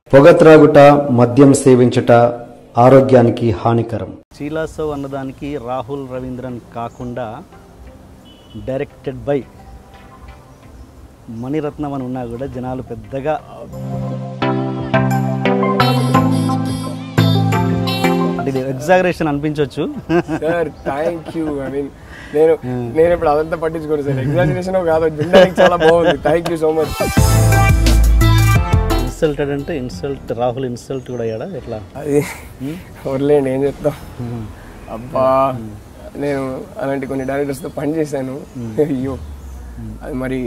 పొగ త్రాగుట మద్యం సేవించుట ఆరోగ్యానికి హానికరం చీలాసవ్ అన్నదానికి రాహుల్ రవీంద్రన్ కాకుండా డైరెక్టెడ్ బై మణిరత్నం అని ఉన్నా కూడా జనాలు పెద్దగా అంటే ఇది ఎగ్జాగరేషన్ అనిపించవచ్చు sir thank you I mean నేను నేను ఇప్పుడు అదంతా పట్టించుకోను సార్ ఎగ్జామినేషన్ కాదు వినడానికి చాలా బాగుంది thank you so much insulted అంటే ఇన్సల్ట్ రాహుల్ ఇన్సల్ట్ కూడా అయ్యాడా ఎట్లా అది వదిలేండి ఏం చెప్తాం అబ్బా నేను అలాంటి కొన్ని డైరెక్టర్స్తో పని చేశాను అయ్యో అది మరి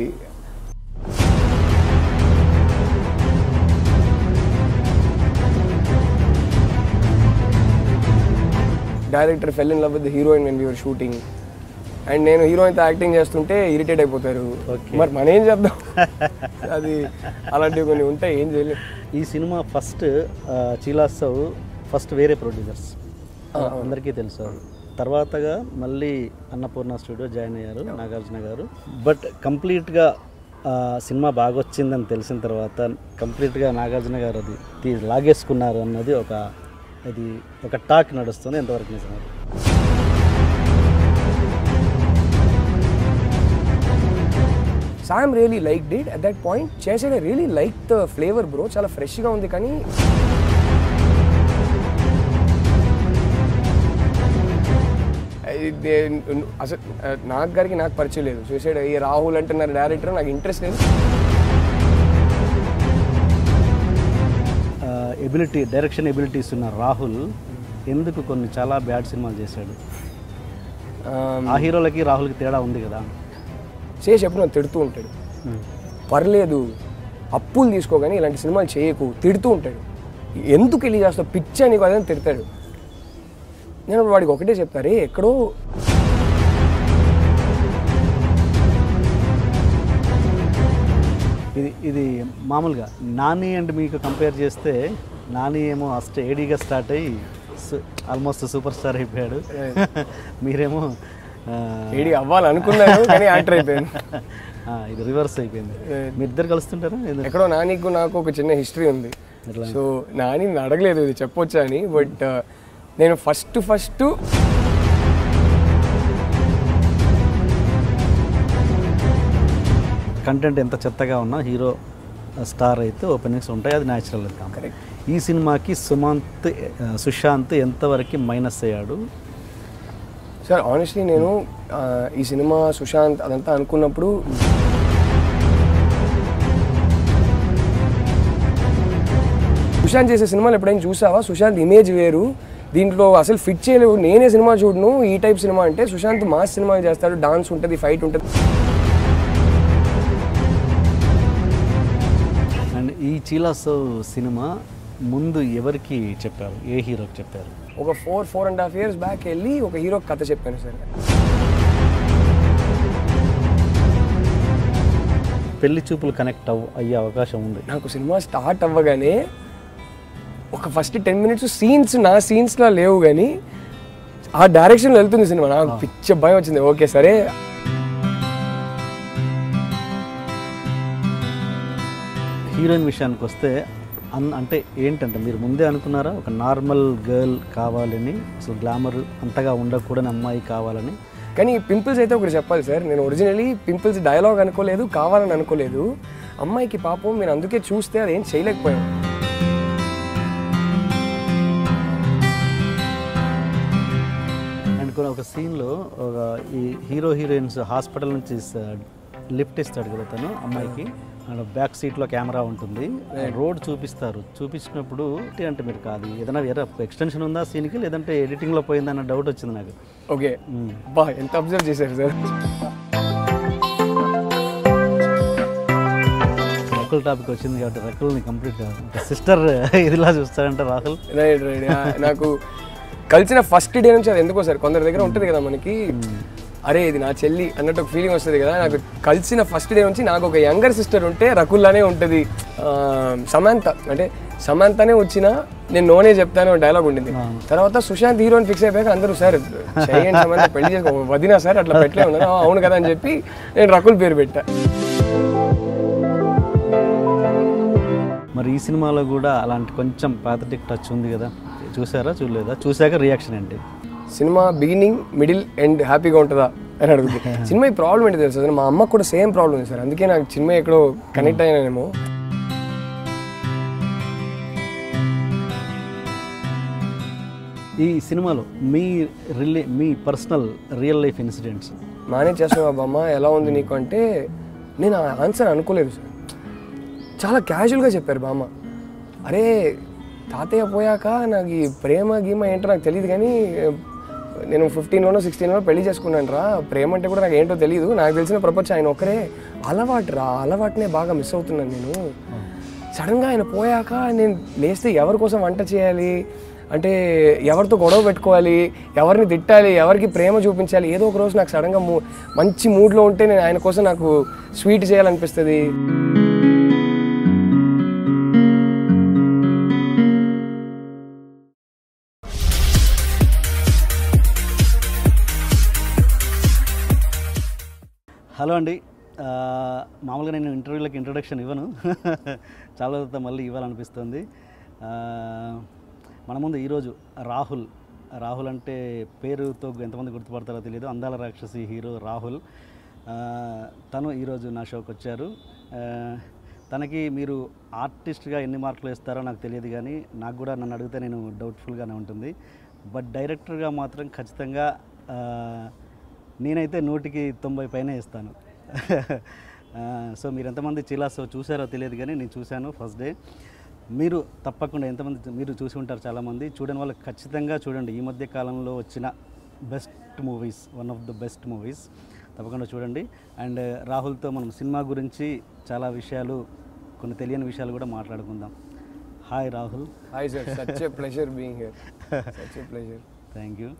director fell in love with heroine when you're shooting and నేను హీరోయిన్తో యాక్టింగ్ చేస్తుంటే ఇరిటేట్ అయిపోతారు Okay. మరి మనం ఏం చేద్దాం అది అలాంటివి కొన్ని ఉంటాయి ఏం చేయలేం ఈ సినిమా ఫస్ట్ చీలాసవ్ ఫస్ట్ వేరే ప్రొడ్యూసర్స్ అందరికీ తెలుసు అది. తర్వాతగా మళ్ళీ అన్నపూర్ణ స్టూడియో జాయిన్ అయ్యారు నాగార్జున గారు బట్ కంప్లీట్గా సినిమా బాగా వచ్చిందని తెలిసిన తర్వాత కంప్లీట్గా నాగార్జున గారు అది తీ- లాగేసుకున్నారు అన్నది ఒక అది ఒక టాక్ నడుస్తుంది ఎంతవరకు నిజం అది? Sam really like did at that point చేసేది really like the flavour bro చాలా ఫ్రెష్గా ఉంది కానీ ఇది అసలు నాకు గారికి నాకు పరిచయం లేదు చూసాడు ఈ రాహుల్ అంటున్నారు డైరెక్టర్ నాకు ఇంట్రెస్ట్ లేదు ఎబిలిటీ డైరెక్షన్ ఎబిలిటీస్ ఉన్న రాహుల్ ఎందుకు కొన్ని చాలా బ్యాడ్ సినిమాలు చేశాడు Um, ఆ హీరోలకి రాహుల్కి తేడా ఉంది కదా చేసి ఎప్పుడు నన్ను తిడుతూ ఉంటాడు పర్లేదు అప్పులు తీసుకోగానే ఇలాంటి సినిమాలు చేయకు తిడుతూ ఉంటాడు ఎందుకు వెళ్ళి చేస్తావు పిచ్చా నీకు అదని తిడతాడు నేను అప్పుడు వాడికి ఒకటే చెప్తారే ఎక్కడో ఇది ఇది మామూలుగా నాని అండ్ మీకు కంపేర్ చేస్తే నాని ఏమో అస్ట్ ఏడీగా స్టార్ట్ అయ్యి ఆల్మోస్ట్ సూపర్ స్టార్ అయిపోయాడు మీరేమో ఆ, ఏడి అవ్వాలనుకున్నాను కానీ యాక్టర్ అయిపోయాను ఆ, ఇది రివర్స్ అయిపోయింది మీ ఇద్దరు కలుస్తుంటారా ఇది- ఎక్కడో నానికి నాకు ఒక చిన్న హిస్టరీ ఉంది ఎట్లా? సో నాని నన్ను అడగలేదు ఇది చెప్పొచ్చా అని బట్ నేను ఫస్ట్ ఫస్ట్ కంటెంట్ ఎంత చెత్తగా ఉన్నా హీరో స్టార్ అయితే ఓపెనింగ్స్ ఉంటాయి అది న్యాచురల్ Correct. ఈ సినిమాకి సుమంత్ ఆ, సుశాంత్ ఎంతవరకు మైనస్ అయ్యాడు సార్ ఆనెస్ట్లీ నేను ఆ, ఈ సినిమా సుశాంత్ అదంతా అనుకున్నప్పుడు సుశాంత్ చేసే సినిమాలు ఎప్పుడైనా చూసావా సుశాంత్ ఇమేజ్ వేరు దీంట్లో అసలు ఫిట్ చేయలేవు నేనే సినిమా చూడను ఈ టైప్ సినిమా అంటే సుశాంత్ మాస్ సినిమాలు చేస్తాడు డాన్స్ ఉంటుంది ఫైట్ ఉంటుంది అండ్ ఈ చీలాసో సినిమా ముందు ఎవరికి చెప్పారు ఏ హీరోకి చెప్పారు ఒక four four and half years back వెళ్ళి ఒక హీరో కథ చెప్పాను సార్ పెళ్లి చూపులు కనెక్ట్ అవ్ అయ్యే అవకాశం ఉంది నాకు సినిమా స్టార్ట్ అవ్వగానే ఒక ఫస్ట్ టెన్ మినిట్స్ సీన్స్ నా సీన్స్లో లేవు కానీ ఆ డైరెక్షన్లో వెళ్తుంది సినిమా నాకు పిచ్చ భయం వచ్చింది ఓకే సరే హీరోయిన్ విషయానికి వస్తే అన్ అంటే ఏంటంటే మీరు ముందే అనుకున్నారా ఒక నార్మల్ గర్ల్ కావాలని అసలు గ్లామర్ అంతగా ఉండకూడని అమ్మాయి కావాలని కానీ పింపుల్స్ అయితే ఒకటి చెప్పాలి సార్ నేను ఒరిజినలీ పింపుల్స్ డైలాగ్ అనుకోలేదు కావాలని అనుకోలేదు అమ్మాయికి పాపం మీరు అందుకే చూస్తే అది ఏం చేయలేకపోయాం అండ్ కొన్ని ఒక సీన్లో ఒక ఈ హీరో హీరోయిన్స్ హాస్పిటల్ నుంచి లిఫ్ట్ ఇస్తాడు కదా తను అమ్మాయికి అండ్ బ్యాక్ సీట్లో కెమెరా ఉంటుంది రోడ్ చూపిస్తారు చూపించినప్పుడు ఏంటి అంటే మీరు కాదు ఏదైనా వేరే ఎక్స్టెన్షన్ ఉందా సీన్కి లేదంటే ఎడిటింగ్లో పోయిందన్న డౌట్ వచ్చింది నాకు ఓకే బా ఎంత అబ్జర్వ్ చేశారు సార్ రకుల్ టాపిక్ వచ్చింది కాబట్టి రకుల్ని కంప్లీట్గా సిస్టర్ ఇదిలా చూస్తాడంటే రాహుల్ రైట్ రైట్ నాకు కలిసిన ఫస్ట్ డే నుంచి అది ఎందుకో సార్ కొందరి దగ్గర ఉంటుంది కదా మనకి అరే ఇది నా చెల్లి అన్నట్టు ఒక ఫీలింగ్ వస్తుంది కదా నాకు కలిసిన ఫస్ట్ డే నుంచి నాకు ఒక యంగర్ సిస్టర్ ఉంటే రకుల్లానే ఉంటుంది ఆ, సమంత అంటే సమంతనే వచ్చినా నేను నోనే చెప్తాను డైలాగ్ ఉండింది తర్వాత సుశాంత్ హీరోని ఫిక్స్ అయిపోయాక అందరూ సార్ చేయండి సమంత పెళ్లి చేసుకో వదినా సార్ అట్లా పెట్టలే ఉన్నారు "ఆ, అవును కదా అని చెప్పి నేను రకుల్ పేరు పెట్టా మరి ఈ సినిమాలో కూడా అలాంటి కొంచెం పాథటిక్ టచ్ ఉంది కదా చూసారా చూడలేదా చూశాక రియాక్షన్ ఏంటి సినిమా బిగినింగ్ మిడిల్ ఎండ్ హ్యాపీగా ఉంటుందా అని అడుగుతుంది సినిమా ఈ ప్రాబ్లం ఏంటి తెలుసు సార్ మా అమ్మకు కూడా సేమ్ ప్రాబ్లం ఉంది సార్ అందుకే నాకు సినిమా ఎక్కడో కనెక్ట్ అయ్యానేమో ఈ సినిమాలో మీ రిలే మీ personal real life incidents manage చేస్తున్నావా బామ్మ ఎలా ఉంది నీకు అంటే నేను ఆ ఆన్సర్ అనుకోలేదు సార్ చాలా క్యాజువల్గా చెప్పారు బామ్మ అరే తాతయ్య పోయాక నాకు ఈ ప్రేమ గీమ ఏంటో నాకు తెలియదు కానీ నేను ఫిఫ్టీన్లోనో సిక్స్టీన్లోనో పెళ్లి చేసుకున్నాను రా ప్రేమ అంటే కూడా నాకు ఏంటో తెలియదు నాకు తెలిసిన ప్రపంచం ఆయన ఒకరే అలవాటు రా అలవాటునే బాగా మిస్ అవుతున్నాను నేను సడన్గా ఆయన పోయాక నేను లేస్తే ఎవరి కోసం వంట చేయాలి అంటే ఎవరితో గొడవ పెట్టుకోవాలి ఎవరిని తిట్టాలి ఎవరికి ప్రేమ చూపించాలి ఏదో ఒక రోజు నాకు సడన్గా మూ మంచి మూడ్లో ఉంటే నేను ఆయన కోసం నాకు స్వీట్ చేయాలనిపిస్తుంది హలో అండి ఆ, మామూలుగా నేను ఇంటర్వ్యూలకు ఇంట్రొడక్షన్ ఇవ్వను చాలా తర్వాత మళ్ళీ ఇవ్వాలనిపిస్తుంది ఆ, మన ముందు ఈరోజు రాహుల్ రాహుల్ అంటే పేరుతో ఎంతమంది గుర్తుపడతారో తెలియదు అందాల రాక్షసి హీరో రాహుల్ ఆ, తను ఈరోజు నా షోకి వచ్చారు ఆ, తనకి మీరు ఆర్టిస్ట్గా ఎన్ని మార్కులు వేస్తారో నాకు తెలియదు కానీ నాకు కూడా నన్ను అడిగితే నేను డౌట్ఫుల్గానే ఉంటుంది బట్ డైరెక్టర్గా మాత్రం ఖచ్చితంగా ఆ, నేనైతే నూటికి తొంభై పైన ఇస్తాను ఆ, సో మీరు ఎంతమంది చిలాసో చూసారో తెలియదు కానీ నేను చూశాను ఫస్ట్ డే మీరు తప్పకుండా ఎంతమంది మీరు చూసి ఉంటారు చాలామంది చూడని వాళ్ళకి ఖచ్చితంగా చూడండి ఈ మధ్య కాలంలో వచ్చిన best movies one of the best movies తప్పకుండా చూడండి అండ్ రాహుల్తో మనం సినిమా గురించి చాలా విషయాలు కొన్ని తెలియని విషయాలు కూడా మాట్లాడుకుందాం hi Rahul hi sir such a pleasure being here such a pleasure thank you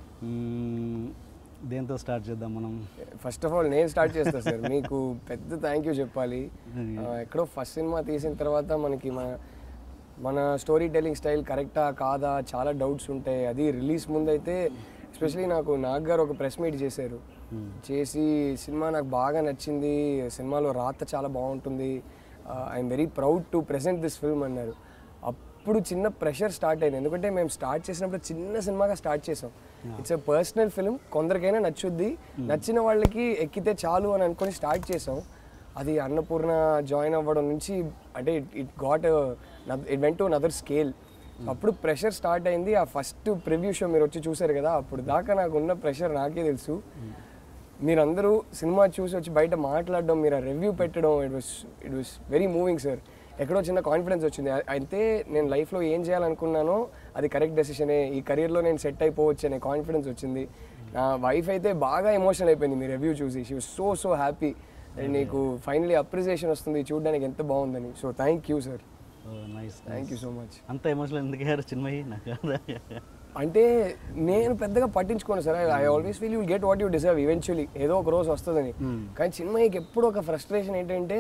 దేంతో స్టార్ట్ చేద్దాం మనం ఫస్ట్ ఆఫ్ ఆల్ నేను స్టార్ట్ చేస్తాను సార్ మీకు పెద్ద థ్యాంక్ యూ చెప్పాలి ఆ, ఎక్కడో ఫస్ట్ సినిమా తీసిన తర్వాత మనకి మన మన స్టోరీ టెల్లింగ్ స్టైల్ కరెక్టా కాదా చాలా డౌట్స్ ఉంటాయి అది రిలీజ్ ముందైతే ఎస్పెషలీ నాకు నాగ్ గారు ఒక ప్రెస్ మీట్ చేశారు చేసి సినిమా నాకు బాగా నచ్చింది సినిమాలో రాత చాలా బాగుంటుంది I'm very proud to present this film అన్నారు అప్పుడు చిన్న ప్రెషర్ స్టార్ట్ అయింది ఎందుకంటే మేము స్టార్ట్ చేసినప్పుడు చిన్న సినిమాగా స్టార్ట్ చేసాం ఇట్స్ ఎ పర్సనల్ ఫిల్మ్ కొందరికైనా నచ్చుద్ది నచ్చిన వాళ్ళకి ఎక్కితే చాలు అని అనుకొని స్టార్ట్ చేసాం అది అన్నపూర్ణ జాయిన్ అవ్వడం నుంచి అంటే it got it went to another scale అప్పుడు ప్రెషర్ స్టార్ట్ అయింది ఆ ఫస్ట్ ప్రివ్యూ షో మీరు వచ్చి చూసారు కదా అప్పుడు దాకా నాకు ఉన్న ప్రెషర్ నాకే తెలుసు మీరందరూ సినిమా చూసి వచ్చి బయట మాట్లాడడం మీరు రివ్యూ పెట్టడం it was it was very moving sir ఎక్కడో చిన్న కాన్ఫిడెన్స్ వచ్చింది అ- అయితే నేను లైఫ్లో ఏం చేయాలనుకున్నానో అది కరెక్ట్ డెసిషనే ఈ కెరీర్లో నేను సెట్ అయిపోవచ్చు అనే కాన్ఫిడెన్స్ వచ్చింది నా వైఫ్ అయితే బాగా ఎమోషనల్ అయిపోయింది మీ రివ్యూ చూసి she was so so happy and నీకు ఫైనలీ అప్రిసియేషన్ వస్తుంది చూడడానికి ఎంత బాగుందని so thank you sir nice thank you so much అంత ఎమోషనల్ ఎందుకు అయ్యారు చిన్మయి నాకు అంటే నేను పెద్దగా పట్టించుకోను sir I always feel you get what you deserve eventually ఏదో ఒక రోజు వస్తుందని కానీ చిన్మయ్యకి ఎప్పుడు ఒక ఫ్రస్ట్రేషన్ ఏంటంటే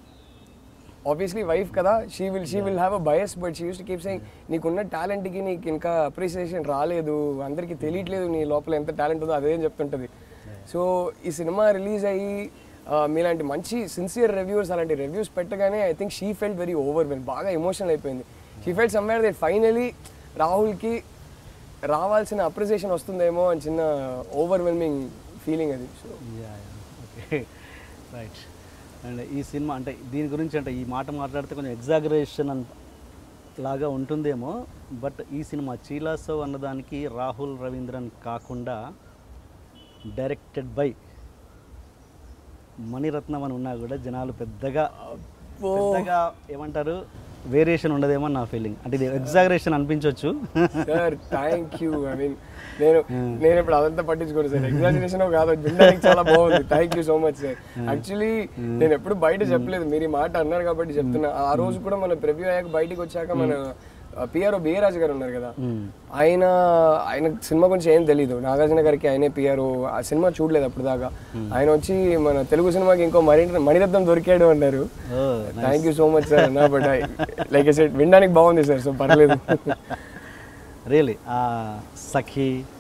ఆబ్వియస్లీ వైఫ్ కదా she will she will have a bias but she used to keep saying నీకున్న టాలెంట్కి నీకు ఇంకా అప్రిసియేషన్ రాలేదు అందరికీ తెలియట్లేదు నీ లోపల ఎంత టాలెంట్ ఉందో అదేం చెప్తుంటుంది సో ఈ సినిమా రిలీజ్ అయ్యి ఆ, మీలాంటి మంచి సిన్సియర్ రివ్యూస్ అలాంటి రివ్యూస్ పెట్టగానే I think she felt very ఓవర్వెల్ బాగా ఎమోషనల్ అయిపోయింది she felt somewhere that finally రాహుల్కి రావాల్సిన అప్రిసియేషన్ వస్తుందేమో అని చిన్న ఓవర్వెల్మింగ్ ఫీలింగ్ అది సో ఓకే రైట్ అండ్ ఈ సినిమా అంటే దీని గురించి అంటే ఈ మాట మాట్లాడితే కొంచెం ఎగ్జాగరేషన్ అన్ లాగా ఉంటుందేమో బట్ ఈ సినిమా చీలాసవ్ అన్నదానికి రాహుల్ రవీంద్రన్ కాకుండా డైరెక్టెడ్ బై మణిరత్నం అని ఉన్నా కూడా జనాలు పెద్దగా పెద్దగా ఏమంటారు వేరియేషన్ ఉండదేమో నా ఫీలింగ్ అంటే ఇది ఎగ్జాగరేషన్ అనిపించవచ్చు sir thank you I mean నేను నేను ఇప్పుడు అదంతా పట్టించుకోను సార్ ఎగ్జామినేషన్ కాదు వినడానికి చాలా బాగుంది thank you so much sir actually నేను ఎప్పుడు బయట చెప్పలేదు మీరు ఈ మాట అన్నారు కాబట్టి చెప్తున్నా ఆ రోజు కూడా మన ప్రివ్యూ అయ్యాక బయటికి వచ్చాక మన పిఆర్ఓ బిఏరాజు గారు ఉన్నారు కదా ఆయన ఆయన సినిమా గురించి ఏం తెలీదు నాగార్జున గారికి ఆయనే పిఆర్ఓ ఆ సినిమా చూడలేదు అప్పుడు దాకా ఆయన వచ్చి మన తెలుగు సినిమాకి ఇంకో మణి మణిరత్నం దొరికాడు అన్నారు oh thank you so much sir అన్న బట్ లైక్ సెట్ వినడానికి బాగుంది సార్ సో పర్లేదు రియలీ ఆ సఖి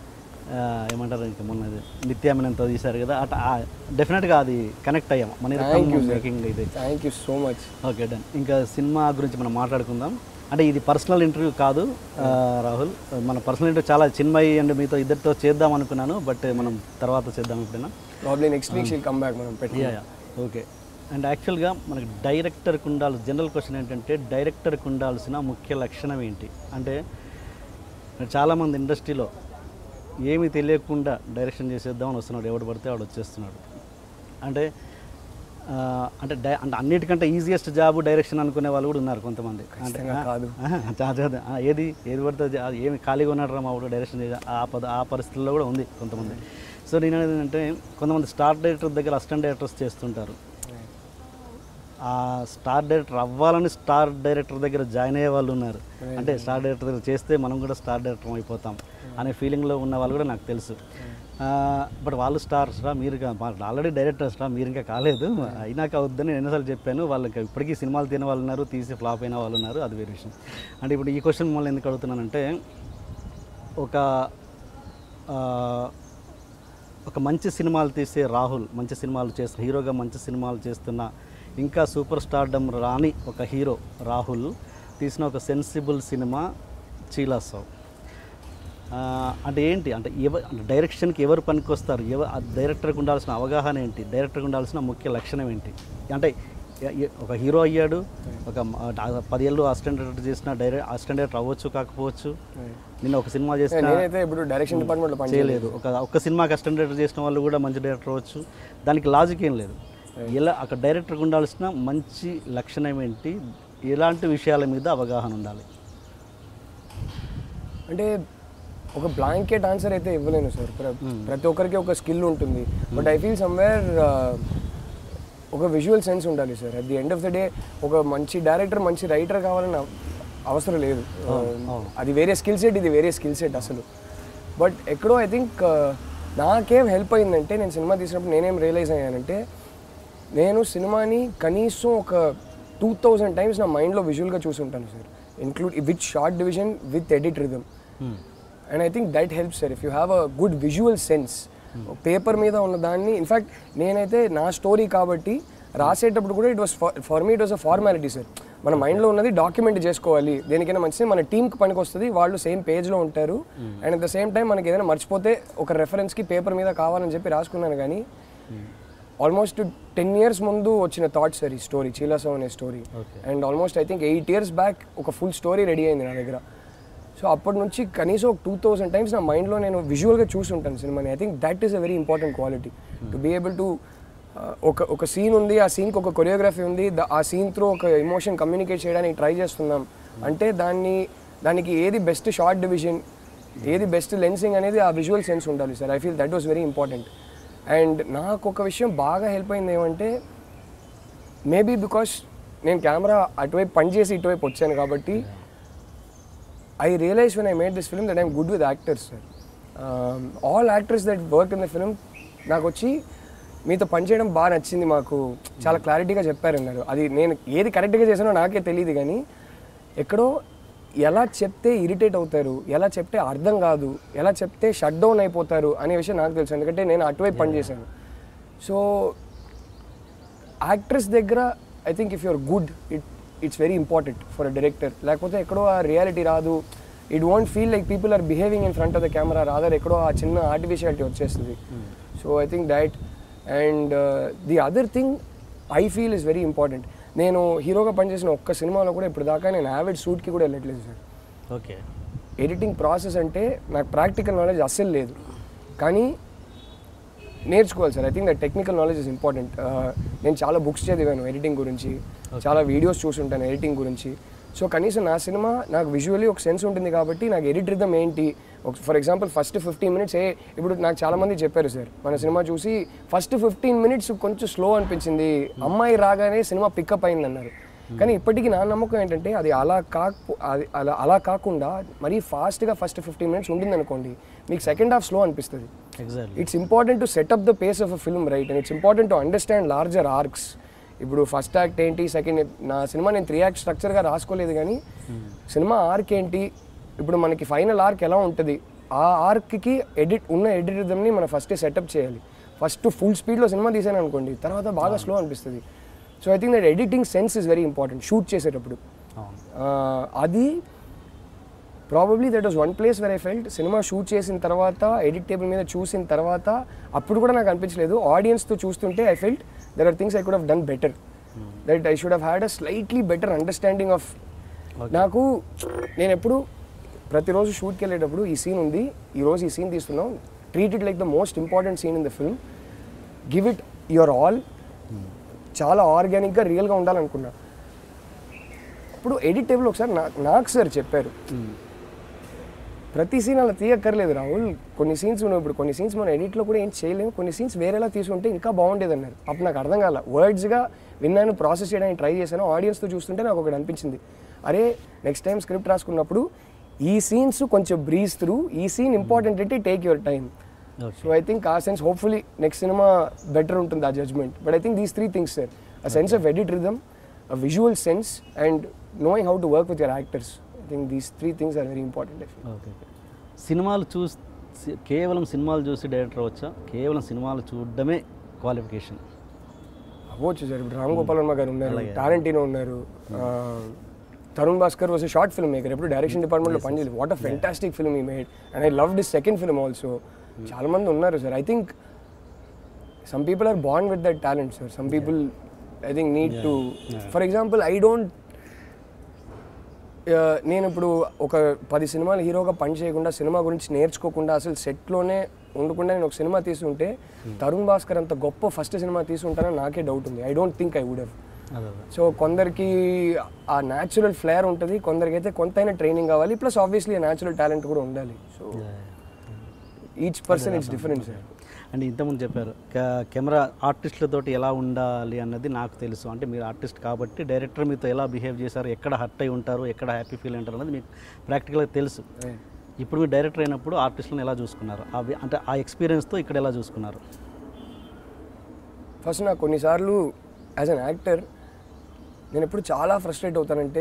ఆ, ఏమంటారు ఇంకా మొన్న ఇది నిత్యామినంతో తీశారు కదా అట్లా డెఫినెట్గా అది కనెక్ట్ అయ్యాం మన Thank you, sir. మేకింగ్ ఇది thank you so much okay done ఇంకా సినిమా గురించి మనం మాట్లాడుకుందాం అంటే ఇది పర్సనల్ ఇంటర్వ్యూ కాదు ఆ, రాహుల్ మన పర్సనల్ ఇంటర్వ్యూ చాలా చిన్మయి అండ్ మీతో ఇద్దరితో చేద్దాం అనుకున్నాను బట్ మనం తర్వాత చేద్దాం ఎప్పుడైనా probably next week she'll come back మనం పెట్టి యా ఓకే అండ్ యాక్చువల్గా మనకి డైరెక్టర్కి ఉండాల్సిన జనరల్ క్వశ్చన్ ఏంటంటే డైరెక్టర్కి ఉండాల్సిన ముఖ్య లక్షణం ఏంటి అంటే చాలామంది ఇండస్ట్రీలో ఏమీ తెలియకుండా డైరెక్షన్ చేసేద్దామని వస్తున్నాడు ఎవడు పడితే వాడు వచ్చేస్తున్నాడు అంటే ఆ, అంటే డై అంటే అన్నిటికంటే ఈజియెస్ట్ జాబ్ డైరెక్షన్ అనుకునే వాళ్ళు కూడా ఉన్నారు కొంతమంది అంటే ఖచ్చితంగా కాదు. ఆహా, చా- చా- ఆ, ఏది ఏది పడితే అది- అది ఏమి ఖాళీగా ఉన్నాడు రా మా వాడు డైరెక్షన్ చేయ ఆ పద ఆ పరిస్థితుల్లో కూడా ఉంది కొంతమంది సో నేను అనేది ఏంటంటే కొంతమంది స్టార్ డైరెక్టర్ దగ్గర అసిస్టెంట్ డైరెక్టర్స్ చేస్తుంటారు ఆ స్టార్ డైరెక్టర్ అవ్వాలని స్టార్ డైరెక్టర్ దగ్గర జాయిన్ అయ్యే వాళ్ళు ఉన్నారు అంటే స్టార్ డైరెక్టర్ దగ్గర చేస్తే మనం కూడా స్టార్ డైరెక్టర్ అయిపోతాం అనే ఫీలింగ్లో ఉన్న వాళ్ళు కూడా నాకు తెలుసు బట్ వాళ్ళు స్టార్స్ రా మీరు ఆల్రెడీ డైరెక్టర్స్ రా మీరు ఇంకా కాలేదు అయినాక వద్దని నేను ఎన్నిసార్లు చెప్పాను వాళ్ళకి ఇప్పటికీ సినిమాలు తినే వాళ్ళు ఉన్నారు తీసి ఫ్లాప్ అయిన వాళ్ళు ఉన్నారు అది వేరే విషయం అంటే ఇప్పుడు ఈ క్వశ్చన్ మిమ్మల్ని ఎందుకు అడుగుతున్నానంటే ఒక ఆ, ఒక మంచి సినిమాలు తీసే రాహుల్ మంచి సినిమాలు చేస్తున్న హీరోగా మంచి సినిమాలు చేస్తున్న ఇంకా సూపర్ స్టార్డమ్ రాని ఒక హీరో రాహుల్ తీసిన ఒక సెన్సిబుల్ సినిమా చీలాసావ్ ఆ, అంటే ఏంటి అంటే ఎవ అంటే డైరెక్షన్కి ఎవరు పనికొస్తారు ఎవ ఆ డైరెక్టర్కి ఉండాల్సిన అవగాహన ఏంటి డైరెక్టర్కి ఉండాల్సిన ముఖ్య లక్షణం ఏంటి అంటే ఎ- ఎ- ఒక హీరో అయ్యాడు ఒక మ- ఆ పదేళ్ళు అసిస్టెంట్ డైరెక్టర్ చేసిన డైరెక్ట్ అసిస్టెంట్ డైరెక్టర్ అవ్వచ్చు కాకపోవచ్చు నిన్న ఒక సినిమా చేసిన నేనైతే ఇప్పుడు డైరెక్షన్ డిపార్ట్మెంట్లో పని చేయలేదు ఒక ఒక్క సినిమాకి అసిస్టెంట్ డైరెక్టర్ చేసిన వాళ్ళు కూడా మంచి డైరెక్టర్ అవ్వచ్చు దానికి లాజిక్ ఏం లేదు ఎలా అక్కడ డైరెక్టర్కి ఉండాల్సిన మంచి లక్షణం ఏంటి ఎలాంటి విషయాల మీద అవగాహన ఉండాలి అంటే ఒక బ్లాంకెట్ ఆన్సర్ అయితే ఇవ్వలేను సార్ ప్ర- ప్రతి ఒక్కరికి ఒక స్కిల్ ఉంటుంది బట్ ఐ ఫీల్ సమ్వేర్ ఒక విజువల్ సెన్స్ ఉండాలి sir at the end of the day ఒక మంచి డైరెక్టర్ మంచి రైటర్ కావాలని అవ- అవసరం లేదు అది వేరే స్కిల్ సెట్ ఇది వేరే స్కిల్ సెట్ అసలు బట్ ఎక్కడో ఐ థింక్ నాకేం హెల్ప్ అయిందంటే నేను సినిమా తీసినప్పుడు నేనేం రియలైజ్ అయ్యానంటే నేను సినిమాని కనీసం ఒక టూ థౌజండ్ టైమ్స్ నా మైండ్లో విజువల్గా చూసుంటాను sir include with shot division with edit rhythm and I think that help sir if you have a good visual sense paper మీద ఉన్న దాన్ని ఇన్ఫ్యాక్ట్ నేనైతే నా స్టోరీ కాబట్టి రాసేటప్పుడు కూడా it was for me it was a formality sir మన మైండ్లో ఉన్నది డాక్యుమెంట్ చేసుకోవాలి దేనికైనా మంచిది మన టీంకి పనికి వస్తుంది వాళ్ళు సేమ్ పేజ్లో ఉంటారు and at the same time మనకి ఏదైనా మర్చిపోతే ఒక రెఫరెన్స్కి పేపర్ మీద కావాలని చెప్పి రాసుకున్నాను కానీ ఆల్మోస్ట్ టెన్ ఇయర్స్ ముందు వచ్చిన థాట్ సార్ ఈ స్టోరీ చీలాసం అనే story and almost I think eight years back ఒక ఫుల్ స్టోరీ రెడీ అయింది నా దగ్గర సో అప్పటి నుంచి కనీసం ఒక టూ థౌసండ్ టైమ్స్ నా మైండ్లో నేను విజువల్గా చూసుంటాను సినిమాని I think that is a very important quality to be able to ఒక ఒక సీన్ ఉంది ఆ సీన్కి ఒక కొరియోగ్రఫీ ఉంది ద- ఆ సీన్ త్రూ ఒక ఎమోషన్ కమ్యూనికేట్ చేయడానికి ట్రై చేస్తున్నాం అంటే దాన్ని దానికి ఏది బెస్ట్ షార్ట్ డివిజన్ ఏది బెస్ట్ లెన్సింగ్ అనేది ఆ విజువల్ సెన్స్ ఉండాలి sir I feel that was very important and నాకు ఒక విషయం బాగా హెల్ప్ అయింది ఏమంటే మేబీ బికాస్ నేను కెమెరా అటువైపు పనిచేసి ఇటువైపు వచ్చాను కాబట్టి I realize when I made this film that I'm good with actors sir all actors that work in the film నాకు వచ్చి మీతో పనిచేయడం బాగా నచ్చింది మాకు చాలా క్లారిటీగా చెప్పారన్నారు అది నేను ఏది కరెక్ట్గా చేశానో నాకే తెలియదు కానీ ఎక్కడో ఎలా చెప్తే ఇరిటేట్ అవుతారు ఎలా చెప్తే అర్థం కాదు ఎలా చెప్తే షట్ డౌన్ అయిపోతారు అనే విషయం నాకు తెలుసు ఎందుకంటే నేను అటువైపు పనిచేశాను సో యాక్ట్రెస్ దగ్గర I think if you're good it it's very important for a director లేకపోతే ఎక్కడో ఆ రియాలిటీ రాదు it won't feel like people are behaving in front of the camera rather ఎక్కడో ఆ చిన్న ఆర్టిఫిషియాలిటీ వచ్చేస్తుంది so I think that and the other thing I feel is very important నేను హీరోగా పనిచేసిన ఒక్క సినిమాలో కూడా ఇప్పుడు దాకా నేను యావెడ్ షూట్కి కూడా వెళ్ళట్లేదు సార్ ఓకే ఎడిటింగ్ ప్రాసెస్ అంటే నాకు ప్రాక్టికల్ నాలెడ్జ్ అస్సలు లేదు కానీ నేర్చుకోవాలి sir I think that technical knowledge is important నేను చాలా బుక్స్ చదివాను ఎడిటింగ్ గురించి చాలా వీడియోస్ చూసుంటాను ఎడిటింగ్ గురించి సో కనీసం నా సినిమా నాకు విజువల్లీ ఒక సెన్స్ ఉంటుంది కాబట్టి నాకు ఎడిట్ రిథం ఏంటి for example first fifteen minutes ఏ ఇప్పుడు నాకు చాలా మంది చెప్పారు సార్ మన సినిమా చూసి ఫస్ట్ ఫిఫ్టీన్ మినిట్స్ కొంచెం స్లో అనిపించింది అమ్మాయి రాగానే సినిమా పికప్ అయింది అన్నారు కానీ ఇప్పటికీ నా నమ్మకం ఏంటంటే అది అలా కాక అది అలా అలా కాకుండా మరీ ఫాస్ట్గా ఫస్ట్ ఫిఫ్టీన్ మినిట్స్ ఉంటుంది అనుకోండి మీకు సెకండ్ హాఫ్ స్లో అనిపిస్తుంది exactly it's important to set up the pace of a film right and it's important to understand larger arcs ఇప్పుడు ఫస్ట్ యాక్ట్ ఏంటి సెకండ్ నా సినిమా నేను త్రీ యాక్ట్ స్ట్రక్చర్గా రాసుకోలేదు కానీ సినిమా ఆర్క్ ఏంటి ఇప్పుడు మనకి ఫైనల్ ఆర్క్ ఎలా ఉంటుంది ఆ ఆర్క్కి ఎడిట్ ఉన్న ఎడిట్ రిథమ్ని మనం ఫస్ట్ సెటప్ చేయాలి ఫస్ట్ ఫుల్ స్పీడ్లో సినిమా తీసాను అనుకోండి తర్వాత బాగా స్లో అనిపిస్తుంది so I think that editing sense is very important shoot చేసేటప్పుడు అవును ఆ, అది probably that was one place where I felt సినిమా షూట్ చేసిన తర్వాత ఎడిట్ టేబుల్ మీద చూసిన తర్వాత అప్పుడు కూడా నాకు అనిపించలేదు ఆడియన్స్తో చూస్తుంటే I felt there are things I could have done better that I should have had a slightly better understanding of నాకు నేను ఎప్పుడు ప్రతిరోజు షూట్కి వెళ్ళేటప్పుడు ఈ సీన్ ఉంది ఈ రోజు ఈ సీన్ తీస్తున్నాం treat it like the most important scene in the film give it your all చాలా ఆర్గానిక్గా రియల్గా ఉండాలనుకున్నా ఇప్పుడు ఎడిట్ టేబుల్ ఒకసారి నా- నాకు సార్ చెప్పారు ప్రతి సీన్ అలా తీయక్కర్లేదు రాహుల్ కొన్ని సీన్స్ ఉన్నాయి ఇప్పుడు కొన్ని సీన్స్ మనం ఎడిట్లో కూడా ఏం చేయలేము కొన్ని సీన్స్ వేరేలా తీసుకుంటే ఇంకా బాగుండేది అన్నారు అప్పుడు నాకు అర్థం కాల వర్డ్స్గా విన్నాను ప్రాసెస్ చేయడానికి ట్రై చేశాను ఆడియన్స్తో చూస్తుంటే నాకు ఒకటి అనిపించింది అరే నెక్స్ట్ టైం స్క్రిప్ట్ రాసుకున్నప్పుడు ఈ సీన్స్ కొంచెం బ్రీజ్ త్రూ ఈ సీన్ ఇంపార్టెంట్ అంటే take your time so I think ఆ సెన్స్ హోప్ఫుల్లీ నెక్స్ట్ సినిమా బెటర్ ఉంటుంది ఆ judgement but I think these three things sir a sense of edit rhythm a visual sense and knowing how to work with your actors I think these three things are very important I feel okay okay సినిమాలు చూసి కేవలం సినిమాలు చూసి director వచ్చా కేవలం సినిమాలు చూడడమే qualification అవ్వచ్చు సార్ ఇప్పుడు రామ్ గోపాల్ వర్మ గారు ఉన్నారు టారెంటీనో ఉన్నారు ఆ, Tarun Bhaskar was short film maker ఎప్పుడు డైరెక్షన్ డిపార్ట్మెంట్లో పనిచేయలేదు what a fantastic film he made and I love this second film also చాలా మంది ఉన్నారు sir I think some people are born with that talent sir some people I think need to for example I don't నేను ఇప్పుడు ఒక పది సినిమాలు హీరోగా పని చేయకుండా సినిమా గురించి నేర్చుకోకుండా అసలు సెట్లోనే ఉండకుండా నేను ఒక సినిమా తీసుంటే తరుణ్ భాస్కర్ అంత గొప్ప ఫస్ట్ సినిమా తీసుంటానని నాకే డౌట్ ఉంది I don't think I would have అదే సో కొందరికి ఆ న్యాచురల్ ఫ్లేర్ ఉంటుంది కొందరికైతే కొంతైనా ట్రైనింగ్ కావాలి ప్లస్ ఆబ్వియస్లీ ఆ న్యాచురల్ టాలెంట్ కూడా ఉండాలి so each person it's different sir and ఇంతకుముందు చెప్పారు క- కెమెరా ఆర్టిస్టులతోటి ఎలా ఉండాలి అన్నది నాకు తెలుసు అంటే మీరు ఆర్టిస్ట్ కాబట్టి డైరెక్టర్ మీతో ఎలా బిహేవ్ చేశారు ఎక్కడ హర్ట్ అయి ఉంటారు ఎక్కడ హ్యాపీ ఫీల్ ఉంటారు అన్నది మీకు ప్రాక్టికల్గా తెలుసు ఇప్పుడు మీరు డైరెక్టర్ అయినప్పుడు ఆర్టిస్టులను ఎలా చూసుకున్నారు అవి అంటే ఆ ఎక్స్పీరియన్స్తో ఇక్కడ ఎలా చూసుకున్నారు ఫస్ట్ నాకు కొన్నిసార్లు యాజ్ అన్ యాక్టర్ నేను ఎప్పుడు చాలా ఫ్రస్ట్రేట్ అవుతానంటే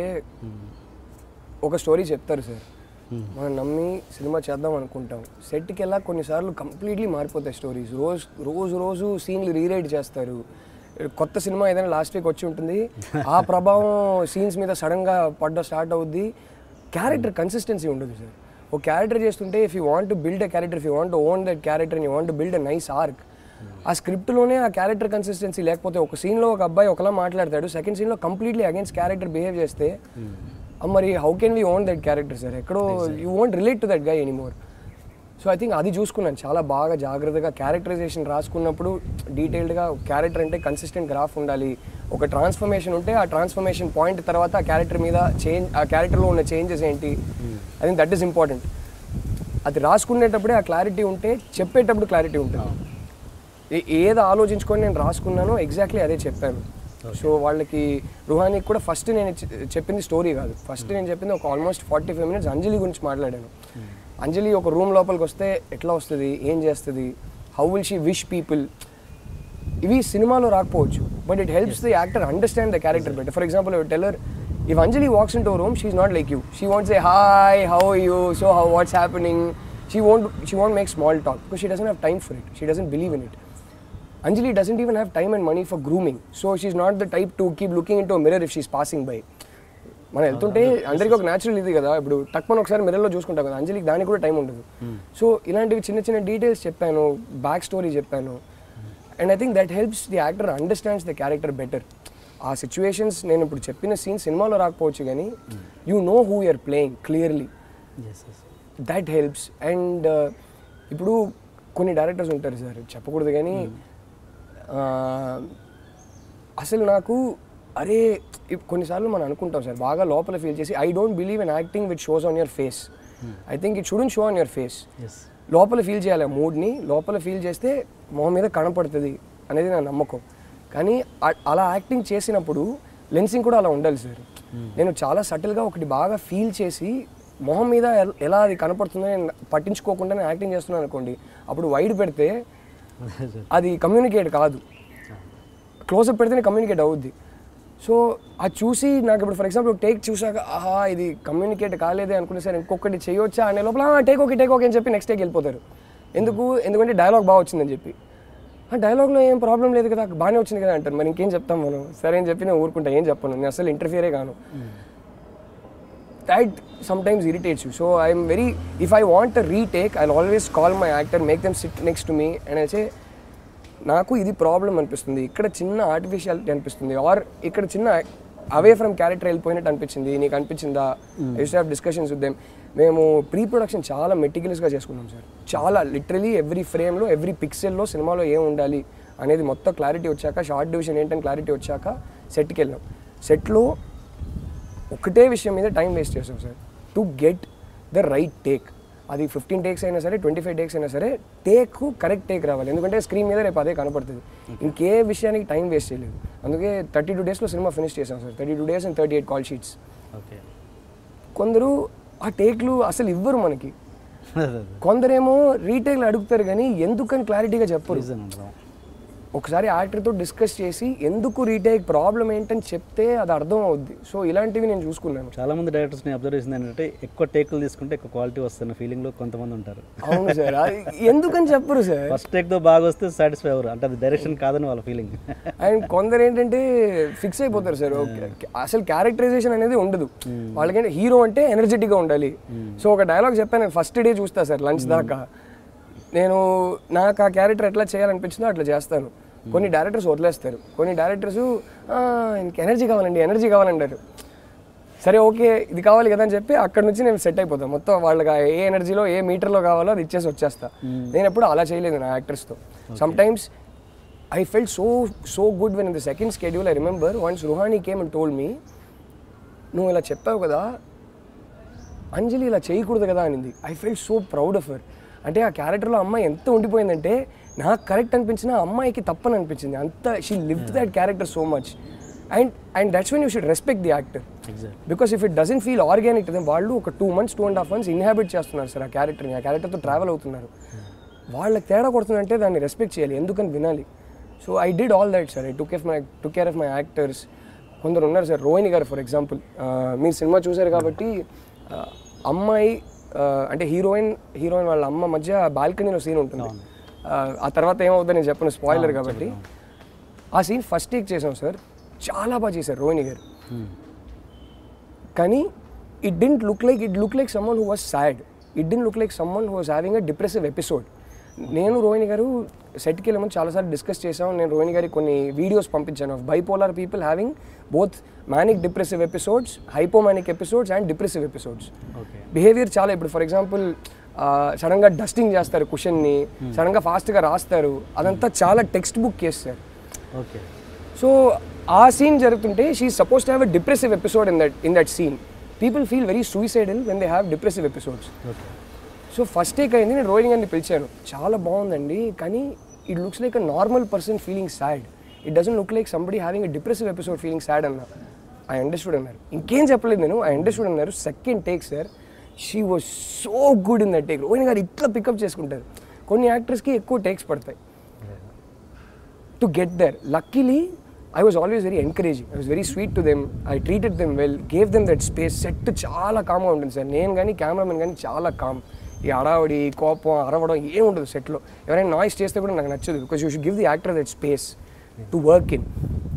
ఒక స్టోరీ చెప్తారు సార్ మనం నమ్మి సినిమా చేద్దాం అనుకుంటాం సెట్కి వెళ్ళా కొన్నిసార్లు కంప్లీట్లీ మారిపోతాయి స్టోరీస్ రోజు రోజు రోజు సీన్లు రీరైట్ చేస్తారు కొత్త సినిమా ఏదైనా లాస్ట్ వీక్ వచ్చి ఉంటుంది ఆ ప్రభావం సీన్స్ మీద సడన్గా పడ్డ స్టార్ట్ అవుద్ది క్యారెక్టర్ కన్సిస్టెన్సీ ఉండదు సార్ ఒక క్యారెక్టర్ చేస్తుంటే if you want to build a character if you want own that character you want build a nice arc ఆ స్క్రిప్ట్లోనే ఆ క్యారెక్టర్ కన్సిస్టెన్సీ లేకపోతే ఒక సీన్లో ఒక అబ్బాయి ఒకలా మాట్లాడతాడు సెకండ్ సీన్లో కంప్లీట్లీ అగేన్స్ట్ క్యారెక్టర్ బిహేవ్ చేస్తే ఆ మరి how can we own that character sir ఎక్కడో you want relate to that guy anymore so I think అది చూసుకున్నాను చాలా బాగా జాగ్రత్తగా క్యారెక్టరైజేషన్ రాసుకున్నప్పుడు డీటెయిల్డ్గా క్యారెక్టర్ అంటే కన్సిస్టెంట్ గ్రాఫ్ ఉండాలి ఒక ట్రాన్స్ఫర్మేషన్ ఉంటే ఆ ట్రాన్స్ఫర్మేషన్ పాయింట్ తర్వాత ఆ క్యారెక్టర్ మీద చేంజ్ ఆ క్యారెక్టర్లో ఉన్న చేంజెస్ ఏంటి I think that is important అది రాసుకునేటప్పుడే ఆ క్లారిటీ ఉంటే చెప్పేటప్పుడు క్లారిటీ ఉంటుంది ఏ- ఏది ఆలోచించుకొని నేను రాసుకున్నానో ఎగ్జాక్ట్లీ అదే చెప్పాను సో వాళ్ళకి రుహానికి కూడా ఫస్ట్ నేను చె- చెప్పింది స్టోరీ కాదు ఫస్ట్ నేను చెప్పింది ఒక almost forty five minutes Anjali గురించి మాట్లాడాను అంజలి ఒక రూమ్ లోపలికి వస్తే ఎట్లా వస్తుంది ఏం చేస్తుంది how will she wish people ఇవి సినిమాలో రాకపోవచ్చు but it helps the actor understand the character better for example teller if Anjali walks in to room she is not like you she wants a hi how you so how what's happening she want she want make small talk because she doesn't have time for it she doesn't believe in it Anjali doesn't even have time and money for grooming. So she's not the type to keep looking into a mirror if she's passing by. మనం వెళ్తుంటే అందరికీ ఒక natural ఇది కదా ఇప్పుడు తక్కువ ఒకసారి మిర్రర్లో చూసుకుంటాం కదా అంజలికి దానికి కూడా టైం ఉండదు సో ఇలాంటివి చిన్న చిన్న డీటెయిల్స్ చెప్పాను బ్యాక్ స్టోరీ చెప్పాను and I think that helps the actor understands the character better ఆ సిచ్యువేషన్స్ నేను ఇప్పుడు చెప్పిన సీన్ సినిమాలో రాకపోవచ్చు కానీ you know who you're playing clearly yes yes that helps and ఇప్పుడు కొన్ని డైరెక్టర్స్ ఉంటారు సార్ చెప్పకూడదు కానీ ఆ, అసలు నాకు అరే ఇప్ కొన్నిసార్లు మనం అనుకుంటాం సార్ బాగా లోపల ఫీల్ చేసి I don't believe in acting which shows on your face I think it shouldn't show on your face yes లోపల ఫీల్ చేయాలి ఆ మూడ్ని లోపల ఫీల్ చేస్తే మొహం మీద కనపడుతుంది అనేది నా నమ్మకం కానీ అ- అలా యాక్టింగ్ చేసినప్పుడు లెన్సింగ్ కూడా అలా ఉండాలి సార్ నేను చాలా సటిల్గా ఒకటి బాగా ఫీల్ చేసి మొహం మీద ఎల్- ఎలా అది కనపడుతుందో నేను పట్టించుకోకుండా నేను యాక్టింగ్ చేస్తున్నాను అనుకోండి అప్పుడు వైడ్ పెడితే అది కమ్యూనికేట్ కాదు క్లోజప్ పెడితేనే కమ్యూనికేట్ అవుద్ది సో అది చూసి నాకు ఇప్పుడు ఫర్ ఎగ్జాంపుల్ టేక్ చూసాక ఆహా ఇది కమ్యూనికేట్ కాలేదే అనుకునే సరే ఇంకొకటి చేయొచ్చా అనే లోపల టేక్ ఓకే టేక్ ఓకే అని చెప్పి నెక్స్ట్ టేక్ వెళ్ళిపోతారు ఎందుకు ఎందుకంటే డైలాగ్ బాగా వచ్చిందని చెప్పి ఆ డైలాగ్లో ఏం ప్రాబ్లం లేదు కదా బాగానే వచ్చింది కదా అంటారు మరి ఇంకేం చెప్తాం మనం సరే అని చెప్పి నేను ఊరుకుంటా ఏం చెప్పను నేను అసలు ఇంటర్ఫియరే కాను that sometimes irritates you. So I'm very, if I want a retake, I'll always call my actor, make them sit next to me, and I say, నాకు ఇది ప్రాబ్లం అనిపిస్తుంది ఇక్కడ చిన్న ఆర్టిఫిషియాలిటీ అనిపిస్తుంది ఆర్ ఇక్కడ చిన్న అవే ఫ్రమ్ క్యారెక్టర్ వెళ్ళిపోయినట్టు అనిపించింది నీకు అనిపించిందా used have discussions with them మేము ప్రీ ప్రొడక్షన్ చాలా మెటిక్యులస్గా చేసుకున్నాం సార్ చాలా లిటరలీ ఎవ్రీ ఫ్రేమ్లో ఎవ్రీ పిక్సెల్లో సినిమాలో ఏం ఉండాలి అనేది మొత్తం క్లారిటీ వచ్చాక షార్ట్ డివిజన్ ఏంటని క్లారిటీ వచ్చాక సెట్కి వెళ్ళాం సెట్లో ఒకటే విషయం మీద టైం వేస్ట్ చేస్తాం sir to get the right take అది ఫిఫ్టీన్ టేక్స్ అయినా సరే ట్వంటీ ఫైవ్ టేక్స్ అయినా సరే టేక్ కరెక్ట్ టేక్ రావాలి ఎందుకంటే స్క్రీన్ మీద రేపు అదే కనపడుతుంది ఇంకే విషయానికి టైం వేస్ట్ చేయలేదు అందుకే థర్టీ టూ డేస్లో సినిమా ఫినిష్ చేసాం sir thirty two days and thirty eight call sheets okay కొందరు ఆ టేక్లు అసలు ఇవ్వరు మనకి కొందరేమో రీటేక్లు అడుగుతారు కానీ ఎందుకని క్లారిటీగా చెప్పరు రీజన్ అంటాం ఒకసారి యాక్టర్తో డిస్కస్ చేసి ఎందుకు రీటేక్ ప్రాబ్లం ఏంటని చెప్తే అది అర్థం అవుద్ది సో ఇలాంటివి నేను చూసుకున్నాను చాలా మంది డైరెక్టర్స్ ని అబ్జర్వ్ చేసింది ఏంటంటే ఎక్కువ టేకులు తీసుకుంటే ఎక్కువ క్వాలిటీ వస్తున్న ఫీలింగ్ లో కొంతమంది ఉంటారు అవును సార్ అది ఎందుకని చెప్పరు సార్ ఫస్ట్ టేక్ తో బాగా వస్తే సాటిస్ఫై అవ్వరు అంటే అది డైరెక్షన్ కాదని వాళ్ళ ఫీలింగ్ అండ్ కొందరు ఏంటంటే ఫిక్స్ అయిపోతారు సార్ ఓకే అసలు క్యారెక్టరైజేషన్ అనేది ఉండదు వాళ్ళకంటే హీరో అంటే ఎనర్జెటిక్గా ఉండాలి సో ఒక డైలాగ్ చెప్పాను ఫస్ట్ డే చూస్తా సార్ లంచ్ దాకా నేను నాకు ఆ క్యారెక్టర్ ఎట్లా చేయాలనిపించిందో అట్లా చేస్తాను కొన్ని డైరెక్టర్స్ వదిలేస్తారు కొన్ని డైరెక్టర్స్ ఇంక ఎనర్జీ కావాలండి ఎనర్జీ కావాలంటారు సరే ఓకే ఇది కావాలి కదా అని చెప్పి అక్కడ నుంచి నేను సెట్ అయిపోతాను మొత్తం వాళ్ళకి ఆ ఏ ఎనర్జీలో ఏ మీటర్లో కావాలో అది ఇచ్చేసి వచ్చేస్తా నేను ఎప్పుడు అలా చేయలేదు నా యాక్టర్స్తో sometimes I felt so so good when in the second schedule I remember once Ruhani came and told me నువ్వు ఇలా చెప్పావు కదా అంజలి ఇలా చేయకూడదు కదా అనింది I felt so proud of her అంటే ఆ క్యారెక్టర్లో అమ్మాయి ఎంత ఉండిపోయిందంటే నాకు కరెక్ట్ అనిపించిన ఆ అమ్మాయికి తప్పని అనిపించింది అంత she live that character so much and and that's when you should respect the actor exact because if it doesn't feel organic వాళ్ళు ఒక two months two and half months inhabit చేస్తున్నారు సార్ ఆ క్యారెక్టర్ని ఆ క్యారెక్టర్తో ట్రావెల్ అవుతున్నారు వాళ్ళకి తేడా కొడుతుందంటే దాన్ని రెస్పెక్ట్ చేయాలి ఎందుకని వినాలి so I did all that sir I took ఎఫ్ my took care of my actors కొందరు ఉన్నారు సార్ రోహిణి గారు ఫర్ ఎగ్జాంపుల్ మీరు సినిమా చూశారు కాబట్టి ఆ, అమ్మాయి ఆ, అంటే హీరోయిన్ హీరోయిన్ వాళ్ళ అమ్మ మధ్య బాల్కనీలో సీన్ ఉంటుంది ఆ, ఆ తర్వాత ఏమవుతుందో నేను చెప్పను స్పాయిలర్ కాబట్టి ఆ సీన్ ఫస్ట్ టేక్ చేసాం సార్ చాలా బాగా చేశారు రోహిణి గారు కానీ it didn't look like it look like someone who was sad it didn't look like someone who was having a depressive episode నేను రోహిణి గారు సెట్కి వెళ్ళమని చాలాసార్లు డిస్కస్ చేసాం నేను రోహిణి గారికి కొన్ని వీడియోస్ పంపించాను of bipolar people having both manic depressive episodes hypomanic episodes and depressive episodes okay behaviour చాలా ఇప్పుడు ఫర్ ఎగ్జాంపుల్ సడన్గా డస్టింగ్ చేస్తారు కుషన్ని సడన్గా ఫాస్ట్గా రాస్తారు అదంతా చాలా టెక్స్ట్ బుక్ చేస్తారు ఓకే సో ఆ సీన్ జరుగుతుంటే she suppose to have a depressive episode in that in that scene people feel very suicidal when they have depressive episodes okay so first take అయింది నేను రోహిణి గారిని పిలిచాను చాలా బాగుందండి కానీ it looks like a normal person feeling sad it doesn't look like somebody having a depressive episode feeling sad అన్న I understood అన్నారు ఇంకేం చెప్పలేదు నేను ఐ అండర్స్టూడ్ అన్నారు second take sir she was so good in that take Rohini గారు ఇట్లా pick up చేసుకుంటారు కొన్ని యాక్టర్స్కి ఎక్కువ టేక్స్ పడతాయి to get there luckily I was always very encouraging I was very sweet to them I treated them well gave them that space set చాలా కామ్గా ఉంటుంది సార్ నేను కానీ కెమెరామెన్ కానీ చాలా కామ్ ఈ అడావడి కోపం అరవడం ఏం ఉండదు సెట్లో ఎవరైనా నాయిస్ చేస్తే కూడా నాకు నచ్చదు because you should give the actor that space to work in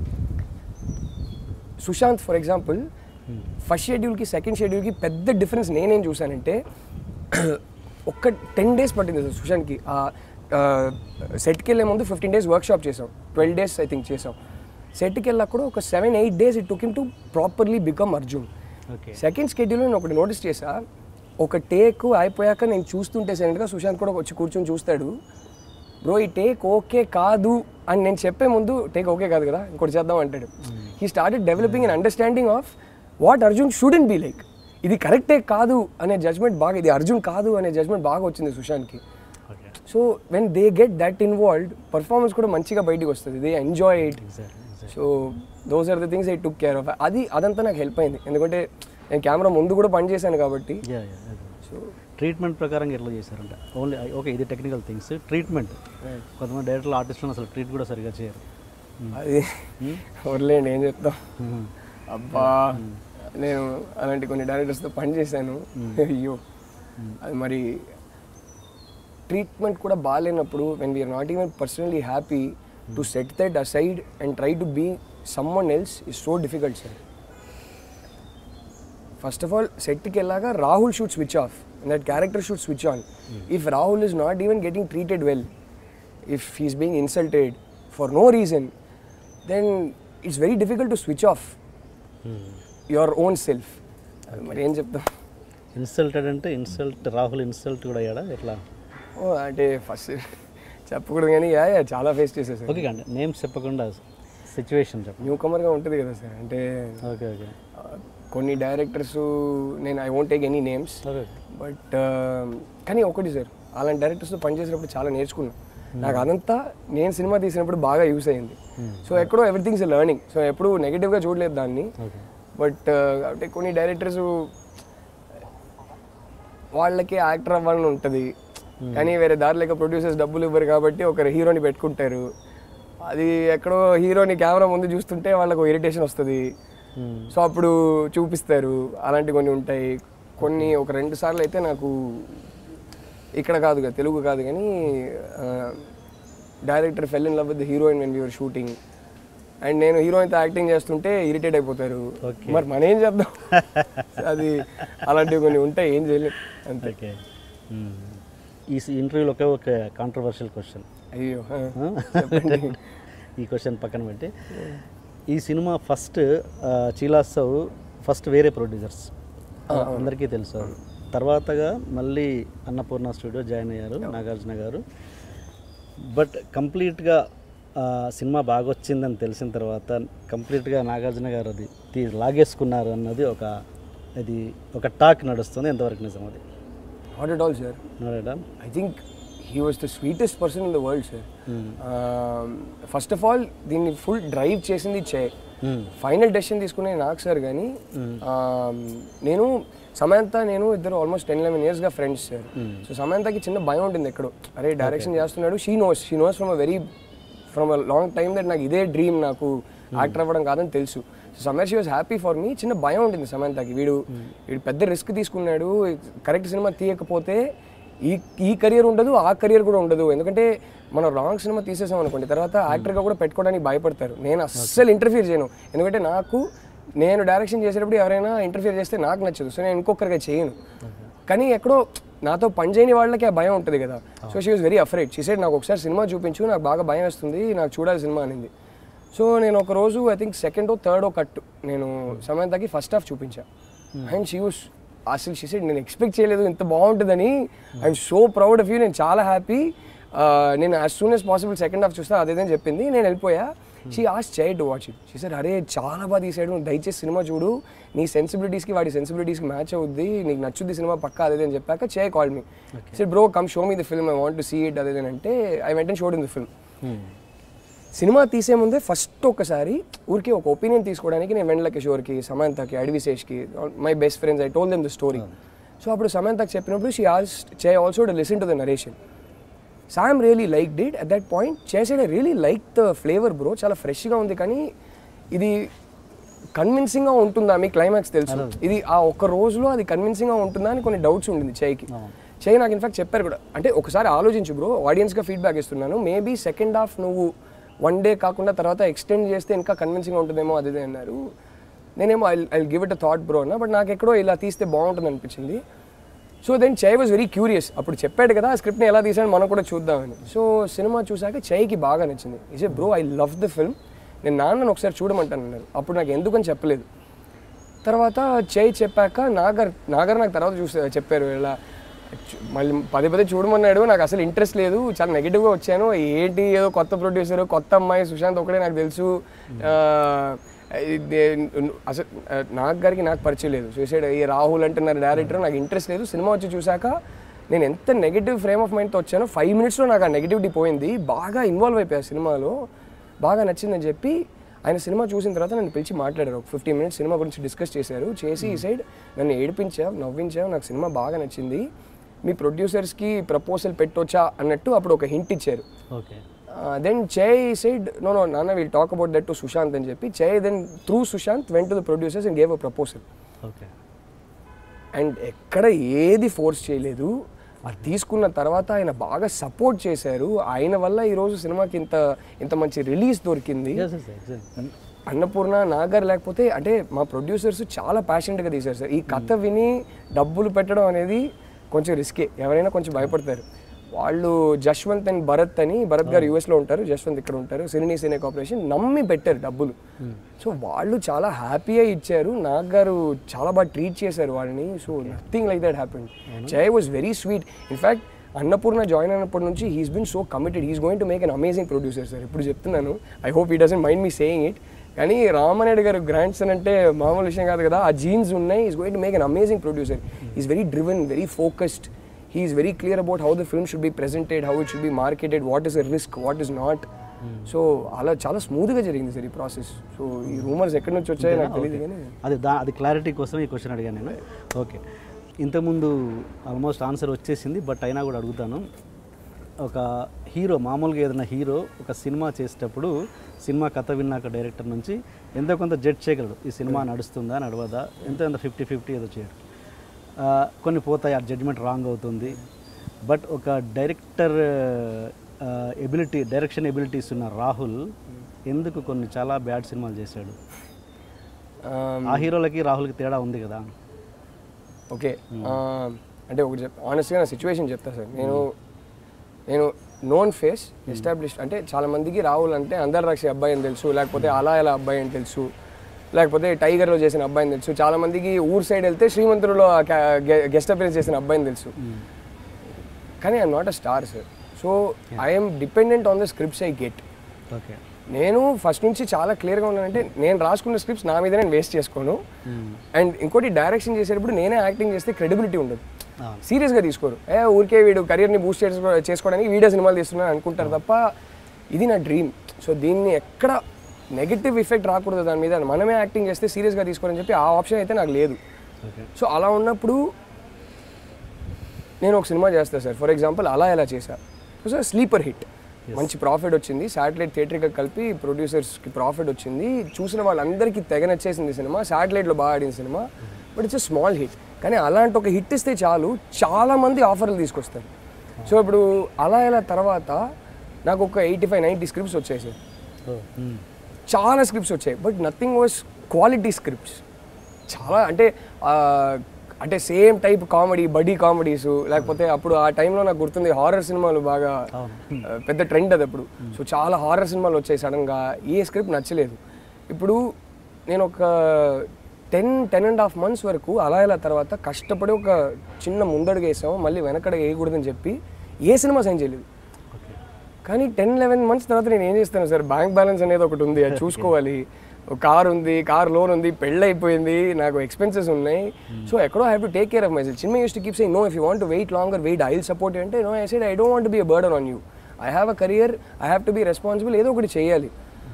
Sushant for example first షెడ్యూల్కి సెకండ్ షెడ్యూల్కి పెద్ద డిఫరెన్స్ నేనేం చూశానంటే ఒక్క టెన్ డేస్ పట్టింది సార్ సుశాంత్కి సెట్కి వెళ్ళే ముందు ఫిఫ్టీన్ డేస్ వర్క్ షాప్ చేసాం ట్వెల్వ్ డేస్ ఐ థింక్ చేసాం సెట్కి వెళ్ళాక కూడా ఒక seven eight days it took him to properly become Arjun okay second schedule నేను ఒకటి నోటీస్ చేసా ఒక టేక్ అయిపోయాక నేను చూస్తుంటే సైలెంట్గా సుశాంత్ కూడా వచ్చి కూర్చొని చూస్తాడు బ్రో ఈ టేక్ ఓకే కాదు అని నేను చెప్పే ముందు టేక్ ఓకే కాదు కదా ఇంకోటి చేద్దాం అంటాడు he started developing an understanding of what Arjun shouldn't be like ఇది కరెక్టే కాదు అనే జడ్జ్మెంట్ బాగా ఇది అర్జున్ కాదు అనే జడ్జ్మెంట్ బాగా వచ్చింది సుశాంత్కి okay so when they get that involved performance కూడా మంచిగా బయటికి వస్తుంది they enjoy it exactly exact so those are the things I took care of అది అదంతా నాకు హెల్ప్ అయింది ఎందుకంటే నేను కెమెరా ముందు కూడా పని చేశాను కాబట్టి యా యా సో ట్రీట్మెంట్ ప్రకారంగా ఎట్లా చేశారంట ఓన్లీ ఓకే ఇది టెక్నికల్ థింగ్స్ ట్రీట్మెంట్ కొంతమంది డైరెక్టర్లు ఆర్టిస్టులు అసలు ట్రీట్ కూడా సరిగా చేయరు అది వదిలేండి ఏం చెప్తాం అబ్బా నేను అలాంటి కొన్ని డైరెక్టర్స్తో పని చేశాను అయ్యో అది మరి ట్రీట్మెంట్ కూడా బాగాలేనప్పుడు when we're not even personally happy to set that aside and try to be someone else is so difficult sir first of all సెట్కి వెళ్ళాక Rahul shoot switch off that character shoot switch on if Rahul is not even getting treated well if he's being insulted for no reason then it's very difficult to switch off your own self మరి ఏం చెప్తాం insulted అంటే insult Rahul insult కూడా అయ్యాడా ఎట్లా ఓ అంటే first చెప్పకూడదు కానీ యా యా చాలా ఫేస్ చేసేసారు ఓకే అండి నేమ్స్ చెప్పకుండా సిచ్యువేషన్ చెప్పండి న్యూ కమర్గా ఉంటుంది కదా సార్ అంటే ఓకే ఓకే ఆ, కొన్ని డైరెక్టర్స్ నేను I won't take any names okay but కానీ ఒకటి సార్ అలాంటి డైరెక్టర్స్తో పనిచేసినప్పుడు చాలా నేర్చుకున్నాను నాకు అదంతా నేను సినిమా తీసినప్పుడు బాగా యూస్ అయింది సో ఎక్కడో ఎవ్రీథింగ్స్ లెర్నింగ్ సో ఎప్పుడు నెగిటివ్గా చూడలేదు దాన్ని ఓకే బట్ అంటే కొన్ని డైరెక్టర్స్ వాళ్ళకి యాక్టర్ అవ్వాలని ఉంటుంది కానీ వేరే దారి లేక ప్రొడ్యూసర్స్ డబ్బులు ఇవ్వరు కాబట్టి ఒకరు హీరోని పెట్టుకుంటారు అది ఎక్కడో హీరోని కెమెరా ముందు చూస్తుంటే వాళ్ళకు ఇరిటేషన్ వస్తుంది సో అప్పుడు చూపిస్తారు అలాంటి కొన్ని ఉంటాయి కొన్ని ఒక రెండు సార్లు అయితే నాకు ఇక్కడ కాదు కదా తెలుగు కాదు కానీ director fell in love with heroine when you're shooting and నేను హీరోయిన్తో యాక్టింగ్ చేస్తుంటే ఇరిటేట్ అయిపోతారు Okay. మరి మనం ఏం చేద్దాం అది అలాంటివి కొన్ని ఉంటాయి ఏం చేయలేం అంతే ఓకే ఈ ఇంటర్వ్యూలో ఒకే ఒక కాంట్రవర్షియల్ క్వశ్చన్ అయ్యో ఆ, చెప్పండి ఈ క్వశ్చన్ పక్కన పెట్టి ఈ సినిమా ఫస్ట్ చీలాసవ్ ఫస్ట్ వేరే ప్రొడ్యూసర్స్ అందరికీ తెలుసు అది. తర్వాతగా మళ్ళీ అన్నపూర్ణ స్టూడియో జాయిన్ అయ్యారు నాగార్జున గారు బట్ కంప్లీట్గా సినిమా బాగా వచ్చిందని తెలిసిన తర్వాత కంప్లీట్గా నాగార్జున గారు అది తీ లాగేసుకున్నారు అన్నది ఒక ఇది ఒక టాక్ నడుస్తుంది ఎంతవరకు నిజం అది నాట్ అట్ ఆల్ సార్ నడడా I think he was the sweetest person in the world sir first of all దీన్ని ఫుల్ డ్రైవ్ చేసింది చే ఫైనల్ డెసిషన్ తీసుకునే నాకు సార్ కానీ నేను సమంత నేను ఇద్దరు ఆల్మోస్ట్ టెన్ లెవెన్ ఇయర్స్గా ఫ్రెండ్స్ సార్ సో సమంతకి చిన్న భయం ఉంటుంది ఎక్కడో అరే డైరెక్షన్ చేస్తున్నాడు she knows she knows from a very from a long time that నాకు ఇదే డ్రీమ్ నాకు యాక్టర్ అవ్వడం కాదని తెలుసు సో సమర్ she was happy for me చిన్న భయం ఉంటుంది సమంతకి వీడు వీడు పెద్ద రిస్క్ తీసుకున్నాడు కరెక్ట్ సినిమా తీయకపోతే ఈ ఈ కెరియర్ ఉండదు ఆ కెరియర్ కూడా ఉండదు ఎందుకంటే మనం రాంగ్ సినిమా తీసేసాం అనుకోండి తర్వాత యాక్టర్గా కూడా పెట్టుకోవడానికి భయపడతారు నేను అస్సలు ఇంటర్ఫియర్ చేయను ఎందుకంటే నాకు నేను డైరెక్షన్ చేసేటప్పుడు ఎవరైనా ఇంటర్ఫియర్ చేస్తే నాకు నచ్చదు సో నేను ఇంకొకరిగా చేయను కానీ ఎక్కడో నాతో పని చేయని వాళ్ళకి ఆ భయం ఉంటుంది కదా so she was very afraid she side నాకు ఒకసారి సినిమా చూపించు నాకు బాగా భయం వేస్తుంది నాకు చూడాలి సినిమా అనింది సో నేను ఒక రోజు I think second third cut నేను సమంతకి ఫస్ట్ హాఫ్ చూపించా అండ్ షీ వాస్ అసలు షీ సైడ్ నేను ఎక్స్పెక్ట్ చేయలేదు ఇంత బాగుంటుందని I'm so proud of you నేను చాలా హ్యాపీ నేను as soon as possible second half చూస్తా అదేదని చెప్పింది నేను వెళ్ళిపోయా షీ ఆస్ Chay to watch it she sir అరే చాలా బాగా తీసాడు నువ్వు దయచేసి సినిమా చూడు నీ సెన్సిబిలిటీస్కి వాడి సెన్సిబిలిటీస్కి మ్యాచ్ అవుద్ది నీకు నచ్చుద్ది సినిమా పక్కా అదే అని చెప్పాక Chay call me sir bro come show me the film I want to see it అదే అంటే ఐ వెంటనే షోడ్ ఇన్ ద ఫిల్మ్ సినిమా తీసే ముందే ఫస్ట్ ఒకసారి ఊరికి ఒక ఒపీనియన్ తీసుకోవడానికి నేను వెండ్ల కిషోర్కి సమంతకి అడ్విశేష్కి my best friends I told them the story so అప్పుడు సమంతకి చెప్పినప్పుడు she also Chay also to listen to the narration Sam really like did at that point చేసేది really like the flavour bro చాలా ఫ్రెష్గా ఉంది కానీ ఇది కన్విన్సింగ్గా ఉంటుందా మీ క్లైమాక్స్ తెలుసు ఇది ఆ ఒక్క రోజులో అది కన్విన్సింగ్గా ఉంటుందా అని కొన్ని డౌట్స్ ఉండింది చేయికి చేయి నాకు ఇన్ఫాక్ట్ చెప్పారు కూడా అంటే ఒకసారి ఆలోచించు బ్రో ఆడియన్స్గా ఫీడ్బ్యాక్ ఇస్తున్నాను మేబీ సెకండ్ హాఫ్ నువ్వు వన్ డే కాకుండా తర్వాత ఎక్స్టెండ్ చేస్తే ఇంకా కన్విన్సింగ్గా ఉంటుందేమో అది ఇది అన్నారు నేనేమో I I give it a thought bro అన్న బట్ నాకు ఎక్కడో ఇలా తీస్తే బాగుంటుంది అనిపించింది so then Chai was very curious అప్పుడు చెప్పాడు కదా ఆ స్క్రిప్ట్ని ఎలా తీసాడు మనం కూడా చూద్దామని సో సినిమా చూసాక చైకి బాగా నచ్చింది is bro I love the film నేను నాన్నను ఒకసారి చూడమంటాను అన్నారు అప్పుడు నాకు ఎందుకని చెప్పలేదు తర్వాత చై చెప్పాక నాగర్ నాగర్ నాకు తర్వాత చూసా చెప్పారు ఇలా చు- మళ్ళీ పదే పదే చూడమన్నాడు నాకు అసలు ఇంట్రెస్ట్ లేదు చాలా నెగిటివ్గా వచ్చాను ఏంటి ఏదో కొత్త ప్రొడ్యూసర్ కొత్త అమ్మాయి సుశాంత్ ఒకడే నాకు తెలుసు ఆ, ఇది అసలు ఆ, నాగ్ గారికి నాకు పరిచయం లేదు సూసైడ్ ఈ రాహుల్ అంటున్నారు డైరెక్టర్ నాకు ఇంట్రెస్ట్ లేదు సినిమా వచ్చి చూశాక నేను ఎంత నెగిటివ్ ఫ్రేమ్ ఆఫ్ మైండ్తో వచ్చానో ఫైవ్ మినిట్స్లో నాకు ఆ నెగిటివిటీ పోయింది బాగా ఇన్వాల్వ్ అయిపోయా సినిమాలో బాగా నచ్చిందని చెప్పి ఆయన సినిమా చూసిన తర్వాత నన్ను పిలిచి మాట్లాడారు ఒక ఫిఫ్టీన్ మినిట్స్ సినిమా గురించి డిస్కస్ చేశారు చేసి ఈ సైడ్ నన్ను ఏడిపించావు నవ్వించావు నాకు సినిమా బాగా నచ్చింది మీ ప్రొడ్యూసర్స్కి ప్రపోజల్ పెట్టొచ్చా అన్నట్టు అప్పుడు ఒక హింట్ ఇచ్చారు okay then Chai side no no నాన్న will talk about that to Sushant అని చెప్పి Chai then through Sushant went to the producers and gave a proposal okay and ఎక్కడ ఏది ఫోర్స్ చేయలేదు అది తీసుకున్న తర్వాత ఆయన బాగా సపోర్ట్ చేశారు ఆయన వల్ల ఈరోజు సినిమాకి ఇంత ఇంత మంచి రిలీజ్ దొరికింది yes yes exact Annapurna Nagar లేకపోతే అంటే మా ప్రొడ్యూసర్స్ చాలా ప్యాషనెట్గా తీశారు సార్ ఈ కథ విని డబ్బులు పెట్టడం అనేది కొంచెం రిస్కే ఎవరైనా కొంచెం భయపడతారు వాళ్ళు జశ్వంత్ అండ్ భరత్ అని భరత్ గారు యూఎస్లో ఉంటారు జశ్వంత్ ఇక్కడ ఉంటారు సినీ సినీ కార్పొరేషన్ నమ్మి పెట్టారు డబ్బులు సో వాళ్ళు చాలా హ్యాపీగా ఇచ్చారు నాగ్ గారు చాలా బాగా ట్రీట్ చేశారు వాళ్ళని so nothing like that happened Jai was very sweet in fact Annapurna join అయినప్పటి నుంచి he's been so committed he's going to make an amazing producer sir ఇప్పుడు చెప్తున్నాను I hope he doesn't mind me saying it కానీ రామనాయుడు గారు grand son అంటే మామూలు విషయం కాదు కదా ఆ జీన్స్ ఉన్నాయి is going to make an amazing producer is very driven very focused he is very clear about how the film should be presented how it should be marketed what is a risk what is not so అలా చాలా స్మూత్గా జరిగింది sir ఈ process so ఈ rumours ఎక్కడి నుంచి వచ్చాయో నాకు తెలియదు కానీ అది దా అది క్లారిటీ కోసం ఈ క్వశ్చన్ అడిగాను నేను ఓకే ఇంతకుముందు ఆల్మోస్ట్ ఆన్సర్ వచ్చేసింది బట్ అయినా కూడా అడుగుతాను ఒక హీరో మామూలుగా ఏదైనా హీరో ఒక సినిమా చేసేటప్పుడు సినిమా కథ విన్నాక డైరెక్టర్ నుంచి ఎంతో కొంత జడ్జ్ చేయగలడు ఈ సినిమా నడుస్తుందా నడవదా ఎంతో ఎంత ఫిఫ్టీ ఫిఫ్టీ ఏదో చేయడు ఆ, కొన్ని పోతాయి ఆ జడ్జ్మెంట్ రాంగ్ అవుతుంది బట్ ఒక డైరెక్టర్ ఎబిలిటీ డైరెక్షన్ ఎబిలిటీస్ ఉన్న రాహుల్ ఎందుకు కొన్ని చాలా బ్యాడ్ సినిమాలు చేశాడు ఆ హీరోలకి రాహుల్కి తేడా ఉంది కదా ఓకే అంటే ఒకటి చెప్ ఆనెస్ట్గా నా సిచ్యువేషన్ చెప్తా సార్ నేను నేను నోన్ ఫేస్ ఎస్టాబ్లిష్ అంటే చాలా మందికి రాహుల్ అంటే అందరు రాక్షి అబ్బాయి అని తెలుసు లేకపోతే అలా ఎలా అబ్బాయి అని తెలుసు లేకపోతే టైగర్లో చేసిన అబ్బాయి అని తెలుసు చాలా మందికి ఊర్ సైడ్ వెళ్తే శ్రీమంతుడిలో గెస్ట్ అపియరెన్స్ చేసిన అబ్బాయిని తెలుసు కానీ I'm not a star sir so I'm dependent on the scripts I get okay నేను ఫస్ట్ నుంచి చాలా క్లియర్గా ఉన్నానంటే నేను రాసుకున్న స్క్రిప్ట్స్ నా మీద నేను వేస్ట్ చేసుకోను అండ్ ఇంకోటి డైరెక్షన్ చేసేటప్పుడు నేనే యాక్టింగ్ చేస్తే క్రెడిబిలిటీ ఉండదు అవును. సీరియస్గా తీసుకోరు ఏ ఊరికే వీడు కెరియర్ని బూస్ట్ చేసుకో చేసుకోవడానికి వీడియో సినిమాలు తీస్తున్నాను అనుకుంటారు తప్ప ఇది నా డ్రీమ్ సో దీన్ని ఎక్కడ నెగిటివ్ ఇఫెక్ట్ రాకూడదు దాని మీద మనమే యాక్టింగ్ చేస్తే సీరియస్గా తీసుకోరని చెప్పి ఆ ఆప్షన్ అయితే నాకు లేదు ఓకే సో అలా ఉన్నప్పుడు నేను ఒక సినిమా చేస్తాను సార్ ఫర్ ఎగ్జాంపుల్ అలా ఎలా చేశా సార్ స్లీపర్ హిట్ మంచి ప్రాఫిట్ వచ్చింది శాటిలైట్ థియేటర్గా కలిపి ప్రొడ్యూసర్స్కి ప్రాఫిట్ వచ్చింది చూసిన వాళ్ళందరికీ తెగ నచ్చేసింది సినిమా శాటిలైట్లో బాగా ఆడిన cinema but it's small hit కానీ అలాంటి ఒక హిట్ ఇస్తే చాలు చాలా మంది ఆఫర్లు తీసుకొస్తారు సో ఇప్పుడు అలా ఎలా తర్వాత నాకు ఒక ఎయిటీ ఫైవ్ నైంటీ స్క్రిప్ట్స్ వచ్చాయి సార్ చాలా స్క్రిప్ట్స్ వచ్చాయి but nothing was quality scripts చాలా అంటే ఆ, అంటే same type comedy buddy comedies లేకపోతే అప్పుడు ఆ టైంలో నాకు గుర్తుంది హారర్ సినిమాలు బాగా ఆ, పెద్ద ట్రెండ్ అది అప్పుడు సో చాలా హారర్ సినిమాలు వచ్చాయి సడన్గా ఏ స్క్రిప్ట్ నచ్చలేదు ఇప్పుడు నేను ఒక ten ten and half months వరకు అలా ఇలా తర్వాత కష్టపడి ఒక చిన్న ముందడుగు వేసాము మళ్ళీ వెనకడుగు వేయకూడదని చెప్పి ఏ సినిమా సైన్ చేయలేదు కానీ టెన్ లెవెన్ మంత్స్ తర్వాత నేను ఏం చేస్తాను సార్ బ్యాంక్ బ్యాలెన్స్ అనేది ఒకటి ఉంది అది చూసుకోవాలి ఒక కార్ ఉంది కార్ లోన్ ఉంది పెళ్ళి అయిపోయింది నాకు ఎక్స్పెన్సెస్ ఉన్నాయి సో ఎక్కడో have to take care of myself చిన్న used to keep say no if you want wait longer wait I support అంటే no I side I don't want be a burden on you I have a career I have to be responsible ఏదో ఒకటి చేయాలి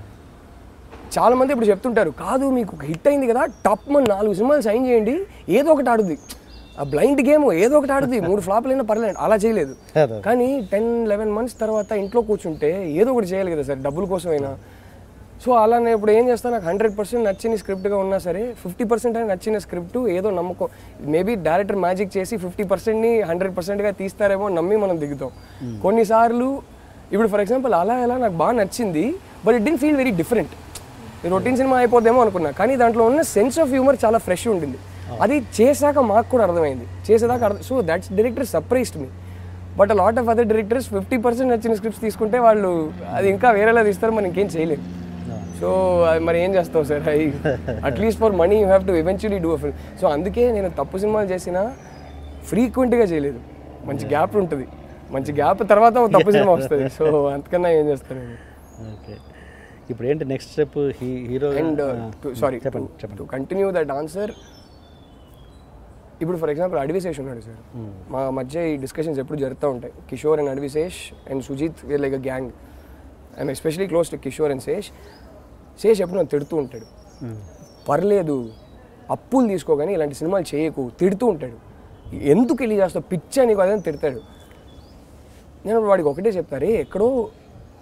చాలా మంది ఇప్పుడు చెప్తుంటారు కాదు మీకు ఒక హిట్ అయింది కదా టాప్ మన నాలుగు సినిమాలు సైన్ చేయండి ఏదో ఒకటి ఆడుద్ది ఆ బ్లైండ్ గేమ్ ఏదో ఒకటి ఆడుద్ది మూడు ఫ్లాప్లు అయినా పర్లేదు అలా చేయలేదు అదే. కానీ టెన్ లెవెన్ మంత్స్ తర్వాత ఇంట్లో కూర్చుంటే ఏదో ఒకటి చేయాలి కదా సార్ డబ్బుల కోసమైనా సో అలా నేను ఇప్పుడు ఏం చేస్తాను నాకు హండ్రెడ్ పర్సెంట్ నచ్చిన స్క్రిప్ట్గా ఉన్నా సరే ఫిఫ్టీ పర్సెంట్ అయినా నచ్చిన స్క్రిప్ట్ ఏదో నమ్మకం మేబీ డైరెక్టర్ మ్యాజిక్ చేసి ఫిఫ్టీ పర్సెంట్ని హండ్రెడ్ పర్సెంట్గా తీస్తారేమో అని నమ్మి మనం దిగుతాం కొన్నిసార్లు ఇప్పుడు ఫర్ ఎగ్జాంపుల్ అలా ఎలా నాకు బాగా నచ్చింది but it didn't feel very different routine cinema అయిపోద్దేమో అనుకున్నా కానీ దాంట్లో ఉన్న సెన్స్ ఆఫ్ హ్యూమర్ చాలా ఫ్రెష్ ఉండింది అది చేశాక మాకు కూడా అర్థమైంది చేసేదాకా అర్థం so that's director surprised me but lot of other directors fifty percent నచ్చిన స్క్రిప్ట్స్ తీసుకుంటే వాళ్ళు అది ఇంకా వేరేలా తీస్తారు మనం ఇంకేం చేయలేము సో అది మరి ఏం చేస్తావు sir I at least for money you have to eventually do film so అందుకే నేను తప్పు సినిమాలు చేసినా ఫ్రీక్వెంట్గా చేయలేదు మంచి గ్యాప్ ఉంటుంది మంచి గ్యాప్ తర్వాత ఒక తప్పు సినిమా వస్తుంది సో అంతకన్నా ఏం చేస్తాను నేను ఓకే ఇప్పుడు ఏంటి next step hero and sorry చెప్పండి చెప్పండి టు కంటిన్యూ దట్ ఆన్సర్ ఇప్పుడు ఫర్ ఎగ్జాంపుల్ అడవిశేష్ ఉన్నాడు సార్ మా మధ్య ఈ డిస్కషన్స్ ఎప్పుడు జరుగుతూ ఉంటాయి Kishore and Adivi Sesh and Sujith Veer like a gang I'm especially close to Kishore and Sesh Sesh ఎప్పుడు నన్ను తిడుతూ ఉంటాడు పర్లేదు అప్పులు తీసుకోగానే ఇలాంటి సినిమాలు చేయకు తిడుతూ ఉంటాడు ఎందుకు వెళ్ళి చేస్తావు పిచ్చా నీకు అదని తిడతాడు నేను వాడికి ఒకటే చెప్తారే ఎక్కడో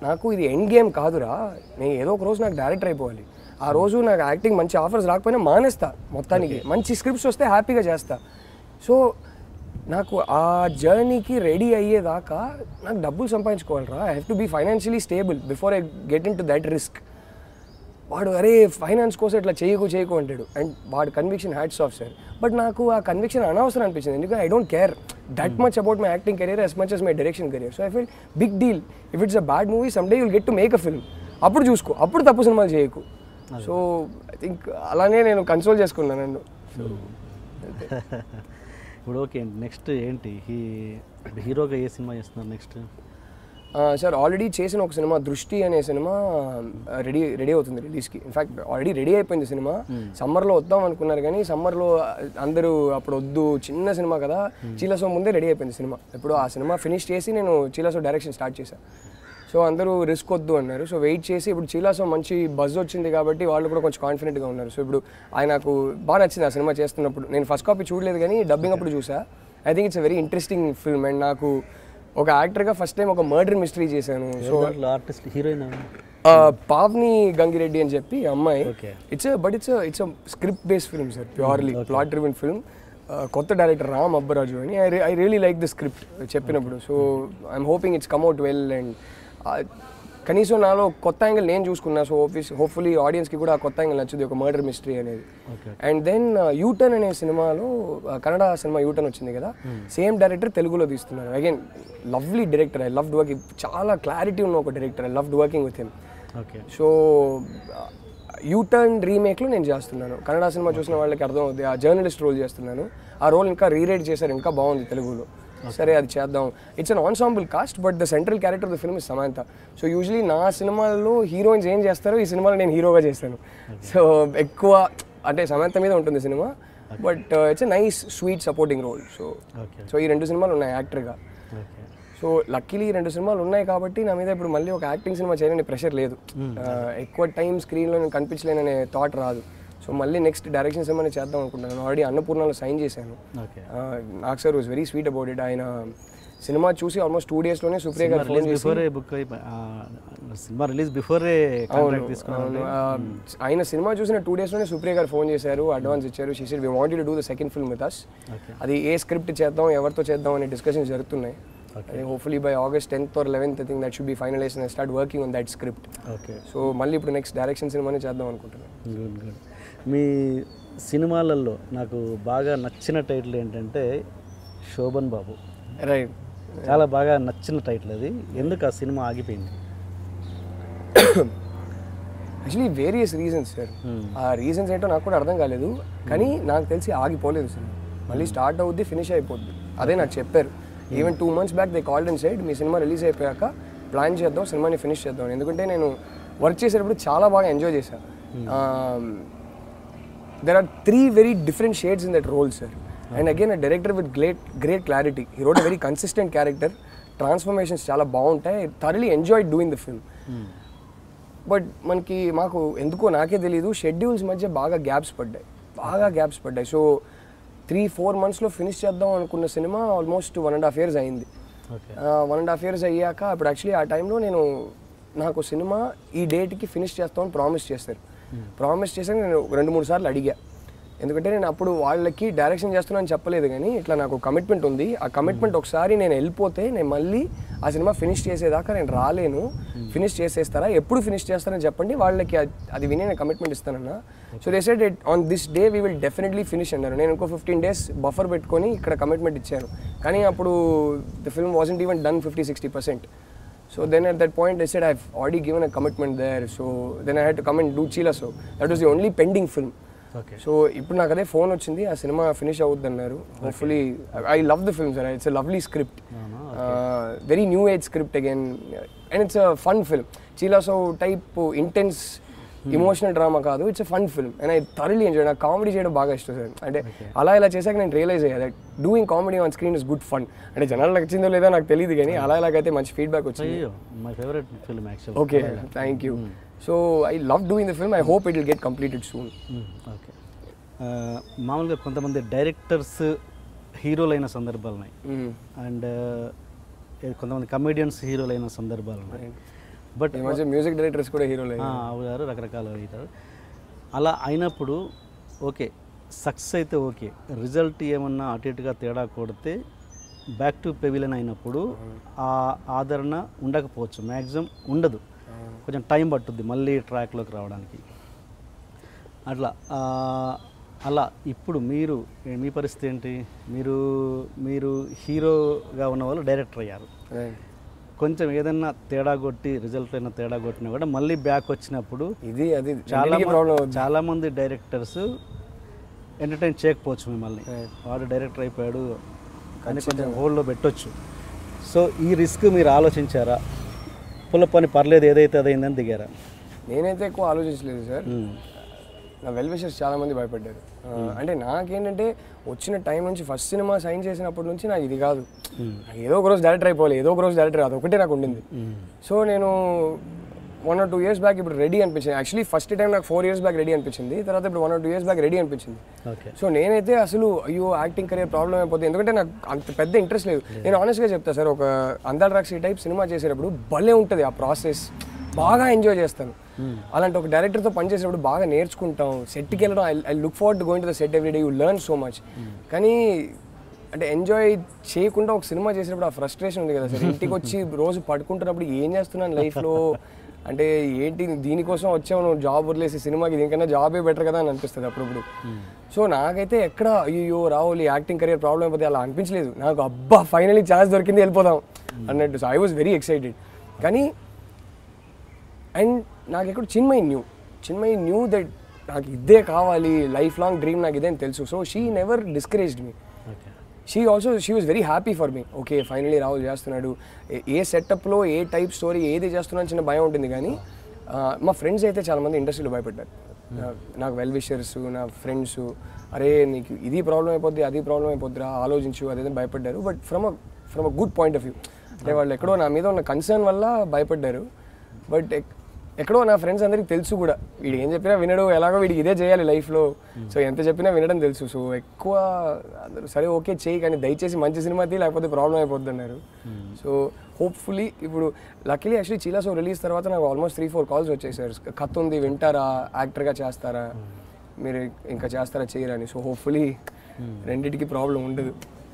నాకు ఇది ఎండ్ గేమ్ కాదురా నేను ఏదో ఒక రోజు నాకు డైరెక్టర్ అయిపోవాలి ఆ రోజు నాకు యాక్టింగ్ మంచి ఆఫర్స్ రాకపోయినా మానేస్తా మొత్తానికి మంచి స్క్రిప్ట్స్ వస్తే హ్యాపీగా చేస్తా సో నాకు ఆ జర్నీకి రెడీ అయ్యేదాకా నాకు డబ్బులు సంపాదించుకోవాలరా I have to be financially stable before I get in to that risk వాడు అరే ఫైనాన్స్ కోసం ఇట్లా చేయకు చేయకు అంటాడు అండ్ వాడు conviction hats off sir but నాకు ఆ కన్విక్షన్ అనవసరం అనిపించింది ఎందుకంటే I don't care that much about my acting career as much as my direction career so I feel big deal if it's a bad movie some day you'll get to make a film అప్పుడు చూసుకో అప్పుడు తప్పు సినిమాలు చేయకు so I think అలానే నేను console చేసుకున్నాను నన్ను సో ఇప్పుడు ఓకే నెక్స్ట్ ఏంటి హీ హీరోగా ఏ సినిమా చేస్తున్నారు నెక్స్ట్ సార్ ఆల్రెడీ చేసిన ఒక సినిమా దృష్టి అనే సినిమా రెడీ రెడీ అవుతుంది రిలీజ్కి ఇన్ఫాక్ట్ ఆల్రెడీ రెడీ అయిపోయింది సినిమా సమ్మర్లో వద్దాం అనుకున్నారు కానీ సమ్మర్లో అందరూ అప్పుడు వద్దు చిన్న సినిమా కదా చీలసో ముందే రెడీ అయిపోయింది సినిమా ఇప్పుడు ఆ సినిమా ఫినిష్ చేసి నేను చీలసో డైరెక్షన్ స్టార్ట్ చేశాను సో అందరూ రిస్క్ వద్దు అన్నారు సో వెయిట్ చేసి ఇప్పుడు చీలాసో మంచి బజ్ వచ్చింది కాబట్టి వాళ్ళు కూడా కొంచెం కాన్ఫిడెంట్గా ఉన్నారు సో ఇప్పుడు ఆయన నాకు బాగా నచ్చింది ఆ సినిమా చేస్తున్నప్పుడు నేను ఫస్ట్ కాపీ చూడలేదు కానీ డబ్బింగ్ అప్పుడు చూసా I think it's very interesting film and నాకు ఒక యాక్టర్గా ఫస్ట్ టైం ఒక మర్డర్ మిస్టరీ చేశాను సో దాంట్లో ఆర్టిస్ట్ హీరోయిన్ పావ్ని గంగిరెడ్డి అని చెప్పి ఈ అమ్మాయి Okay. It's but it's it's script based film sir purely plot driven film కొత్త డైరెక్టర్ రామ్ అబ్బరాజు అని I I really like the script చెప్పినప్పుడు so I'm hoping it's come out well and కనీసం నాలో కొత్త యాంగిల్ నేను చూసుకున్నా సో ఆఫీస్ హోప్ఫుల్లీ ఆడియన్స్కి కూడా ఆ కొత్త యాంగిల్ నచ్చుది ఒక మర్డర్ మిస్టరీ అనేది Okay. అండ్ దెన్ యూటర్న్ అనే సినిమాలో uh, కన్నడ సినిమా యూటర్న్ వచ్చింది కదా సేమ్ డైరెక్టర్ తెలుగులో తీస్తున్నారు again lovely director I love working చాలా క్లారిటీ ఉన్న ఒక director I love working with him okay so U turn రీమేక్లో నేను చేస్తున్నాను కన్నడ సినిమా చూసిన వాళ్ళకి అర్థం అవుతుంది ఆ జర్నలిస్ట్ రోల్ చేస్తున్నాను ఆ రోల్ ఇంకా రీరైట్ చేశారు ఇంకా బాగుంది తెలుగులో సరే అది చేద్దాం it's an ensemble cast but the central character of the film is Samantha so usually నా సినిమాల్లో హీరోయిన్స్ ఏం చేస్తారో ఈ సినిమాలో నేను హీరోగా చేస్తాను సో ఎక్కువ అంటే సమాంత మీద ఉంటుంది cinema but it's a nice sweet supporting role so okay so ఈ రెండు సినిమాలు ఉన్నాయి యాక్టర్గా ఓకే సో లక్కీలీ రెండు సినిమాలు ఉన్నాయి కాబట్టి నా మీద ఇప్పుడు మళ్ళీ ఒక యాక్టింగ్ సినిమా చేయాలని ప్రెషర్ లేదు ఆ, ఎక్కువ టైం స్క్రీన్లో నేను కనిపించలేననే థాట్ రాదు సో మళ్ళీ నెక్స్ట్ డైరెక్షన్ సినిమాని చేద్దాం అనుకుంటున్నాను ఆల్రెడీ అన్నపూర్ణలో సైన్ చేశాను ఓకే ఆ, Nag sir was very sweet about it ఆయన సినిమా చూసి ఆల్మోస్ట్ టూ డేస్లోనే సుప్రియ గారు ఫోన్ రిలీజ్ చేసి బిఫోరే బుక్ అయిపోయి సినిమా రిలీజ్ బిఫోరే కాంట్రాక్ట్ తీసుకున్నారు అవును, ఆ, ఆయన సినిమా చూసిన టూ డేస్లోనే సుప్రియ గారు ఫోన్ చేశారు అడ్వాన్స్ ఇచ్చారు she said we want to do the second film with us okay అది ఏ స్క్రిప్ట్ చేద్దాం ఎవరితో చేద్దాం అనే డిస్కషన్స్ జరుగుతున్నాయి hopefully by August tenth or eleventh I think that should be finalize and start working on that script okay so మళ్ళీ ఇప్పుడు next direction సినిమానే చేద్దాం అనుకుంటున్నాను గుడ్ గుడ్ మీ సినిమాలలో నాకు బాగా నచ్చిన టైటిల్ ఏంటంటే శోభన్ బాబు రైట్ చాలా బాగా నచ్చిన టైటిల్ అది ఎందుకు ఆ సినిమా ఆగిపోయింది యాక్చువల్లీ వేరియస్ రీజన్స్ సార్ ఆ రీజన్స్ ఏంటో నాకు కూడా అర్థం కాలేదు కానీ నాకు తెలిసి ఆగిపోలేదు సినిమా మళ్ళీ స్టార్ట్ అవుద్ది ఫినిష్ అయిపోద్ది అదే నాకు చెప్పారు even two months back they called and side me cinema release అయిపోయాక ప్లాన్ చేద్దాం సినిమాని ఫినిష్ చేద్దాం అని. ఎందుకంటే నేను వర్క్ చేసేటప్పుడు చాలా బాగా ఎంజాయ్ చేశాను there are three very different shades in that role sir and again a director with great great clarity ఈ road very consistent character transformations చాలా బాగుంటాయి thoroughly enjoy doing the film but మనకి మాకు ఎందుకో నాకే తెలియదు షెడ్యూల్స్ మధ్య బాగా గ్యాప్స్ పడ్డాయి బాగా గ్యాప్స్ పడ్డాయి సో త్రీ ఫోర్ మంత్స్లో ఫినిష్ చేద్దాం అనుకున్న cinema almost one and half years అయింది okay one and half years అయ్యాక ఇప్పుడు యాక్చువల్లీ ఆ టైంలో నేను నాకు సినిమా ఈ డేట్కి ఫినిష్ చేస్తామని ప్రామిస్ చేస్తారు ప్రామిస్ చేశాక నేను రెండు మూడు సార్లు అడిగా ఎందుకంటే నేను అప్పుడు వాళ్ళకి డైరెక్షన్ చేస్తున్నాను చెప్పలేదు కానీ ఇట్లా నాకు కమిట్మెంట్ ఉంది ఆ కమిట్మెంట్ ఒకసారి నేను వెళ్ళిపోతే నేను మళ్ళీ ఆ సినిమా ఫినిష్ చేసేదాకా నేను రాలేను ఫినిష్ చేసేస్తారా ఎప్పుడు ఫినిష్ చేస్తారని చెప్పండి వాళ్ళకి అది- అది విని నేను కమిట్మెంట్ ఇస్తానన్నా so they said on this day we will definitely finish అన్నారు నేను ఇంకో ఫిఫ్టీన్ డేస్ బఫర్ పెట్టుకొని ఇక్కడ కమిట్మెంట్ ఇచ్చాను కానీ అప్పుడు the film wasn't even done fifty sixty percent so then at that point I said I already given a commitment there so then I had to come and do Chilasow so that was the only pending film okay so ఇప్పుడు నాకు అదే phone వచ్చింది ఆ cinema finish అవుద్ది అన్నారు hopefully I love the film sir it's lovely script very new age script again and it's a fun film Chilasow type intense emotional drama కాదు it's a fun film and I thoroughly enjoy నాకు comedy చేయడం బాగా ఇష్టం sir అంటే అలా ఇలా చేశాక నేను రియలైజ్ అయ్యా that doing comedy on screen is good fun అంటే జనాలకు నచ్చిందో లేదో నాకు తెలియదు కానీ అలా ఇలాగైతే మంచి ఫీడ్బ్యాక్ వచ్చింది అయ్యో my favourite film actual okay thank you so I love doing the film I hope it will get completed soon okay మామూలుగా కొంతమంది డైరెక్టర్స్ హీరోలైన సందర్భాలు ఉన్నాయి అండ్ కొంతమంది కమెడియన్స్ హీరోలైన సందర్భాలు ఉన్నాయి బట్ ఈ మధ్య మ్యూజిక్ డైరెక్టర్స్ కూడా హీరోలు ఆ, అవుతారు రకరకాలు అవుతారు అలా అయినప్పుడు ఓకే సక్సెస్ అయితే ఓకే రిజల్ట్ ఏమన్నా అటు ఇటుగా తేడా కొడితే బ్యాక్ టు పెవిలన్ అయినప్పుడు ఆ ఆదరణ ఉండకపోవచ్చు మ్యాక్సిమం ఉండదు కొంచెం టైం పట్టుద్ది మళ్ళీ ట్రాక్లోకి రావడానికి అట్లా ఆ, అలా ఇప్పుడు మీరు ఏ- మీ పరిస్థితి ఏంటి మీరు మీరు హీరోగా ఉన్న వాళ్ళు డైరెక్టర్ అయ్యారు కొంచెం ఏదైనా తేడా కొట్టి రిజల్ట్ అయినా తేడా కొట్టినా కూడా మళ్ళీ బ్యాక్ వచ్చినప్పుడు ఇది అది చాలా ప్రాబ్లం మంది చాలా మంది డైరెక్టర్స్ ఎంటర్టైన్ చేయకపోవచ్చు మిమ్మల్ని వాడు డైరెక్టర్ అయిపోయాడు కానీ కొంచెం హోల్డ్లో పెట్టొచ్చు సో ఈ రిస్క్ మీరు ఆలోచించారా పుల్ల పని పర్లేదు ఏదైతే అదైందని దిగారా నేనైతే ఎక్కువ ఆలోచించలేదు సార్ నా వెల్ విషర్స్ చాలా మంది భయపడ్డారు ఆ, అంటే నాకేంటంటే వచ్చిన టైం నుంచి ఫస్ట్ సినిమా సైన్ చేసినప్పటి నుంచి నాకు ఇది కాదు నాకు ఏదో ఒక రోజు డైరెక్టర్ అయిపోవాలి ఏదో ఒక రోజు డైరెక్టర్ అది ఒకటే నాకు ఉండింది సో నేను one or two years back ఇప్పుడు రెడీ అనిపించింది యాక్చువల్లీ ఫస్ట్ టైం నాకు ఫోర్ ఇయర్స్ బ్యాక్ రెడీ అనిపించింది తర్వాత ఇప్పుడు one or two years back ready అనిపించింది ఓకే సో నేనైతే అసలు అయ్యో యాక్టింగ్ కెరియర్ ప్రాబ్లం అయిపోతుంది ఎందుకంటే నాకు అంత పెద్ద ఇంట్రెస్ట్ లేదు నేను ఆనెస్ట్గా చెప్తా సార్ ఒక అందాల రాక్షి టైప్ సినిమా చేసేటప్పుడు భలే ఉంటుంది ఆ ప్రాసెస్ బాగా ఎంజాయ్ చేస్తాను అలాంటి ఒక డైరెక్టర్తో పనిచేసేటప్పుడు బాగా నేర్చుకుంటాం సెట్కి వెళ్ళడం I I look forward going to the set every day you learn so much కానీ అంటే ఎంజాయ్ చేయకుండా ఒక సినిమా చేసేటప్పుడు ఆ ఫ్రస్ట్రేషన్ ఉంది కదా సార్ ఇంటికి వచ్చి రోజు పడుకుంటున్నప్పుడు ఏం చేస్తున్నాను లైఫ్లో అంటే ఏంటి దీనికోసం వచ్చావు నువ్వు జాబ్ వదిలేసి సినిమాకి దీనికన్నా జాబే బెటర్ కదా అని అనిపిస్తుంది అప్పుడప్పుడు సో నాకైతే ఎక్కడ అయ్యో రావాలి యాక్టింగ్ కెరియర్ ప్రాబ్లం అయిపోతే అలా అనిపించలేదు నాకు అబ్బా ఫైనలీ ఛాన్స్ దొరికింది వెళ్ళిపోదాం అన్నట్టు so I was very excited కానీ అండ్ నాకు ఎక్కడ Chinmayi knew Chinmayi knew that నాకు ఇదే కావాలి లైఫ్ లాంగ్ డ్రీమ్ నాకు ఇదే అని తెలుసు so she never discouraged me okay she also she was very happy for me okay finally Rahul చేస్తున్నాడు ఏ- ఏ సెటప్లో ఏ టైప్ స్టోరీ ఏది చేస్తున్నా చిన్న భయం ఉంటుంది కానీ ఆ, మా ఫ్రెండ్స్ అయితే చాలామంది ఇండస్ట్రీలో భయపడ్డారు నా- నాకు వెల్ విషర్స్ నా ఫ్రెండ్స్ అరే నీకు ఇది ప్రాబ్లం అయిపోద్ది అది ప్రాబ్లం అయిపోద్దిరా ఆలోచించు అదేదో భయపడ్డారు but from uh from uh good point of view అంటే వాళ్ళు ఎక్కడో నా మీద ఉన్న కన్సర్న్ వల్ల భయపడ్డారు బట్ ఎక్కడో నా ఫ్రెండ్స్ అందరికి తెలుసు కూడా వీడు ఏం చెప్పినా వినడు ఎలాగో వీడికి ఇదే చేయాలి లైఫ్లో సో ఎంత చెప్పినా వినడం తెలుసు సో ఎక్కువ అందరూ సరే ఓకే చేయి కానీ దయచేసి మంచి సినిమా తీ లేకపోతే ప్రాబ్లం అయిపోద్ది అన్నారు సో హోప్ఫుల్లీ ఇప్పుడు luckily actually Chi La Sow release తర్వాత నాకు ఆల్మోస్ట్ త్రీ ఫోర్ కాల్స్ వచ్చాయి సార్ కథ ఉంది వింటారా యాక్టర్గా చేస్తారా మీరు ఇంకా చేస్తారా చేయరా అని సో హోప్ఫుల్లీ రెండింటికి ప్రాబ్లం ఉండదు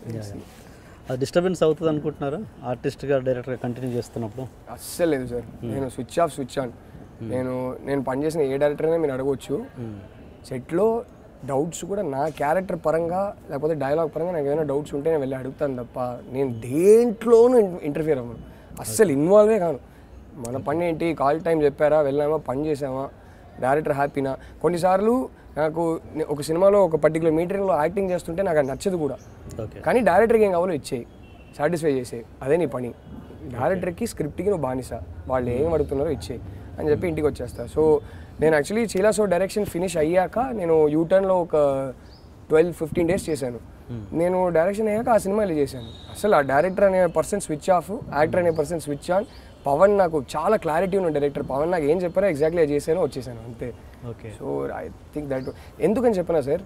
అది డిస్టర్బెన్స్ అవుతుంది అనుకుంటున్నారా ఆర్టిస్ట్గా డైరెక్టర్గా కంటిన్యూ చేస్తున్నప్పుడు అస్సలు లేదు సార్ నేను స్విచ్ ఆఫ్ స్విచ్ ఆన్ నేను నేను పనిచేసిన ఏ డైరెక్టర్ అయినా మీరు అడగవచ్చు సెట్లో డౌట్స్ కూడా నా క్యారెక్టర్ పరంగా లేకపోతే డైలాగ్ పరంగా నాకు ఏమైనా డౌట్స్ ఉంటే నేను వెళ్ళి అడుగుతాను తప్ప నేను దేంట్లోనూ ఇంటర్ఫియర్ అవ్వను అస్సలు ఇన్వాల్వే కాను మన పని ఏంటి కాల్ టైం చెప్పారా వెళ్ళామా పని చేసామా డైరెక్టర్ హ్యాపీనా కొన్నిసార్లు నాకు నే- ఒక సినిమాలో ఒక పర్టికులర్ మీటరింగ్లో యాక్టింగ్ చేస్తుంటే నాకు అది నచ్చదు కూడా ఓకే కానీ డైరెక్టర్కి ఏం కావాలో ఇచ్చేయి సాటిస్ఫై చేసే అదే నీ పని డైరెక్టర్కి స్క్రిప్ట్కి నువ్వు బానిస వాళ్ళు ఏం అడుగుతున్నారో ఇచ్చేయి అని చెప్పి ఇంటికి వచ్చేస్తా సో నేను actually Chi La Sow direction finish అయ్యాక నేను యూటర్న్లో ఒక ట్వెల్వ్ ఫిఫ్టీన్ డేస్ చేశాను నేను డైరెక్షన్ అయ్యాక ఆ సినిమా వెళ్ళి చేశాను అసలు ఆ డైరెక్టర్ అనే పర్సన్ స్విచ్ ఆఫ్ యాక్టర్ అనే పర్సన్ స్విచ్ ఆన్ పవన్ నాకు చాలా క్లారిటీ ఉన్న డైరెక్టర్ పవన్ నాకు ఏం చెప్పారో ఎగ్జాక్ట్లీ అది చేశాను వచ్చేసాను అంతే okay so I think that ఎందుకని చెప్పినా సార్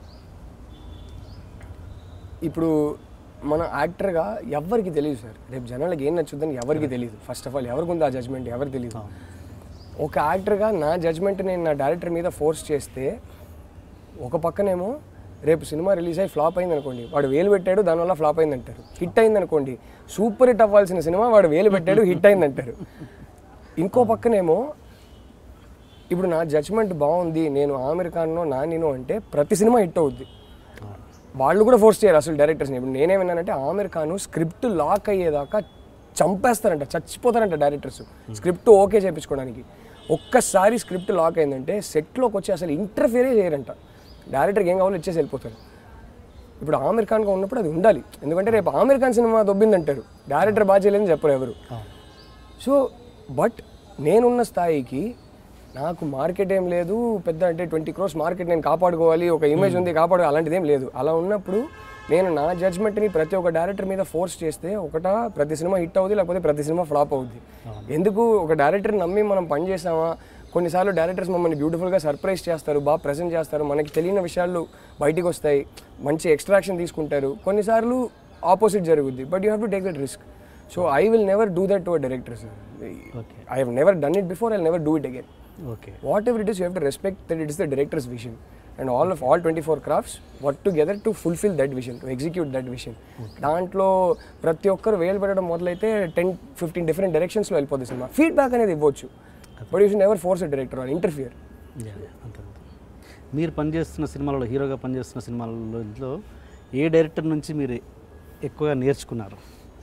ఇప్పుడు మన యాక్టర్గా ఎవరికి తెలియదు సార్ రేపు జనాలకు ఏం నచ్చుద్దని ఎవరికి తెలియదు ఫస్ట్ ఆఫ్ ఆల్ ఎవరికి ఉంది ఆ జడ్జ్మెంట్ ఎవరికి తెలియదు ఒక యాక్టర్గా నా జడ్జ్మెంట్ నేను నా డైరెక్టర్ మీద ఫోర్స్ చేస్తే ఒక పక్కనేమో రేపు సినిమా రిలీజ్ అయ్యి ఫ్లాప్ అయింది అనుకోండి వాడు వేలు పెట్టాడు దానివల్ల ఫ్లాప్ అయింది అంటారు హిట్ అయింది అనుకోండి సూపర్ హిట్ అవ్వాల్సిన సినిమా వాడు వేలు పెట్టాడు హిట్ అయింది అంటారు ఇంకో పక్కనేమో ఇప్పుడు నా జడ్జ్మెంట్ బాగుంది నేను ఆమిర్ ఖాన్నో నానినో అంటే ప్రతి సినిమా హిట్ అవుద్ది వాళ్ళు కూడా ఫోర్స్ చేయరు అసలు డైరెక్టర్స్ని ఇప్పుడు నేనే విన్నానంటే ఆమిర్ ఖాన్ స్క్రిప్ట్ లాక్ అయ్యేదాకా చంపేస్తారంట చచ్చిపోతారంట డైరెక్టర్స్ స్క్రిప్ట్ ఓకే చేయించుకోవడానికి ఒక్కసారి స్క్రిప్ట్ లాక్ అయిందంటే సెట్లోకి వచ్చి అసలు ఇంటర్ఫియరే చేయరంట డైరెక్టర్కి ఏం కావాలో ఇచ్చేసి వెళ్ళిపోతారు ఇప్పుడు ఆమిర్ ఖాన్గా ఉన్నప్పుడు అది ఉండాలి ఎందుకంటే రేపు ఆమిర్ ఖాన్ సినిమా దొబ్బిందంటారు డైరెక్టర్ బాగా చేయలేదని చెప్పరు ఎవరు సో బట్ నేనున్న స్థాయికి నాకు మార్కెట్ ఏం లేదు పెద్ద అంటే ట్వంటీ క్రోర్స్ మార్కెట్ నేను కాపాడుకోవాలి ఒక ఇమేజ్ ఉంది కాపాడు అలాంటిది ఏం లేదు అలా ఉన్నప్పుడు నేను నా జడ్జ్మెంట్ని ప్రతి ఒక్క డైరెక్టర్ మీద ఫోర్స్ చేస్తే ఒకట ప్రతి సినిమా హిట్ అవుద్ది లేకపోతే ప్రతి సినిమా ఫ్లాప్ అవుద్ది ఎందుకు ఒక డైరెక్టర్ నమ్మి మనం పని చేసామా కొన్నిసార్లు డైరెక్టర్స్ మమ్మల్ని బ్యూటిఫుల్గా సర్ప్రైజ్ చేస్తారు బాగా ప్రజెంట్ చేస్తారు మనకి తెలియని విషయాలు బయటికి వస్తాయి మంచి ఎక్స్ట్రాక్షన్ తీసుకుంటారు కొన్నిసార్లు ఆపోజిట్ జరుగుద్ది but you have to take that risk so I will never do that to uh director sir Okay. I have never done it before I never do it again okay whatever it is you have to respect that it is the director's vision and all of all twenty four crafts work together to fulfil that vision to execute that vision దాంట్లో ప్రతి ఒక్కరు వేలు పెట్టడం మొదలైతే ten fifteen different డైరెక్షన్స్లో వెళ్ళిపోతుంది cinema feedback అనేది ఇవ్వచ్చు but you should never force a director or interfere yeah, yeah, అంతే అంతే. మీరు పనిచేస్తున్న సినిమాలలో హీరోగా పనిచేస్తున్న సినిమాలలో ఏ డైరెక్టర్ నుంచి మీరు ఎక్కువగా నేర్చుకున్నారు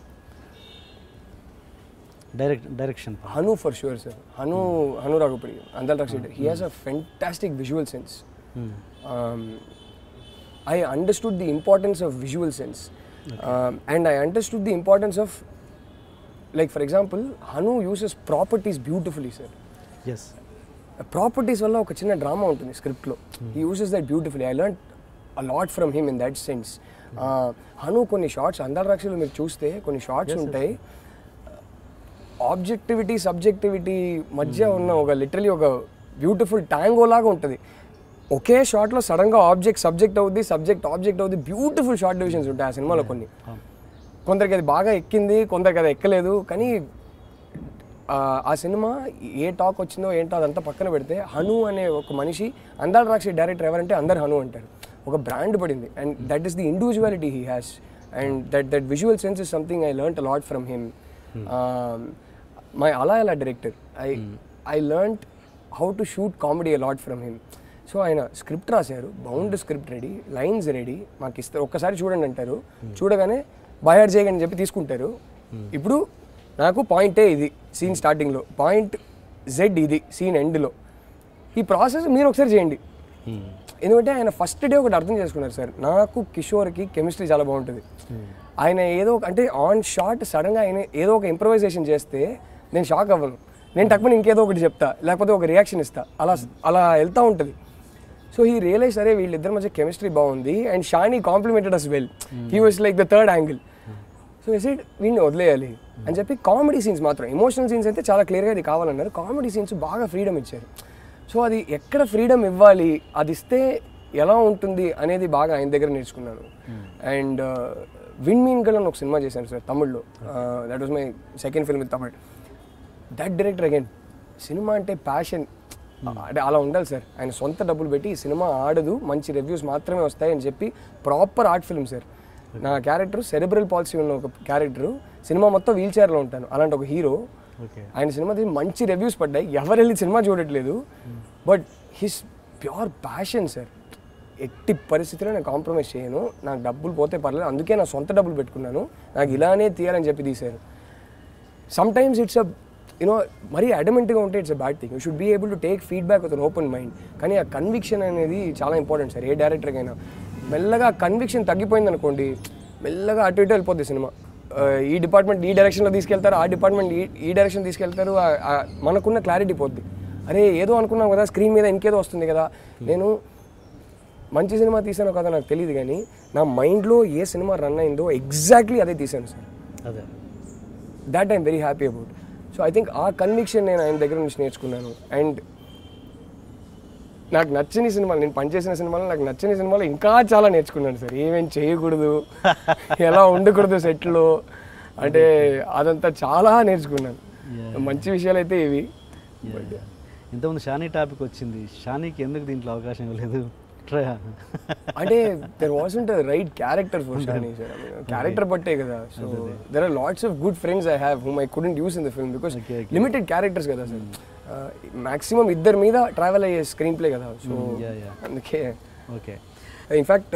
direct direction Hanu for sure sir Hanu Hanu Raghavapudi Andala Rakshasi he has uh fantastic visual sense um, I understood the importance of visual sense. Um, and I understood the importance of, like, for example, Hanu uses properties beautifully, sir. Yes properties వల్ల ఒక చిన్న drama ఉంటుంది స్క్రిప్ట్లో he uses that beautifully I learn a lot from him in that sense Hanu కొన్ని shots అందాల రాక్షలు మీరు చూస్తే కొన్ని షార్ట్స్ ఉంటాయి ఆబ్జెక్టివిటీ సబ్జెక్టివిటీ మధ్య ఉన్న ఒక లిటరలీ ఒక బ్యూటిఫుల్ ట్యాంగో లాగా ఉంటుంది ఒకే షార్ట్లో సడన్గా ఆబ్జెక్ట్ సబ్జెక్ట్ అవుద్ది సబ్జెక్ట్ ఆబ్జెక్ట్ అవుద్ది బ్యూటిఫుల్ షార్ట్ డివిజన్స్ ఉంటాయి ఆ సినిమాలో కొన్ని కొందరికి అది బాగా ఎక్కింది కొందరికి అది ఎక్కలేదు కానీ ఆ, ఆ సినిమా ఏ టాక్ వచ్చిందో ఏంటో అదంతా పక్కన పెడితే హను అనే ఒక మనిషి అందాల రాక్షి డైరెక్టర్ ఎవరంటే అందరు హను అంటారు ఒక బ్రాండ్ పడింది and that is the individuality he has and that that visual sense is something I learn lot from him my అలా అలా director I I learn how to shoot comedy lot from him so ఆయన script రాశారు bound script ready lines ready మాకు ఇస్తారు ఒక్కసారి చూడండి అంటారు చూడగానే బయర్ చేయగని అని చెప్పి తీసుకుంటారు ఇప్పుడు నాకు పాయింటే ఇది సీన్ స్టార్టింగ్లో పాయింట్ జెడ్ ఇది సీన్ ఎండ్లో ఈ ప్రాసెస్ మీరు ఒకసారి చేయండి ఎందుకంటే ఆయన ఫస్ట్ డే ఒకటి అర్థం చేసుకున్నారు సార్ నాకు కిషోర్కి కెమిస్ట్రీ చాలా బాగుంటుంది ఆయన ఏదో ఒక- అంటే ఆన్ షాట్ సడన్గా ఆయన ఏదో ఒక ఇంప్రవైజేషన్ చేస్తే నేను షాక్ అవ్వను నేను తక్కువ ఇంకేదో ఒకటి చెప్తా లేకపోతే ఒక రియాక్షన్ ఇస్తా అలా అలా వెళ్తూ ఉంటుంది సో ఈ రియలైజ్ సరే వీళ్ళిద్దరి మధ్య కెమిస్ట్రీ బాగుంది and Shani complimented as well he was like the third angle so aside వీడిని వదిలేయాలి అని చెప్పి కామెడీ సీన్స్ మాత్రం ఎమోషనల్ సీన్స్ అయితే చాలా క్లియర్గా ఇది కావాలన్నారు కామెడీ సీన్స్ బాగా ఫ్రీడమ్ ఇచ్చారు సో అది ఎక్కడ ఫ్రీడమ్ ఇవ్వాలి అది ఇస్తే ఎలా ఉంటుంది అనేది బాగా ఆయన దగ్గర నేర్చుకున్నాను అండ్ విన్ మీన్ గల్ అని ఒక సినిమా చేశాను సార్ తమిళ్లో that was my second film in Tamil that director again cinema అంటే ప్యాషన్ అంటే అలా ఉండాలి సార్ ఆయన సొంత డబ్బులు పెట్టి ఈ సినిమా ఆడదు మంచి రివ్యూస్ మాత్రమే వస్తాయి అని చెప్పి ప్రాపర్ ఆర్ట్ ఫిల్మ్ సార్ నా క్యారెక్టర్ సెరెబ్రల్ పాలసీ ఉన్న ఒక క్యారెక్టర్ సినిమా మొత్తం వీల్ చైర్లో ఉంటాను అలాంటి ఒక హీరో ఓకే ఆయన సినిమా తీసి మంచి రివ్యూస్ పడ్డాయి ఎవరు వెళ్ళి సినిమా చూడట్లేదు but his pure passion sir ఎట్టి పరిస్థితిలో నేను కాంప్రమైజ్ చేయను నాకు డబ్బులు పోతే పర్లేదు అందుకే నా సొంత డబ్బులు పెట్టుకున్నాను నాకు ఇలానే తీయాలని చెప్పి తీశారు sometimes it's uh you know మరీ అడమెంట్గా ఉంటే it's a bad thing you should be able to take feedback with an open mind కానీ ఆ కన్విక్షన్ అనేది చాలా ఇంపార్టెంట్ సార్ ఏ డైరెక్టర్కైనా మెల్లగా కన్విక్షన్ తగ్గిపోయింది అనుకోండి మెల్లగా అటు ఇటు వెళ్ళిపోద్ది సినిమా ఆ, ఈ డిపార్ట్మెంట్ ఈ డైరెక్షన్లో తీసుకెళ్తారు ఆ డిపార్ట్మెంట్ ఈ ఈ డైరెక్షన్ తీసుకెళ్తారు ఆ- ఆ మనకున్న క్లారిటీ పోద్ది అరే ఏదో అనుకున్నాం కదా స్క్రీన్ మీద ఇంకేదో వస్తుంది కదా నేను మంచి సినిమా తీసానో కదా నాకు తెలియదు కానీ నా మైండ్లో ఏ సినిమా రన్ అయిందో ఎగ్జాక్ట్లీ అదే తీశాను సార్ అదే that I'm very happy about so I think uh conviction నేను ఆయన దగ్గర నుంచి నేర్చుకున్నాను అండ్ నాకు నచ్చని సినిమాలు నేను పనిచేసిన సినిమాలు నాకు నచ్చని సినిమాలు ఇంకా చాలా నేర్చుకున్నాను సార్ ఏమేం చేయకూడదు ఎలా ఉండకూడదు సెట్లో అంటే అదంతా చాలా నేర్చుకున్నాను మంచి విషయాలు అయితే ఇవి ఇంతకుముందు షానీ టాపిక్ వచ్చింది షానీకి ఎందుకు దీంట్లో అవకాశం ఇవ్వలేదు ట్రై అంటే there wasn't right character for Shani sir character బట్టే కదా so there are lots of good friends I have whom I couldn't use in the film because Okay, okay. Limited characters కదా సార్ మాక్సిమం ఇద్దరి మీద travel అయ్యే screenplay కదా so yeah, yeah. అందుకే okay in fact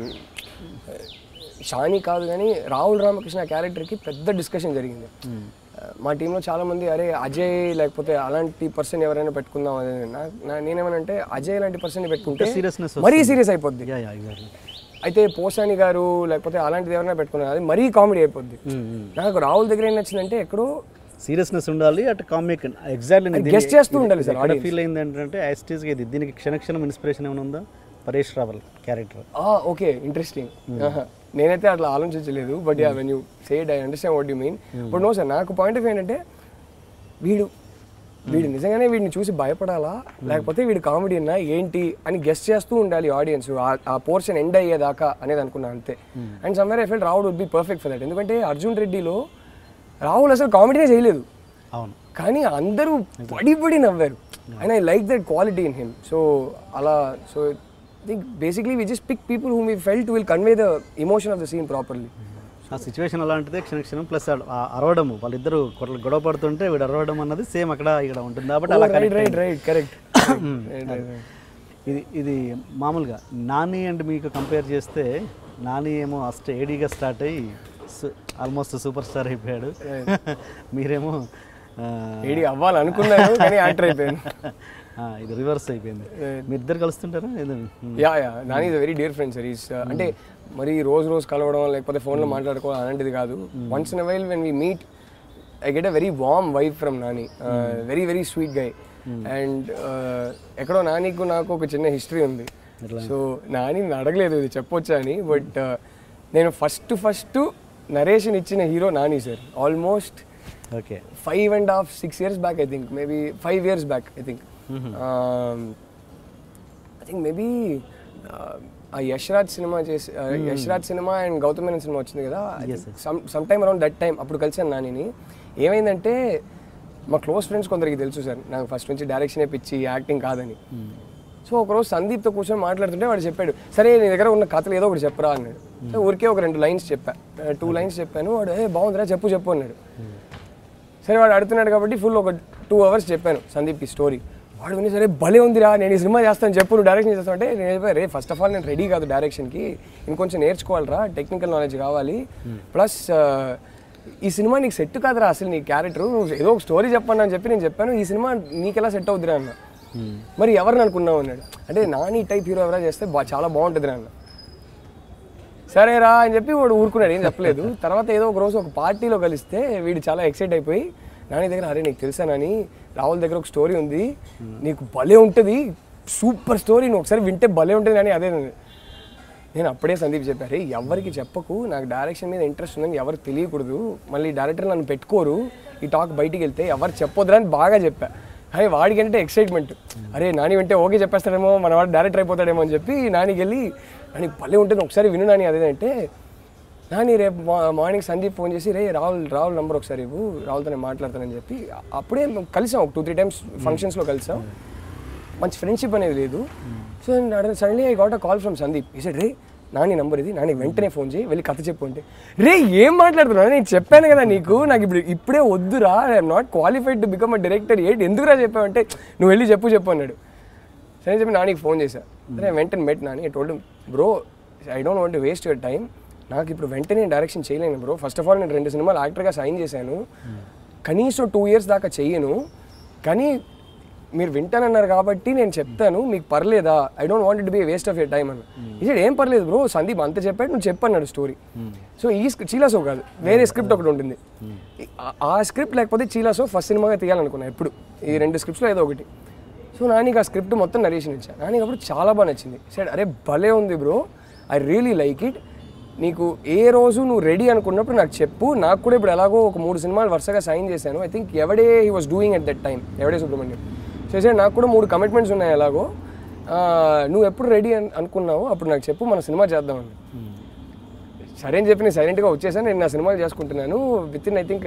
Shani కాదు కానీ రాహుల్ రామకృష్ణ క్యారెక్టర్కి పెద్ద డిస్కషన్ జరిగింది Uh, మా టీంలో చాలా మంది అరే అజయ్ లేకపోతే అలాంటి పర్సన్ ఎవరైనా పెట్టుకుందాం అదే నా- నా- నేనేమనంటే అజయ్ లాంటి పర్సన్ పెట్టుకుంటే seriousness మరీ సీరియస్ అయిపోద్ది యా యా ఎగ్జాక్ట్లీ అయితే పోసాని గారు లేకపోతే అలాంటిది ఎవరైనా పెట్టుకున్నారు అది మరీ కామెడీ అయిపోద్ది నాకు రాహుల్ దగ్గర ఏం నచ్చిందంటే ఎక్కడో సీరియస్నెస్ ఉండాలి అటు కామిక్ ఎగ్జాక్ట్లీ guess చేస్తూ ఉండాలి సార్ audience. ఫీల్ అయింది ఏంటంటే యాస్టీస్గా ఇది దీనికి క్షణ క్షణం ఇన్స్పిరేషన్ ఏమైనా ఉందా Paresh Rawal character okay interesting నేనైతే అట్లా ఆలోచించలేదు but yeah when you said I understand what you mean but no sir నాకు పాయింట్ ఆఫ్ ఏంటంటే వీడు వీడు నిజంగానే వీడిని చూసి భయపడాలా లేకపోతే వీడు కామెడీ అన్నా ఏంటి అని గెస్ట్ చేస్తూ ఉండాలి ఆడియన్స్ ఆ పోర్షన్ ఎండ్ అయ్యేదాకా అనేది అనుకున్నా అంతే and somewhere I felt Rao would would be perfect for that ఎందుకంటే అర్జున్ రెడ్డిలో రాహుల్ అసలు కామెడీనే చేయలేదు అవును కానీ అందరూ పడి పడి నవ్వారు and I like that quality in him so అలా so think basically we just pick people whom we felt will convey the emotion of the scene properly uh situation అలాంటిదే క్షణ క్షణం ప్లస్ అరవడము వాళ్ళిద్దరు కొట్ల గొడవ పడుతుంటే వీడు అరవడం అన్నది సేమ్ అక్కడ ఇక్కడ ఉంటుంది కాబట్టి అలా రైట్ connect రైట్ అయింది. రైట్ కరెక్ట్ ఇది ఇది మామూలుగా నాని అండ్ మీకు కంపేర్ చేస్తే నాని ఏమో ఫస్ట్ ఏడీగా స్టార్ట్ అయ్యి ఆల్మోస్ట్ సూపర్ స్టార్ అయిపోయాడు మీరేమో ఆ, ఏడి అవ్వాలనుకున్నాను కానీ యాక్టర్ అయిపోయాను ఆ, ఇది రివర్స్ అయిపోయింది మీ ఇద్దరు కలుస్తుంటారా ఏదో yeah yeah Nani is very dear friend sir is అంటే మరి రోజు రోజు కలవడం లేకపోతే ఫోన్లో మాట్లాడుకోవడం అలాంటిది కాదు once in while when we meet I get a very warm vibe from Nani very very sweet guy and ఎక్కడో నానికి నాకు ఒక చిన్న హిస్టరీ ఉంది సో నాని నన్ను అడగలేదు ఇది చెప్పొచ్చా అని బట్ నేను ఫస్ట్ ఫస్ట్ నరేషన్ ఇచ్చిన hero Nani sir almost okay five and half six years back I think maybe five years back I think I think maybe uh Yash Raj cinema చేసి Yash Raj cinema and Gautham Menon cinema వచ్చింది కదా some some time around that time అప్పుడు కలిసాను నానిని ఏమైందంటే మా close friends కొందరికి తెలుసు సార్ నాకు ఫస్ట్ నుంచి డైరెక్షన్ పిచ్చి యాక్టింగ్ కాదని సో ఒకరోజు సందీప్తో కూర్చొని మాట్లాడుతుంటే వాడు చెప్పాడు సరే నీ దగ్గర ఉన్న కథలు ఏదో ఒకటి చెప్పరా అన్నాడు సో ఊరికే ఒక రెండు లైన్స్ చెప్పా టూ లైన్స్ చెప్పాను వాడు ఏ బాగుందిరా చెప్పు చెప్పు అన్నాడు సరే వాడు అడుగుతున్నాడు కాబట్టి ఫుల్ ఒక టూ అవర్స్ చెప్పాను సందీప్కి స్టోరీ వాడు విని సరే భలే ఉందిరా నేను ఈ సినిమా చేస్తాను చెప్పు నువ్వు డైరెక్షన్ చేస్తావు అంటే నేను చెప్పా రే ఫస్ట్ ఆఫ్ ఆల్ నేను రెడీ కాదు డైరెక్షన్కి ఇంకొంచెం నేర్చుకోవాలిరా టెక్నికల్ నాలెడ్జ్ కావాలి ప్లస్ ఈ సినిమా నీకు సెట్ కాదురా అసలు నీ క్యారెక్టర్ నువ్వు ఏదో ఒక స్టోరీ చెప్పండి అని చెప్పి నేను చెప్పాను ఈ సినిమా నీకెలా సెట్ అవుద్దిరా అన్న మరి ఎవరిని అనుకున్నావు అన్నాడు అంటే నాని టైప్ హీరో ఎవరైనా చేస్తే బా చాలా బాగుంటుంది అన్న సరేరా అని చెప్పి వాడు ఊరుకున్నాడు ఏం చెప్పలేదు తర్వాత ఏదో ఒక రోజు ఒక పార్టీలో కలిస్తే వీడు చాలా ఎక్సైట్ అయిపోయి నాని దగ్గర అరే నీకు తెలుసా నాని రాహుల్ దగ్గర ఒక స్టోరీ ఉంది నీకు భలే ఉంటుంది సూపర్ స్టోరీ నువ్వు ఒకసారి వింటే భలే ఉంటుంది అని అదే అన్నది. నేను అప్పుడే సందీప్ చెప్పారు "ఏయ్, ఎవరికి చెప్పకు నాకు డైరెక్షన్ మీద ఇంట్రెస్ట్ ఉందని ఎవరికి తెలియకూడదు మళ్ళీ డైరెక్టర్ నన్ను పెట్టుకోరు ఈ టాక్ బయటికి వెళ్తే ఎవరు చెప్పొద్దురా అని బాగా చెప్పా కానీ వాడికి అంటే ఎక్సైట్మెంట్ అరే నాని వింటే ఓకే చెప్పేస్తాడేమో మన వాడు డైరెక్టర్ అయిపోతాడేమో అని చెప్పి నానికి వెళ్ళి నాని భలే ఉంటుంది ఒకసారి విను నాని అదేంటే నాని రేపు మా- మార్నింగ్ సందీప్ ఫోన్ చేసి రే రాహుల్ రాహుల్ నంబర్ ఒకసారి ఇవ్వు రాహుల్తో నేను మాట్లాడతానని చెప్పి అప్పుడే మేము కలిసాం ఒక టూ త్రీ టైమ్స్ ఫంక్షన్స్లో కలిసాం మంచి ఫ్రెండ్షిప్ అనేది లేదు so suddenly I got a call from Sandeep he said ray Nani number ఇది నాని వెంటనే ఫోన్ చేయి వెళ్ళి కథ చెప్పు అంటే రే ఏం మాట్లాడుతున్నావు నేను చెప్పాను కదా నీకు నాకు ఇప్పుడు ఇప్పుడే వద్దురా I'm not qualified to become a director ఏంటి ఎందుకురా చెప్పావంటే నువ్వు వెళ్ళి చెప్పు చెప్పు అన్నాడు సరే చెప్పి నానికి ఫోన్ చేశా సరే వెంటనే met Nani I told bro I don't want waste your time నాకు ఇప్పుడు వెంటనే డైరెక్షన్ చేయలేను బ్రో ఫస్ట్ ఆఫ్ ఆల్ నేను రెండు సినిమాలు యాక్టర్గా సైన్ చేశాను కనీసం టూ ఇయర్స్ దాకా చెయ్యను కానీ మీరు వింటానన్నారు కాబట్టి నేను చెప్తాను మీకు పర్లేదా I don't want to be waste of your time అన్న ఇది ఏం పర్లేదు బ్రో సందీప్ అంత చెప్పాడు నువ్వు చెప్పన్నాడు స్టోరీ సో ఈ చీలాసో కాదు వేరే స్క్రిప్ట్ ఒకటి ఉంటుంది ఆ- ఆ స్క్రిప్ట్ లేకపోతే చీలాసో ఫస్ట్ సినిమాగా తీయాలనుకున్నా ఎప్పుడు ఈ రెండు స్క్రిప్ట్స్లో ఏదో ఒకటి సో నానికి ఆ స్క్రిప్ట్ మొత్తం నరేషన్ ఇచ్చా నానికి అప్పుడు చాలా బాగా నచ్చింది సైడ్ అరే భలే ఉంది bro I really like it నీకు ఏ రోజు నువ్వు రెడీ అనుకున్నప్పుడు నాకు చెప్పు నాకు కూడా ఇప్పుడు ఎలాగో ఒక మూడు సినిమాలు వరుసగా సైన్ చేశాను I think Yevade he was doing at that time Yevade Subramanyam చేసే నాకు కూడా మూడు కమిట్మెంట్స్ ఉన్నాయి ఎలాగో ఆ, నువ్వు ఎప్పుడు రెడీ అని అనుకున్నావో అప్పుడు నాకు చెప్పు మన సినిమా చేద్దామని సరే అని చెప్పి నేను సైలెంట్గా వచ్చేసాను నేను నా సినిమాలు చేసుకుంటున్నాను విత్ ఇన్ ఐ థింక్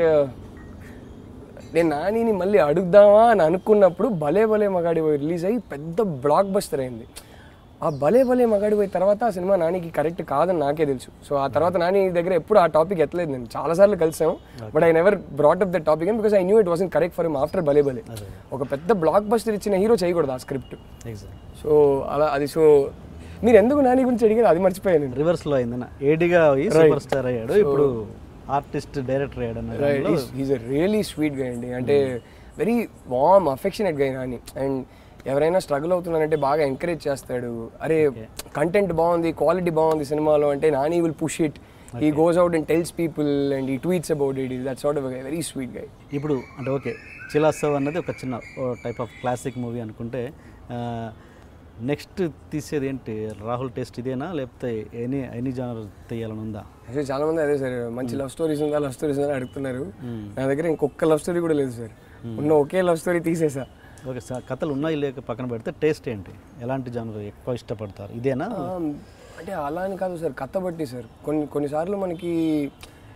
నేను నానిని మళ్ళీ అడుగుదామా అని అనుకున్నప్పుడు భలే భలే మగాడి పోయి రిలీజ్ అయ్యి పెద్ద బ్లాక్ బస్టర్ అయింది ఆ భలే భలే మగాడి పోయి తర్వాత ఆ సినిమా నానికి కరెక్ట్ కాదని నాకే తెలుసు సో ఆ తర్వాత నాని దగ్గర ఎప్పుడు ఆ టాపిక్ ఎత్తలేదు నేను చాలాసార్లు కలిసాం but I never brought up the topic and because I knew it was correct for him after భలే భలే ఒక పెద్ద బ్లాక్ బస్టర్ ఇచ్చిన హీరో చేయకూడదు ఆ స్క్రిప్ట్ ఎగ్జాక్ట్ సో అలా అది సో మీరు ఎందుకు నాని గురించి అడిగారు అది మర్చిపోయాను నేను రివర్స్లో అయిందన్న ఏడీగా అయ్యి సూపర్ స్టార్ అయ్యాడు ఇప్పుడు ఆర్టిస్ట్ డైరెక్టర్ అయ్యాడు అన్న right is a really sweet guy అండి అంటే very warm affectionate guy Nani and ఎవరైనా స్ట్రగుల్ అవుతున్నారంటే బాగా ఎంకరేజ్ చేస్తాడు అరే కంటెంట్ బాగుంది క్వాలిటీ బాగుంది సినిమాలో అంటే Nani will push it he goes out and tells people and he tweets about it that sort of very sweet guy ఇప్పుడు అంటే ఓకే చిలాసవ్ అన్నది ఒక చిన్న టైప్ ఆఫ్ క్లాసిక్ మూవీ అనుకుంటే నెక్స్ట్ తీసేది ఏంటి రాహుల్ టేస్ట్ ఇదేనా లేకపోతే ఎనీ ఎనీ జానర్ తీయాలని ఉందా యాక్చువల్లీ చాలా మంది అదే సార్ మంచి లవ్ స్టోరీస్ ఉందా లవ్ స్టోరీస్ ఉందా అని అడుగుతున్నారు నా దగ్గర ఇంకొక లవ్ స్టోరీ కూడా లేదు సార్ ఉన్న ఒకే లవ్ స్టోరీ తీసేసా ఓకే సార్ కథలు ఉన్నాయి లేక పక్కన పెడితే టేస్ట్ ఏంటి ఎలాంటి జానర్ ఎక్కువ ఇష్టపడతారు ఇదేనా Um, అంటే అలా అని కాదు సార్ కథ బట్టి సార్ కొన్ని కొన్నిసార్లు మనకి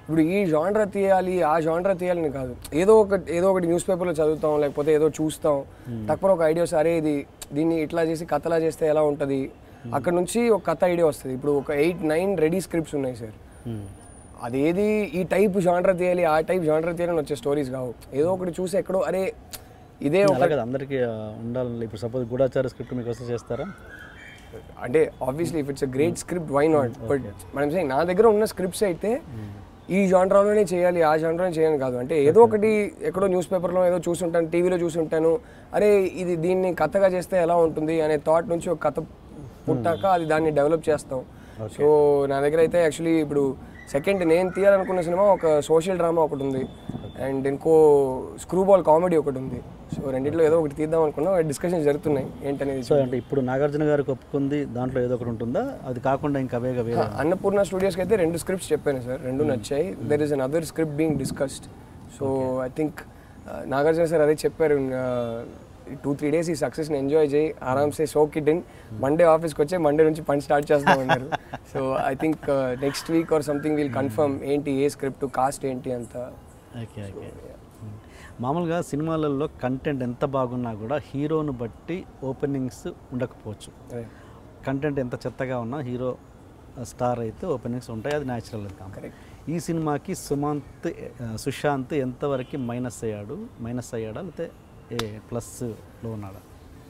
ఇప్పుడు ఈ జాండ్రా తీయాలి ఆ జాండ్రా తీయాలని కాదు ఏదో ఒక ఏదో ఒకటి న్యూస్ పేపర్లో చదువుతాం లేకపోతే ఏదో చూస్తాం తక్కువ ఒక ఐడియా సరే ఇది దీన్ని ఇట్లా చేసి కథలా చేస్తే ఎలా ఉంటుంది అక్కడ నుంచి ఒక కథ ఐడియా వస్తుంది ఇప్పుడు ఒక ఎయిట్ నైన్ రెడీ స్క్రిప్ట్స్ ఉన్నాయి సార్ అదేది ఈ టైప్ జాండ్రా తీయాలి ఆ టైప్ జాండ్రా తీయాలని వచ్చే స్టోరీస్ కావు ఏదో ఒకటి చూసి ఎక్కడో అరే ఇదే ఒక అలా కదా అందరికీ ఆ, ఉండాలి ఇప్పుడు సపోజ్ గూఢాచార స్క్రిప్ట్ మీకు వస్తే చేస్తారా అంటే obviously if it's a great script why not but మనం saying నా దగ్గర ఉన్న స్క్రిప్ట్స్ అయితే ఈ జాండ్రాలోనే చేయాలి ఆ జాండ్రాలోనే చేయాలి కాదు అంటే ఏదో ఒకటి ఎక్కడో న్యూస్ పేపర్లో ఏదో చూసుంటాను టీవీలో చూసుంటాను అరే ఇది దీన్ని కథగా చేస్తే ఎలా ఉంటుంది అనే థాట్ నుంచి ఒక కథ పుట్టాక అది దాన్ని డెవలప్ చేస్తాం సో నా దగ్గర అయితే యాక్చువల్లీ ఇప్పుడు సెకండ్ నేను తీయాలనుకున్న సినిమా ఒక సోషల్ డ్రామా ఒకటి ఉంది అండ్ ఇంకో స్క్రూ బాల్ కామెడీ ఒకటి ఉంది సో రెండిట్లో ఏదో ఒకటి తీద్దాం అనుకున్నా డిస్కషన్స్ జరుగుతున్నాయి ఏంటనేది సో అంటే ఇప్పుడు నాగార్జున గారికి ఒప్పుకుంది దాంట్లో ఏదో ఒకటి ఉంటుందా అది కాకుండా ఇంకా వేగా వేరే అన్నపూర్ణ స్టూడియోస్కి అయితే రెండు స్క్రిప్ట్స్ చెప్పాను సార్ రెండు నచ్చాయి there is an other script being discussed so I think Nagarjuna sir అదే చెప్పారు టూ త్రీ డేస్ ఈ సక్సెస్ని ఎంజాయ్ చేయి ఆరామ్సే షోక్ ఇట్ ఇన్ మండే ఆఫీస్కి వచ్చే మండే నుంచి పని స్టార్ట్ చేస్తామన్నారు so I think next week or something will confirm ఏంటి ఏ స్క్రిప్ట్ కాస్ట్ ఏంటి అంత ఓకే ఓకే మామూలుగా సినిమాలలో కంటెంట్ ఎంత బాగున్నా కూడా హీరోను బట్టి ఓపెనింగ్స్ ఉండకపోవచ్చు కంటెంట్ ఎంత చెత్తగా ఉన్నా హీరో స్టార్ అయితే ఓపెనింగ్స్ ఉంటాయి అది న్యాచురల్ Correct. ఈ సినిమాకి సుమంత్ ఆ, సుశాంత్ ఎంతవరకు మైనస్ అయ్యాడు మైనస్ అయ్యాడా లేకపోతే ఏ ప్లస్లో ఉన్నాడా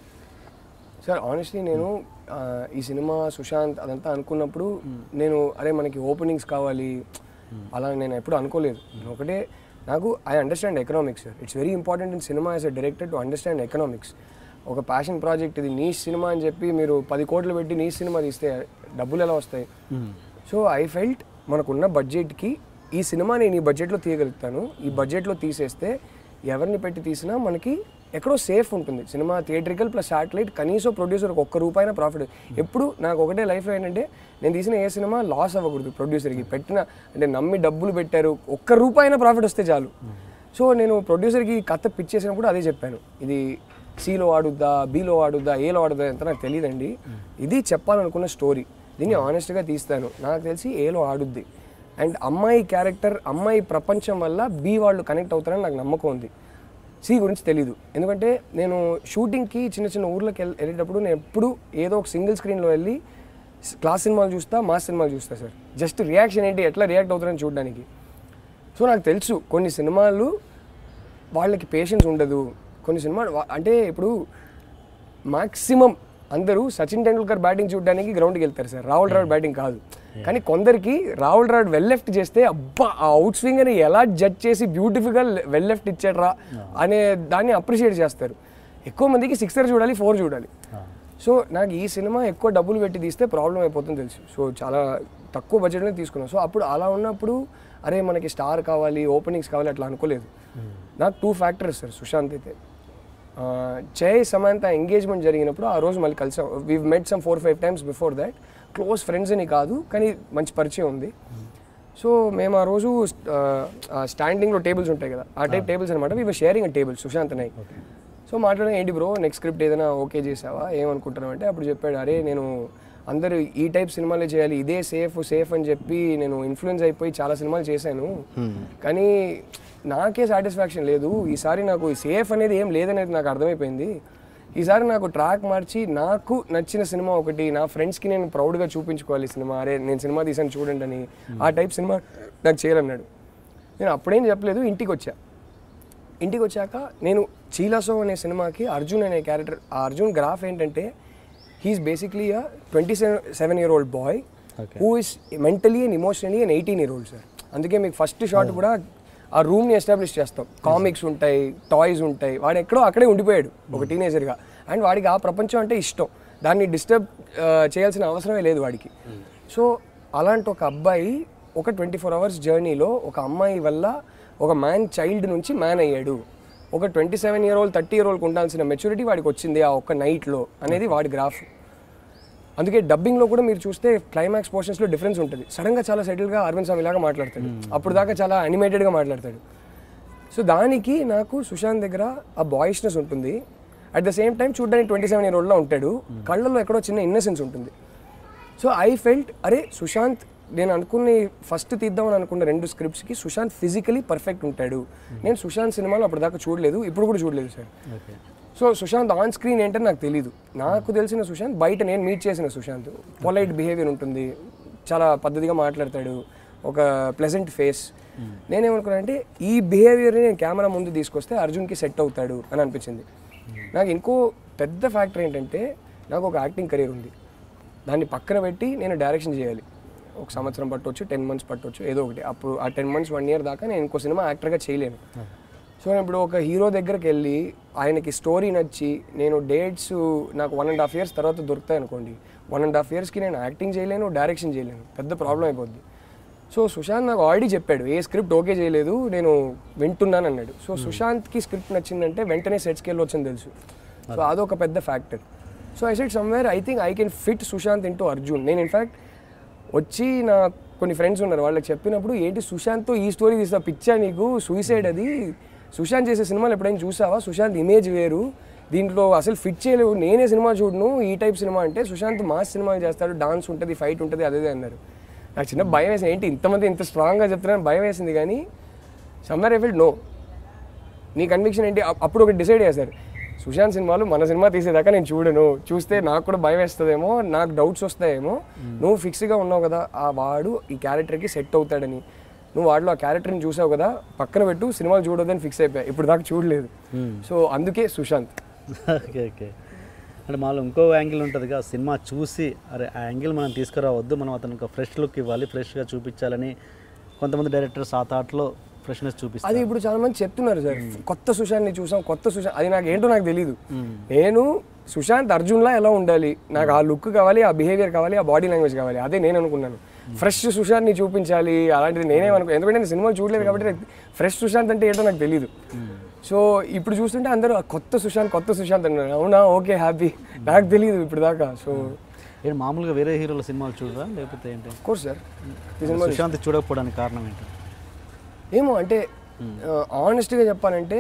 సార్ ఆనెస్ట్లీ నేను ఆ, ఈ సినిమా సుశాంత్ అదంతా అనుకున్నప్పుడు నేను అరే మనకి ఓపెనింగ్స్ కావాలి అలా నేను ఎప్పుడు అనుకోలేదు నేను ఒకటే నాకు I understand economics sir it's very important in cinema as a director to understand economics ఒక ప్యాషన్ ప్రాజెక్ట్ ఇది నీ సినిమా అని చెప్పి మీరు పది కోట్లు పెట్టి నీ సినిమా తీస్తే డబ్బులు ఎలా వస్తాయి సో ఐ ఫెల్ట్ మనకున్న బడ్జెట్కి ఈ సినిమా నేను ఈ బడ్జెట్లో తీయగలుగుతాను ఈ బడ్జెట్లో తీసేస్తే ఎవరిని పెట్టి తీసినా మనకి ఎక్కడో సేఫ్ ఉంటుంది సినిమా థియేట్రికల్ ప్లస్ శాటిలైట్ కనీసం ప్రొడ్యూసర్ ఒక్క రూపాయిన ప్రాఫిట్ ఎప్పుడు నాకు ఒకటే లైఫ్లో ఏంటంటే నేను తీసిన ఏ సినిమా లాస్ అవ్వకూడదు ప్రొడ్యూసర్కి పెట్టిన అంటే నమ్మి డబ్బులు పెట్టారు ఒక్క రూపాయిన ప్రాఫిట్ వస్తే చాలు సో నేను ప్రొడ్యూసర్కి కథ పిచ్ చేసినప్పుడు అదే చెప్పాను ఇది సిలో ఆడుద్దా బీలో ఆడుద్దా ఏలో ఆడుద్దా ఎంత నాకు తెలియదండి ఇది చెప్పాలనుకున్న స్టోరీ దీన్ని ఆనెస్ట్గా తీస్తాను నాకు తెలిసి ఏలో ఆడుద్ది అండ్ అమ్మాయి క్యారెక్టర్ అమ్మాయి ప్రపంచం వల్ల బి వాళ్ళు కనెక్ట్ అవుతారని నాకు నమ్మకం ఉంది సి గురించి తెలీదు ఎందుకంటే నేను షూటింగ్కి చిన్న చిన్న ఊర్లోకి వెళ్ళ వెళ్ళేటప్పుడు నేను ఎప్పుడు ఏదో ఒక సింగిల్ స్క్రీన్లో వెళ్ళి స్- క్లాస్ సినిమాలు చూస్తా మాస్ సినిమాలు చూస్తా సార్ జస్ట్ రియాక్షన్ ఏంటి ఎట్లా రియాక్ట్ అవుతారని చూడడానికి సో నాకు తెలుసు కొన్ని సినిమాలు వాళ్ళకి పేషెన్స్ ఉండదు కొన్ని సినిమాలు వా- అంటే ఇప్పుడు మాక్సిమం అందరూ సచిన్ టెండూల్కర్ బ్యాటింగ్ చూడడానికి గ్రౌండ్కి వెళ్తారు సార్ రాహుల్ ద్రావిడ్ బ్యాటింగ్ కాదు కానీ కొందరికి రాహుల్ ద్రావిడ్ వెల్ లెఫ్ట్ చేస్తే అబ్బా ఆ అవుట్ స్వింగ్ అని ఎలా జడ్జ్ చేసి బ్యూటిఫుల్గా వెల్ లెఫ్ట్ ఇచ్చాడ్రా అనే దాన్ని అప్రిషియేట్ చేస్తారు ఎక్కువ మందికి సిక్సర్ చూడాలి ఫోర్ చూడాలి సో నాకు ఈ సినిమా ఎక్కువ డబ్బులు పెట్టి తీస్తే ప్రాబ్లం అయిపోతుంది తెలుసు సో చాలా తక్కువ బడ్జెట్లోనే తీసుకున్నాం సో అప్పుడు అలా ఉన్నప్పుడు అరే మనకి స్టార్ కావాలి ఓపెనింగ్స్ కావాలి అట్లా అనుకోలేదు నాకు టూ ఫ్యాక్టర్స్ సార్ సుశాంత్ అయితే ఆ, జై సమాంత ఎంగేజ్మెంట్ జరిగినప్పుడు ఆ రోజు మళ్ళీ కలిసాం we met some four five times before that close friends అని కాదు కానీ మంచి పరిచయం ఉంది సో మేము ఆ రోజు స్టాండింగ్లో టేబుల్స్ ఉంటాయి కదా ఆ టైప్ టేబుల్స్ అనమాట వీ షేరింగ్ టేబుల్ సుశాంత్ నాయ్ సో మాట్లాడడం ఏంటి బ్రో నెక్స్ట్ స్క్రిప్ట్ ఏదైనా ఓకే చేసావా ఏమనుకుంటున్నావు అంటే అప్పుడు చెప్పాడు అరే నేను అందరూ ఈ టైప్ సినిమాలే చేయాలి ఇదే సేఫ్ సేఫ్ అని చెప్పి నేను ఇన్ఫ్లుయెన్స్ అయిపోయి చాలా సినిమాలు చేశాను కానీ నాకే సాటిస్ఫాక్షన్ లేదు ఈసారి నాకు సేఫ్ అనేది ఏం లేదనేది నాకు అర్థమైపోయింది ఈసారి నాకు ట్రాక్ మార్చి నాకు నచ్చిన సినిమా ఒకటి నా ఫ్రెండ్స్కి నేను ప్రౌడ్గా చూపించుకోవాలి సినిమా అరే నేను సినిమా తీసాను చూడండి అని ఆ టైప్ సినిమా నాకు చేయాలన్నాడు నేను అప్పుడేం చెప్పలేదు ఇంటికి వచ్చా ఇంటికి వచ్చాక నేను చీలాసో అనే సినిమాకి అర్జున్ అనే క్యారెక్టర్ ఆ అర్జున్ గ్రాఫ్ ఏంటంటే he is basically a twenty seven seven year old boy who is mentally and emotionally and eighteen year old sir అందుకే మీకు ఫస్ట్ షాట్ కూడా ఆ రూమ్ని ఎస్టాబ్లిష్ చేస్తాం కామిక్స్ ఉంటాయి టాయ్స్ ఉంటాయి వాడు ఎక్కడో అక్కడే ఉండిపోయాడు ఒక టీనేజర్గా అండ్ వాడికి ఆ ప్రపంచం అంటే ఇష్టం దాన్ని డిస్టర్బ్ చేయాల్సిన అవసరమే లేదు వాడికి సో అలాంటి ఒక అబ్బాయి ఒక ట్వంటీ ఫోర్ అవర్స్ జర్నీలో ఒక అమ్మాయి వల్ల ఒక మ్యాన్ చైల్డ్ నుంచి మ్యాన్ అయ్యాడు ఒక twenty seven year old thirty year ఓల్డ్కి ఉండాల్సిన మెచ్యూరిటీ వాడికి వచ్చింది ఆ ఒక్క నైట్లో అనేది వాడి గ్రాఫ్ అందుకే డబ్బింగ్లో కూడా మీరు చూస్తే క్లైమాక్స్ పోర్షన్స్లో డిఫరెన్స్ ఉంటుంది సడన్గా చాలా సెటిల్గా అరవింద్ స్వామి లాగా మాట్లాడతాడు అప్పుడు దాకా చాలా అనిమేటెడ్గా మాట్లాడతాడు సో దానికి నాకు సుశాంత్ దగ్గర ఆ బాయిష్నెస్ ఉంటుంది అట్ ద సేమ్ టైం చూడడానికి ట్వంటీ సెవెన్ ఇయర్ ఓల్డ్లో ఉంటాడు కళ్ళల్లో ఎక్కడో చిన్న ఇన్నసెన్స్ ఉంటుంది సో ఐ ఫెల్ట్ అరే సుశాంత్ నేను అనుకుని ఫస్ట్ తీద్దామని అనుకున్న రెండు స్క్రిప్ట్స్కి సుశాంత్ ఫిజికలీ పర్ఫెక్ట్ ఉంటాడు నేను సుశాంత్ సినిమాలో అప్పటిదాకా చూడలేదు ఇప్పుడు కూడా చూడలేదు sir okay so Sushanth on screen ఏంటని నాకు తెలియదు నాకు తెలిసిన సుశాంత్ బయట నేను మీట్ చేసిన సుశాంత్ పొలైట్ బిహేవియర్ ఉంటుంది చాలా పద్ధతిగా మాట్లాడతాడు ఒక ప్లెజెంట్ ఫేస్ నేనేమనుకున్నానంటే ఈ బిహేవియర్ని నేను కెమెరా ముందు తీసుకొస్తే అర్జున్కి సెట్ అవుతాడు అని అనిపించింది నాకు ఇంకో పెద్ద ఫ్యాక్టర్ ఏంటంటే నాకు ఒక యాక్టింగ్ కెరీర్ ఉంది దాన్ని పక్కన పెట్టి నేను డైరెక్షన్ చేయాలి ఒక సంవత్సరం పట్టవచ్చు టెన్ మంత్స్ పట్టవచ్చు ఏదో ఒకటి అప్పుడు ఆ టెన్ మంత్స్ వన్ ఇయర్ దాకా నేను ఇంకో సినిమా యాక్టర్గా చేయలేను సో నేను ఇప్పుడు ఒక హీరో దగ్గరికి వెళ్ళి ఆయనకి స్టోరీ నచ్చి నేను డేట్స్ నాకు వన్ అండ్ హాఫ్ ఇయర్స్ తర్వాత దొరుకుతాయి అనుకోండి వన్ అండ్ హాఫ్ ఇయర్స్కి నేను యాక్టింగ్ చేయలేను డైరెక్షన్ చేయలేను పెద్ద ప్రాబ్లం అయిపోద్ది సో సుశాంత్ నాకు ఆల్రెడీ చెప్పాడు ఏ స్క్రిప్ట్ ఓకే చేయలేదు నేను వింటున్నాను అన్నాడు సో సుశాంత్కి స్క్రిప్ట్ నచ్చిందంటే వెంటనే సెట్స్కి వెళ్ళొచ్చని తెలుసు సో అదొక పెద్ద factor so I set somewhere I think I can fit Sushanth into Arjun నేను ఇన్ఫాక్ట్ వచ్చి నా కొన్ని ఫ్రెండ్స్ ఉన్నారు వాళ్ళకి చెప్పినప్పుడు ఏంటి సుశాంత్తో ఈ స్టోరీ తీసా పిచ్చా నీకు సూసైడ్ అది సుశాంత్ చేసే సినిమాలు ఎప్పుడైనా చూసావా సుశాంత్ ఇమేజ్ వేరు దీంట్లో అసలు ఫిట్ చేయలేవు నేనే సినిమా చూడను ఈ టైప్ సినిమా అంటే సుశాంత్ మాస్ సినిమాలు చేస్తాడు డాన్స్ ఉంటుంది ఫైట్ ఉంటుంది అదే అన్నారు నాకు చిన్న భయం వేసింది ఏంటి ఇంతమంది ఇంత స్ట్రాంగ్గా చెప్తున్నాను భయం వేసింది కానీ సమ్మర్ ఐ ఫిల్ నో నీ కన్విక్షన్ ఏంటి అప్- అప్పుడు ఒకటి డిసైడ్ చేశారు సుశాంత్ సినిమాలు మన సినిమా తీసేదాకా నేను చూడను చూస్తే నాకు కూడా భయం వేస్తుందేమో నాకు డౌట్స్ వస్తాయేమో నువ్వు ఫిక్స్గా ఉన్నావు కదా ఆ వాడు ఈ క్యారెక్టర్కి సెట్ అవుతాడని నువ్వు వాడిలో ఆ క్యారెక్టర్ని చూసావు కదా పక్కన పెట్టు సినిమాలు చూడొద్దని ఫిక్స్ అయిపోయా ఇప్పుడు దాకా చూడలేదు సో అందుకే సుశాంత్ ఓకే ఓకే అంటే మాలో ఇంకో యాంగిల్ ఉంటుందిగా సినిమా చూసి అరే ఆ యాంగిల్ మనం తీసుకురావద్దు మనం అతనికి ఒక ఫ్రెష్ లుక్ ఇవ్వాలి ఫ్రెష్గా చూపించాలని కొంతమంది డైరెక్టర్స్ ఆ థాట్లో ఫ్రెష్నెస్ చూపిస్తారు అది ఇప్పుడు చాలా మంది చెప్తున్నారు సార్ కొత్త సుశాంత్ని చూసాం కొత్త సుశాంత్ అది నాకు ఏంటో నాకు తెలియదు నేను సుశాంత్ అర్జున్లా ఎలా ఉండాలి నాకు ఆ లుక్ కావాలి ఆ బిహేవియర్ కావాలి ఆ బాడీ లాంగ్వేజ్ కావాలి అదే నేను అనుకున్నాను ఫ్రెష్ సుశాంత్ని చూపించాలి అలాంటిది నేనేమనుకో ఎందుకంటే నేను సినిమా చూడలేదు కాబట్టి ఫ్రెష్ సుశాంత్ అంటే ఏంటో నాకు తెలియదు సో ఇప్పుడు చూస్తుంటే అందరూ "ఆ కొత్త సుశాంత్ కొత్త సుశాంత్ అన్నారు అవునా ఓకే హ్యాపీ నాకు తెలియదు ఇప్పుడు దాకా సో ఏంటి మామూలుగా వేరే హీరోల సినిమాలు చూడరా లేకపోతే ఏంటి కోర్స్ సార్ ఈ సినిమా సుశాంత్ చూడకపోవడానికి కారణం ఏంటి ఏమో అంటే ఆనెస్ట్గా చెప్పాలంటే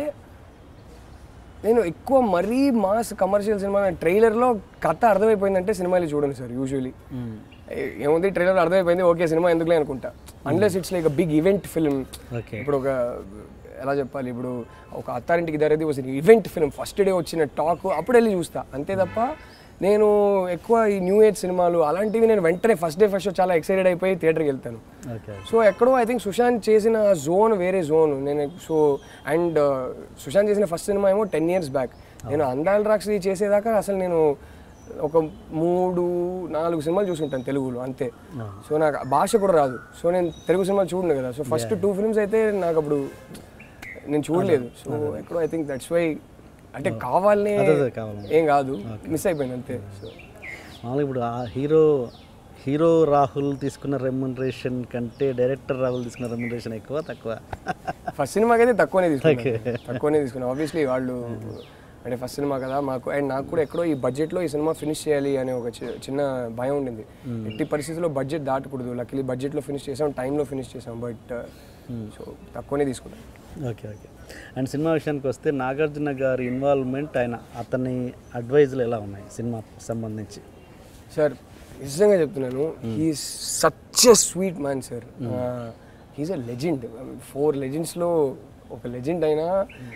నేను ఎక్కువ మరీ మాస్ కమర్షియల్ సినిమా ట్రైలర్లో కథ అర్థమైపోయిందంటే సినిమాలు చూడండి సార్ యూజువలీ ఏముంది ట్రైలర్ అర్థమైపోయింది ఓకే సినిమా ఎందుకులే అనుకుంటా unless it's like big event film okay ఇప్పుడు ఒక ఎలా చెప్పాలి ఇప్పుడు ఒక అత్తారింటికి దారేది వచ్చిన ఈవెంట్ ఫిల్మ్ ఫస్ట్ డే వచ్చిన టాక్ అప్పుడు వెళ్ళి చూస్తా అంతే తప్ప నేను ఎక్కువ ఈ న్యూ ఏజ్ సినిమాలు అలాంటివి నేను వెంటనే ఫస్ట్ డే ఫస్ట్ చాలా ఎక్సైటెడ్ అయిపోయి థియేటర్కి వెళ్తాను ఓకే సో ఎక్కడో ఐ థింక్ సుశాంత్ చేసిన జోన్ వేరే జోన్ నేను సో అండ్ సుశాంత్ చేసిన ఫస్ట్ సినిమా ఏమో టెన్ ఇయర్స్ బ్యాక్ నేను అందాల రాక్షసి చేసేదాకా అసలు నేను ఒక మూడు నాలుగు సినిమాలు చూసుంటాను తెలుగులో అంతే సో నాకు భాష కూడా రాదు సో నేను తెలుగు సినిమాలు చూడను కదా సో ఫస్ట్ టూ ఫిల్మ్స్ అయితే నాకు అప్పుడు నేను చూడలేదు సో ఎక్కడో ఐ థింక్ దట్స్ వై అంటే కావాలనే అదే కావాలని. ఏం కాదు మిస్ అయిపోయింది అంతే సో మామూలుగా ఇప్పుడు ఆ హీరో హీరో రాహుల్ తీసుకున్న రెమ్యునరేషన్ కంటే డైరెక్టర్ రాహుల్ తీసుకున్న రెమ్యునరేషన్ ఎక్కువ తక్కువ ఫస్ట్ సినిమాకి అయితే తక్కువనే తీసుకున్నాను తక్కువనే తీసుకున్నాను ఆబ్వియస్లీ వాళ్ళు అంటే ఫస్ట్ సినిమా కదా మాకు అండ్ నాకు కూడా ఎక్కడో ఈ బడ్జెట్లో ఈ సినిమా ఫినిష్ చేయాలి అనే ఒక చి- చిన్న భయం ఉండింది ఎట్టి పరిస్థితుల్లో బడ్జెట్ దాటకూడదు లక్కీలీ బడ్జెట్లో ఫినిష్ చేసాం టైంలో ఫినిష్ చేసాం బట్ సో తక్కువనే తీసుకున్నాను ఓకే ఓకే అండ్ సినిమా విషయానికి వస్తే నాగార్జున గారి ఇన్వాల్వ్మెంట్ ఆయన అతని అడ్వైజులు ఎలా ఉన్నాయి సినిమా సంబంధించి సార్ నిజంగా చెప్తున్నాను he such a sweet man sir he's a legend four లెజెండ్స్లో ఒక లెజెండ్ అయినా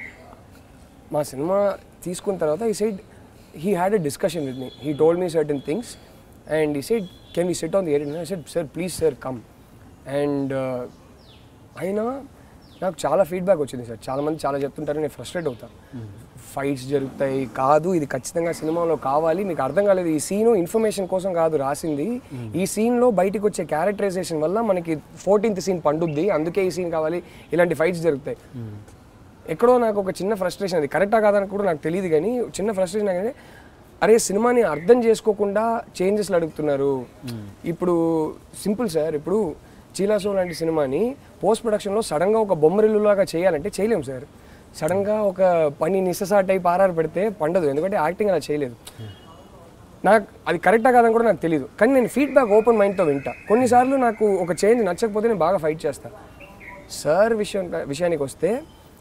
మా సినిమా తీసుకున్న తర్వాత ఈ side he had a discussion with me he told me certain things and ఈ side can we set on the air I said sir please sir come and అయినా నాకు చాలా ఫీడ్బ్యాక్ వచ్చింది సార్ చాలా మంది చాలా చెప్తుంటారు నేను ఫ్రస్ట్రేట్ అవుతాను ఫైట్స్ జరుగుతాయి కాదు ఇది ఖచ్చితంగా సినిమాలో కావాలి మీకు అర్థం కాలేదు ఈ సీను ఇన్ఫర్మేషన్ కోసం కాదు రాసింది ఈ సీన్లో బయటికి వచ్చే క్యారెక్టరైజేషన్ వల్ల మనకి ఫోర్టీన్త్ సీన్ పండుద్ది అందుకే ఈ సీన్ కావాలి ఇలాంటి ఫైట్స్ జరుగుతాయి ఎక్కడో నాకు ఒక చిన్న ఫ్రస్ట్రేషన్ అది కరెక్టా కాదని కూడా నాకు తెలియదు కానీ చిన్న ఫ్రస్ట్రేషన్ కానీ అరే సినిమాని అర్థం చేసుకోకుండా చేంజెస్లు అడుగుతున్నారు ఇప్పుడు సింపుల్ సార్ ఇప్పుడు చీలాసో లాంటి సినిమాని పోస్ట్ ప్రొడక్షన్లో సడన్గా ఒక బొమ్మరిల్లులాగా చేయాలంటే చేయలేము సార్ సడన్గా ఒక పని నిస్ససా టైప్ ఆర్ఆర్ పెడితే పండదు ఎందుకంటే యాక్టింగ్ అలా చేయలేదు నాకు అది కరెక్టా కాదని కూడా నాకు తెలియదు కానీ నేను ఫీడ్బ్యాక్ ఓపెన్ మైండ్తో వింటా కొన్నిసార్లు నాకు ఒక చేంజ్ నచ్చకపోతే నేను బాగా ఫైట్ చేస్తాను సార్ విషయం విషయానికి వస్తే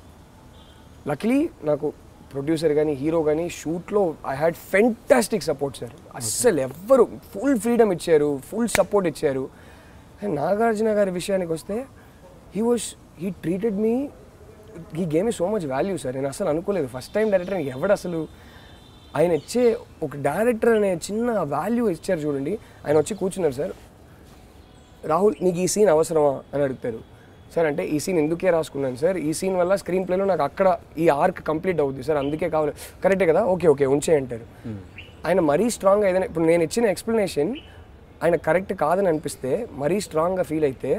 లక్లీ నాకు ప్రొడ్యూసర్ కానీ హీరో కానీ షూట్లో I had fantastic support sir అస్సలు ఎవ్వరు ఫుల్ ఫ్రీడమ్ ఇచ్చారు ఫుల్ సపోర్ట్ ఇచ్చారు అండ్ నాగార్జున గారి విషయానికి వస్తే he was he treated me he gave me a so much value sir నేను అసలు అనుకోలేదు ఫస్ట్ టైం డైరెక్టర్ ఎవడు అసలు ఆయన ఇచ్చే ఒక డైరెక్టర్ అనే చిన్న వాల్యూ ఇచ్చారు చూడండి ఆయన వచ్చి కూర్చున్నారు సార్ రాహుల్ నీకు ఈ సీన్ అవసరమా అని అడుగుతారు సార్ అంటే ఈ సీన్ ఎందుకే రాసుకున్నాను సార్ ఈ సీన్ వల్ల స్క్రీన్ ప్లేలో నాకు అక్కడ ఈ ఆర్క్ కంప్లీట్ అవుద్ది సార్ అందుకే కావాలి కరెక్టే కదా ఓకే ఓకే ఉంచే అంటారు ఆయన మరీ స్ట్రాంగ్గా ఏదైనా ఇప్పుడు నేను ఇచ్చిన ఎక్స్ప్లెనేషన్ ఆయన కరెక్ట్ కాదని అనిపిస్తే మరీ స్ట్రాంగ్గా ఫీల్ అయితే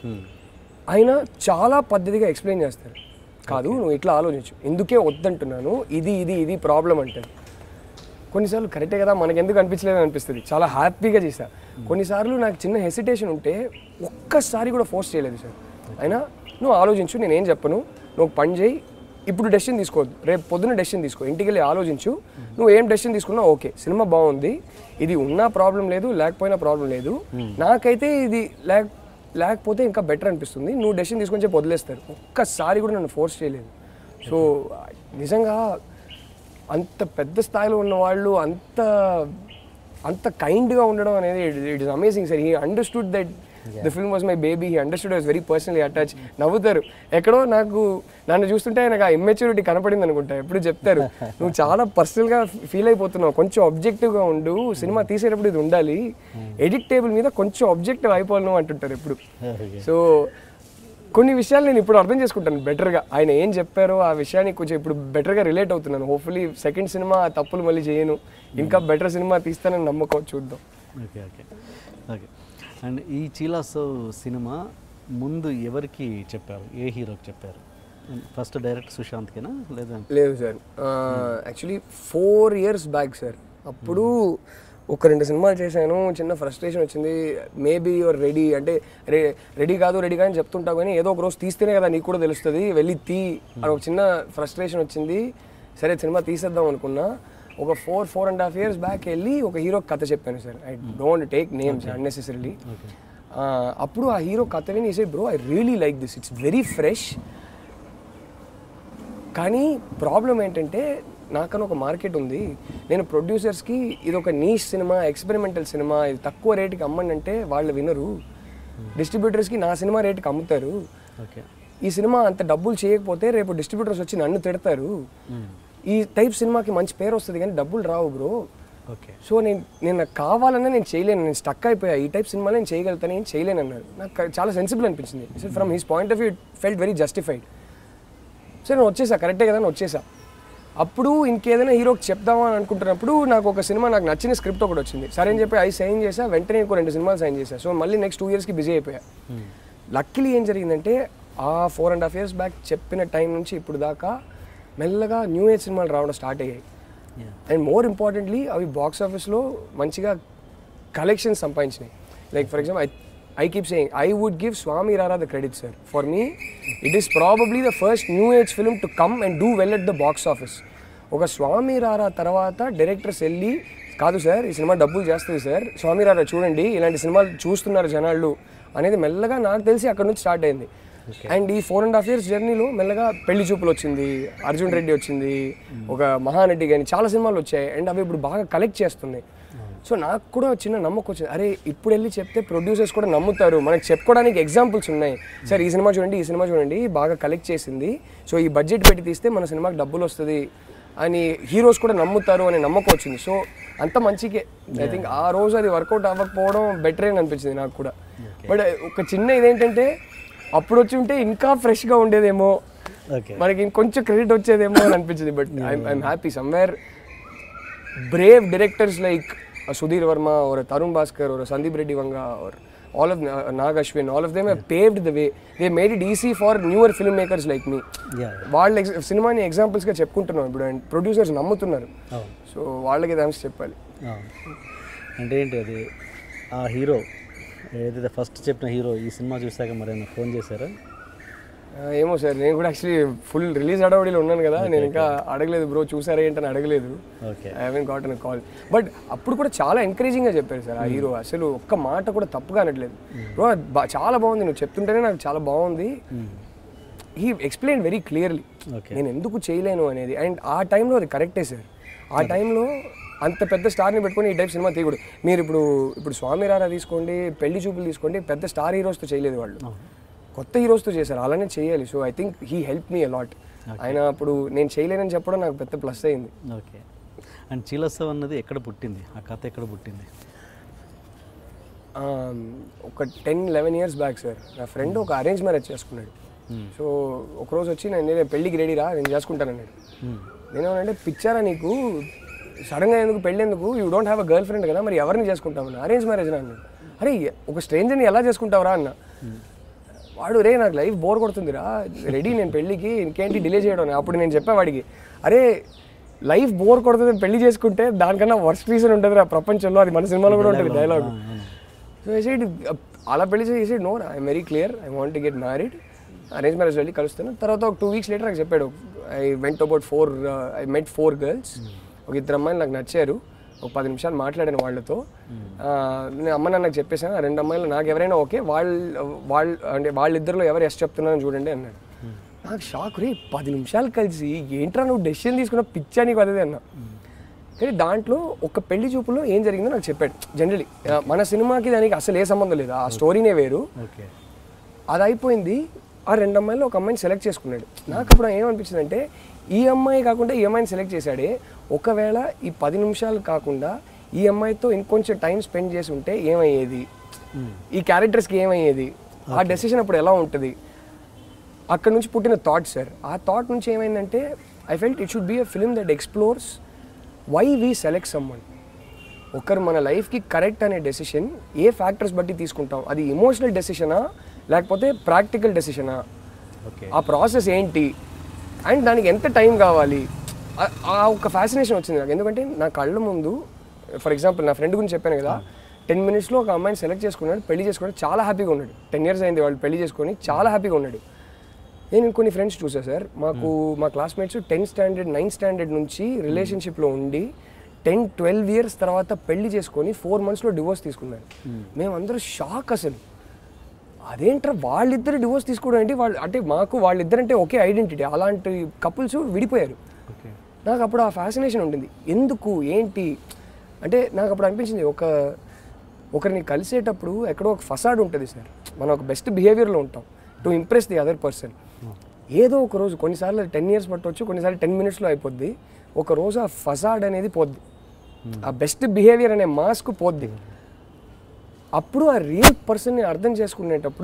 ఆయన చాలా పద్ధతిగా ఎక్స్ప్లెయిన్ చేస్తారు కాదు నువ్వు ఇట్లా ఆలోచించు ఎందుకే వద్దంటున్నాను ఇది ఇది ఇది ప్రాబ్లం అంటారు కొన్నిసార్లు కరెక్టే కదా మనకి ఎందుకు అనిపించలేదు అనిపిస్తుంది చాలా హ్యాపీగా చేశా కొన్నిసార్లు నాకు చిన్న హెసిటేషన్ ఉంటే ఒక్కసారి కూడా ఫోర్స్ చేయలేదు సార్ అయినా నువ్వు ఆలోచించు నేనేం చెప్పను నువ్వు ఒక పని చేయి ఇప్పుడు డెసిషన్ తీసుకోవద్దు రేపు పొద్దున డెసిషన్ తీసుకో ఇంటికి వెళ్ళి ఆలోచించు నువ్వు ఏం డెసిషన్ తీసుకున్నా ఓకే సినిమా బాగుంది ఇది ఉన్నా ప్రాబ్లం లేదు లేకపోయినా ప్రాబ్లం లేదు నాకైతే ఇది లేక లేకపోతే ఇంకా బెటర్ అనిపిస్తుంది నువ్వు డెసిషన్ తీసుకొని చెప్పి వదిలేస్తారు ఒక్కసారి కూడా నన్ను ఫోర్స్ చేయలేదు సో నిజంగా అంత పెద్ద స్థాయిలో ఉన్న వాళ్ళు అంత అంత కైండ్గా ఉండడం అనేది it is amazing sir he understood that the film was my baby he understood was very personally attach నవ్వుతారు ఎక్కడో నాకు నన్ను చూస్తుంటే నాకు ఆ ఇమ్మెచ్యూరిటీ కనపడింది అనుకుంటా ఎప్పుడు చెప్తారు నువ్వు చాలా పర్సనల్గా ఫీల్ అయిపోతున్నావు కొంచెం ఆబ్జెక్టివ్గా ఉండు సినిమా తీసేటప్పుడు ఇది ఉండాలి ఎడిట్ టేబుల్ మీద కొంచెం ఆబ్జెక్టివ్ అయిపోవాలి నువ్వు అంటుంటారు ఎప్పుడు సో కొన్ని విషయాలు నేను ఇప్పుడు అర్థం చేసుకుంటాను బెటర్గా ఆయన ఏం చెప్పారో ఆ విషయానికి కొంచెం ఇప్పుడు బెటర్గా రిలేట్ అవుతున్నాను హోప్ఫుల్లీ సెకండ్ సినిమా ఆ తప్పులు మళ్ళీ చేయను ఇంకా బెటర్ సినిమా తీస్తానని నమ్మకం చూద్దాం ఓకే ఓకే ఓకే అండ్ ఈ చీలాస్ సినిమా ముందు ఎవరికి చెప్పారు ఏ హీరోకి చెప్పారు ఫస్ట్ డైరెక్ట్ సుశాంత్కేనా లేదా లేదు sir actually four years back sir అప్పుడు ఒక రెండు సినిమాలు చేశాను చిన్న ఫ్రస్ట్రేషన్ వచ్చింది మేబీ యువర్ రెడీ అంటే రే రెడీ కాదు రెడీ కానీ చెప్తుంటావు కానీ ఏదో ఒక రోజు తీస్తేనే కదా నీకు కూడా తెలుస్తుంది వెళ్ళి తీ అని ఒక చిన్న ఫ్రస్ట్రేషన్ వచ్చింది సరే సినిమా తీసేద్దాం అనుకున్నా ఒక four four and half years back వెళ్ళి ఒక హీరో కథ చెప్పాను sir I don't take names unnecessarily అప్పుడు ఆ హీరో కథ విని say bro I really like this it's very fresh కానీ ప్రాబ్లం ఏంటంటే నాకని ఒక మార్కెట్ ఉంది నేను ప్రొడ్యూసర్స్కి ఇది ఒక నీష్ సినిమా ఎక్స్పెరిమెంటల్ సినిమా ఇది తక్కువ రేటుకి అమ్మండి అంటే వాళ్ళు వినరు డిస్ట్రిబ్యూటర్స్కి నా సినిమా రేటుకి అమ్ముతారు ఓకే ఈ సినిమా అంత డబ్బులు చేయకపోతే రేపు డిస్ట్రిబ్యూటర్స్ వచ్చి నన్ను తిడతారు ఈ టైప్ సినిమాకి మంచి పేరు వస్తుంది కానీ డబ్బులు రావు బ్రో ఓకే సో నేను నేను నాకు కావాలన్నా నేను చేయలేను నేను స్టక్ అయిపోయా ఈ టైప్ సినిమా నేను చేయగలుగుతాను నేను చేయలేను అన్నారు నాకు చాలా సెన్సిబుల్ అనిపించింది from his point of view felt very justified so నేను వచ్చేసా కరెక్టే కదా నేను వచ్చేసా అప్పుడు ఇంకేదైనా హీరోకి చెప్దామా అని అనుకుంటున్నప్పుడు నాకు ఒక సినిమా నాకు నచ్చిన స్క్రిప్ట్ ఒకటి వచ్చింది సరే అని చెప్పి అవి సైన్ చేసా వెంటనే ఇంకో రెండు సినిమాలు సైన్ చేశా సో మళ్ళీ నెక్స్ట్ టూ ఇయర్స్కి బిజీ అయిపోయా లక్కీలీ ఏం జరిగిందంటే ఆ four and half years back చెప్పిన టైం నుంచి ఇప్పుడు దాకా మెల్లగా న్యూ ఏజ్ సినిమాలు రావడం స్టార్ట్ అయ్యాయి అండ్ మోర్ ఇంపార్టెంట్లీ అవి బాక్స్ ఆఫీస్లో మంచిగా కలెక్షన్స్ సంపాదించినాయి like for example I I keep saying I would give Swamy Rara the credit sir for me it is probably the first new age film to come and do well at the box office ఒక స్వామి రారా తర్వాత directors వెళ్ళి కాదు sir ఈ cinema డబ్బులు చేస్తుంది sir స్వామి రారా చూడండి ఇలాంటి సినిమాలు చూస్తున్నారు జనాలు అనేది మెల్లగా నాకు తెలిసి అక్కడ నుంచి స్టార్ట్ అయింది అండ్ ఈ ఫోర్ అండ్ హాఫ్ ఇయర్స్ జర్నీలో మెల్లగా పెళ్లి చూపులు వచ్చింది అర్జున్ రెడ్డి వచ్చింది ఒక మహానటి కానీ చాలా సినిమాలు వచ్చాయి అండ్ అవి ఇప్పుడు బాగా కలెక్ట్ చేస్తున్నాయి సో నాకు కూడా చిన్న నమ్మకం వచ్చింది అరే ఇప్పుడు వెళ్ళి చెప్తే ప్రొడ్యూసర్స్ కూడా నమ్ముతారు మనకి చెప్పుకోవడానికి ఎగ్జాంపుల్స్ ఉన్నాయి సార్ ఈ సినిమా చూడండి ఈ సినిమా చూడండి బాగా కలెక్ట్ చేసింది సో ఈ బడ్జెట్ పెట్టి తీస్తే మన సినిమాకి డబ్బులు వస్తుంది అని హీరోస్ కూడా నమ్ముతారు అనే నమ్మకం వచ్చింది సో అంత మంచికే ఐ థింక్ ఆ రోజు అది వర్కౌట్ అవ్వకపోవడం బెటరే అని అనిపించింది నాకు కూడా బట్ ఒక చిన్న ఇదేంటంటే అప్పుడు వచ్చి ఉంటే ఇంకా ఫ్రెష్గా ఉండేదేమో ఓకే మనకి ఇంకొంచెం క్రెడిట్ వచ్చేదేమో అని అనిపించింది but I'm happy somewhere brave directors like Sudheer Varma or Tharun Bhascker or Sandeep Reddy Vanga or all of Na- Nag Ashwin, all of them have paved the way. They made it easy for newer filmmakers like me. Yeah వాళ్ళ ex- సినిమాని ఎగ్జాంపుల్స్గా చెప్పుకుంటున్నాం ఇప్పుడు and producers నమ్ముతున్నారు అవును so వాళ్ళకి thanks చెప్పాలి అవును. అంటే ఏంటి అది ఆ హీరో ఏదైతే ఫస్ట్ చెప్పిన హీరో ఈ సినిమా చూసాక మరి ఫోన్ చేశారా ఆ, ఏమో సార్ నేను కూడా యాక్చువల్లీ ఫుల్ రిలీజ్ అడవడిలో ఉన్నాను కదా నేను ఇంకా అడగలేదు బ్రో చూసారా ఏంటని అడగలేదు okay I haven't got an call but అప్పుడు కూడా చాలా ఎంకరేజింగ్గా చెప్పారు సార్ ఆ హీరో అసలు ఒక్క మాట కూడా తప్పుగా అనట్లేదు బ్రో చాలా బాగుంది నువ్వు చెప్తుంటేనే నాకు చాలా బాగుంది he explain very clearly Okay. నేను ఎందుకు చేయలేను అనేది అండ్ ఆ టైంలో అది కరెక్టే సార్ ఆ టైంలో అంత పెద్ద స్టార్ని పెట్టుకొని ఈ టైప్ సినిమా తీయకూడదు మీరు ఇప్పుడు ఇప్పుడు స్వామి రారా తీసుకోండి పెళ్లి చూపులు తీసుకోండి పెద్ద స్టార్ హీరోస్తో చేయలేదు వాళ్ళు కొత్త హీరోస్తో చేశారు అలానే చేయాలి so I think he help me a lot ఆయన అప్పుడు నేను చేయలేనని చెప్పడం నాకు పెద్ద ప్లస్ అయింది ఓకే అండ్ చీలస్సవ్ అన్నది ఎక్కడ పుట్టింది ఆ కథ ఎక్కడ పుట్టింది Um, ఒక ten eleven years back sir నా ఫ్రెండ్ ఒక అరేంజ్ మ్యారేజ్ చేసుకున్నాడు సో ఒకరోజు వచ్చి నేను నేనే పెళ్ళికి రెడీ రా నేను చేసుకుంటానన్నాడు నేనేమనంటే పిచ్చారా నీకు సడన్గా ఎందుకు పెళ్ళి ఎందుకు you don't have a girlfriend కదా మరి ఎవరిని చేసుకుంటామని అరేంజ్ మ్యారేజ్ అన్నాడు అరే ఒక స్ట్రేంజర్ని ఎలా చేసుకుంటావురా అన్న వాడు రే నాకు లైఫ్ బోర్ కొడుతుందిరా రెడీ నేను పెళ్ళికి ఇంకేంటి డిలే చేయడం అని. అప్పుడు నేను చెప్పా వాడికి అరే లైఫ్ బోర్ కొడుతుంది పెళ్లి చేసుకుంటే దానికన్నా వర్స్ట్ రీజన్ ఉంటుంది రా ప్రపంచంలో అది మన సినిమాలో కూడా ఉంటుంది డైలాగ్ సో ఐ సైడ్ అలా పెళ్లి చేసి side no I'm very clear I want get married arrange marriage వెళ్ళి కలుస్తాను తర్వాత ఒక టూ వీక్స్ లేటర్ నాకు చెప్పాడు I went about four I met four girls ఒక ఇద్దరు అమ్మాయిలు నాకు నచ్చారు ఒక పది నిమిషాలు మాట్లాడాను వాళ్ళతో ఆ, నేను అమ్మ నాన్నకు చెప్పేసాను ఆ రెండు అమ్మాయిలు నాకు ఎవరైనా ఓకే వాళ్ళు వాళ్ళు అంటే వాళ్ళిద్దరిలో ఎవరు ఎస్ చెప్తున్నారని చూడండి అన్నాడు నాకు షాక్ రే పది నిమిషాలు కలిసి ఏంట్రా నువ్వు డెసిషన్ తీసుకున్న పిచ్చా నీకు అదే అన్నా కానీ దాంట్లో ఒక పెళ్లి చూపులో ఏం జరిగిందో నాకు చెప్పాడు జనరలీ మన సినిమాకి దానికి అసలు ఏ సంబంధం లేదు ఆ స్టోరీనే వేరు ఓకే అది అయిపోయింది ఆ రెండు అమ్మాయిలు ఒక అమ్మాయిని సెలెక్ట్ చేసుకున్నాడు నాకు అప్పుడు ఏమనిపించింది అంటే ఈ అమ్మాయి కాకుండా ఈ అమ్మాయిని సెలెక్ట్ చేశాడే ఒకవేళ ఈ పది నిమిషాలు కాకుండా ఈ అమ్మాయితో ఇంకొంచెం టైం స్పెండ్ చేసి ఉంటే ఏమయ్యేది ఈ క్యారెక్టర్స్కి ఏమయ్యేది ఆ డెసిషన్ అప్పుడు ఎలా ఉంటుంది అక్కడ నుంచి పుట్టిన థాట్ సార్ ఆ థాట్ నుంచి ఏమైందంటే I felt it should be a film that explores why we select someone ఒకరు మన లైఫ్కి కరెక్ట్ అనే డెసిషన్ ఏ ఫ్యాక్టర్స్ బట్టి తీసుకుంటాం అది ఎమోషనల్ డెసిషనా లేకపోతే ప్రాక్టికల్ డెసిషనా ఓకే ఆ ప్రాసెస్ ఏంటి అండ్ దానికి ఎంత టైం కావాలి ఆ- ఆ ఒక ఫ్యాసినేషన్ వచ్చింది నాకు ఎందుకంటే నా కళ్ళ ముందు ఫర్ ఎగ్జాంపుల్ నా ఫ్రెండ్ గురించి చెప్పాను కదా టెన్ మినిట్స్లో ఒక అమ్మాయిని సెలెక్ట్ చేసుకున్నాడు పెళ్లి చేసుకున్నాడు చాలా హ్యాపీగా ఉన్నాడు టెన్ ఇయర్స్ అయింది వాళ్ళు పెళ్లి చేసుకొని చాలా హ్యాపీగా ఉన్నాడు నేను కొన్ని ఫ్రెండ్స్ చూసా సార్ మాకు మా classmates tenth standard ninth standard నుంచి రిలేషన్షిప్లో ఉండి టెన్ ట్వెల్వ్ ఇయర్స్ తర్వాత పెళ్లి చేసుకొని ఫోర్ మంత్స్లో డివోర్స్ తీసుకున్నారు మేమందరూ షాక్ అసలు అదేంట్రా వాళ్ళిద్దరు డివోర్స్ తీసుకోవడం ఏంటి వాళ్ళు అంటే మాకు వాళ్ళిద్దరంటే ఒకే ఐడెంటిటీ అలాంటి కపుల్స్ విడిపోయారు ఓకే నాకు అప్పుడు ఆ ఫ్యాసినేషన్ ఉంటుంది ఎందుకు ఏంటి అంటే నాకు అప్పుడు అనిపించింది ఒక ఒకరిని కలిసేటప్పుడు ఎక్కడో ఒక ఫసాడ్ ఉంటుంది సార్ మనం ఒక బెస్ట్ బిహేవియర్లో ఉంటాం to impress the other person ఏదో ఒక రోజు కొన్నిసార్లు టెన్ ఇయర్స్ పట్టవచ్చు కొన్నిసార్లు టెన్ మినిట్స్లో అయిపోద్ది ఒక రోజు ఆ ఫసాడ్ అనేది పోద్ది ఆ బెస్ట్ బిహేవియర్ అనే మాస్క్ పోద్ది అప్పుడు ఆ రియల్ పర్సన్ని అర్థం చేసుకునేటప్పుడు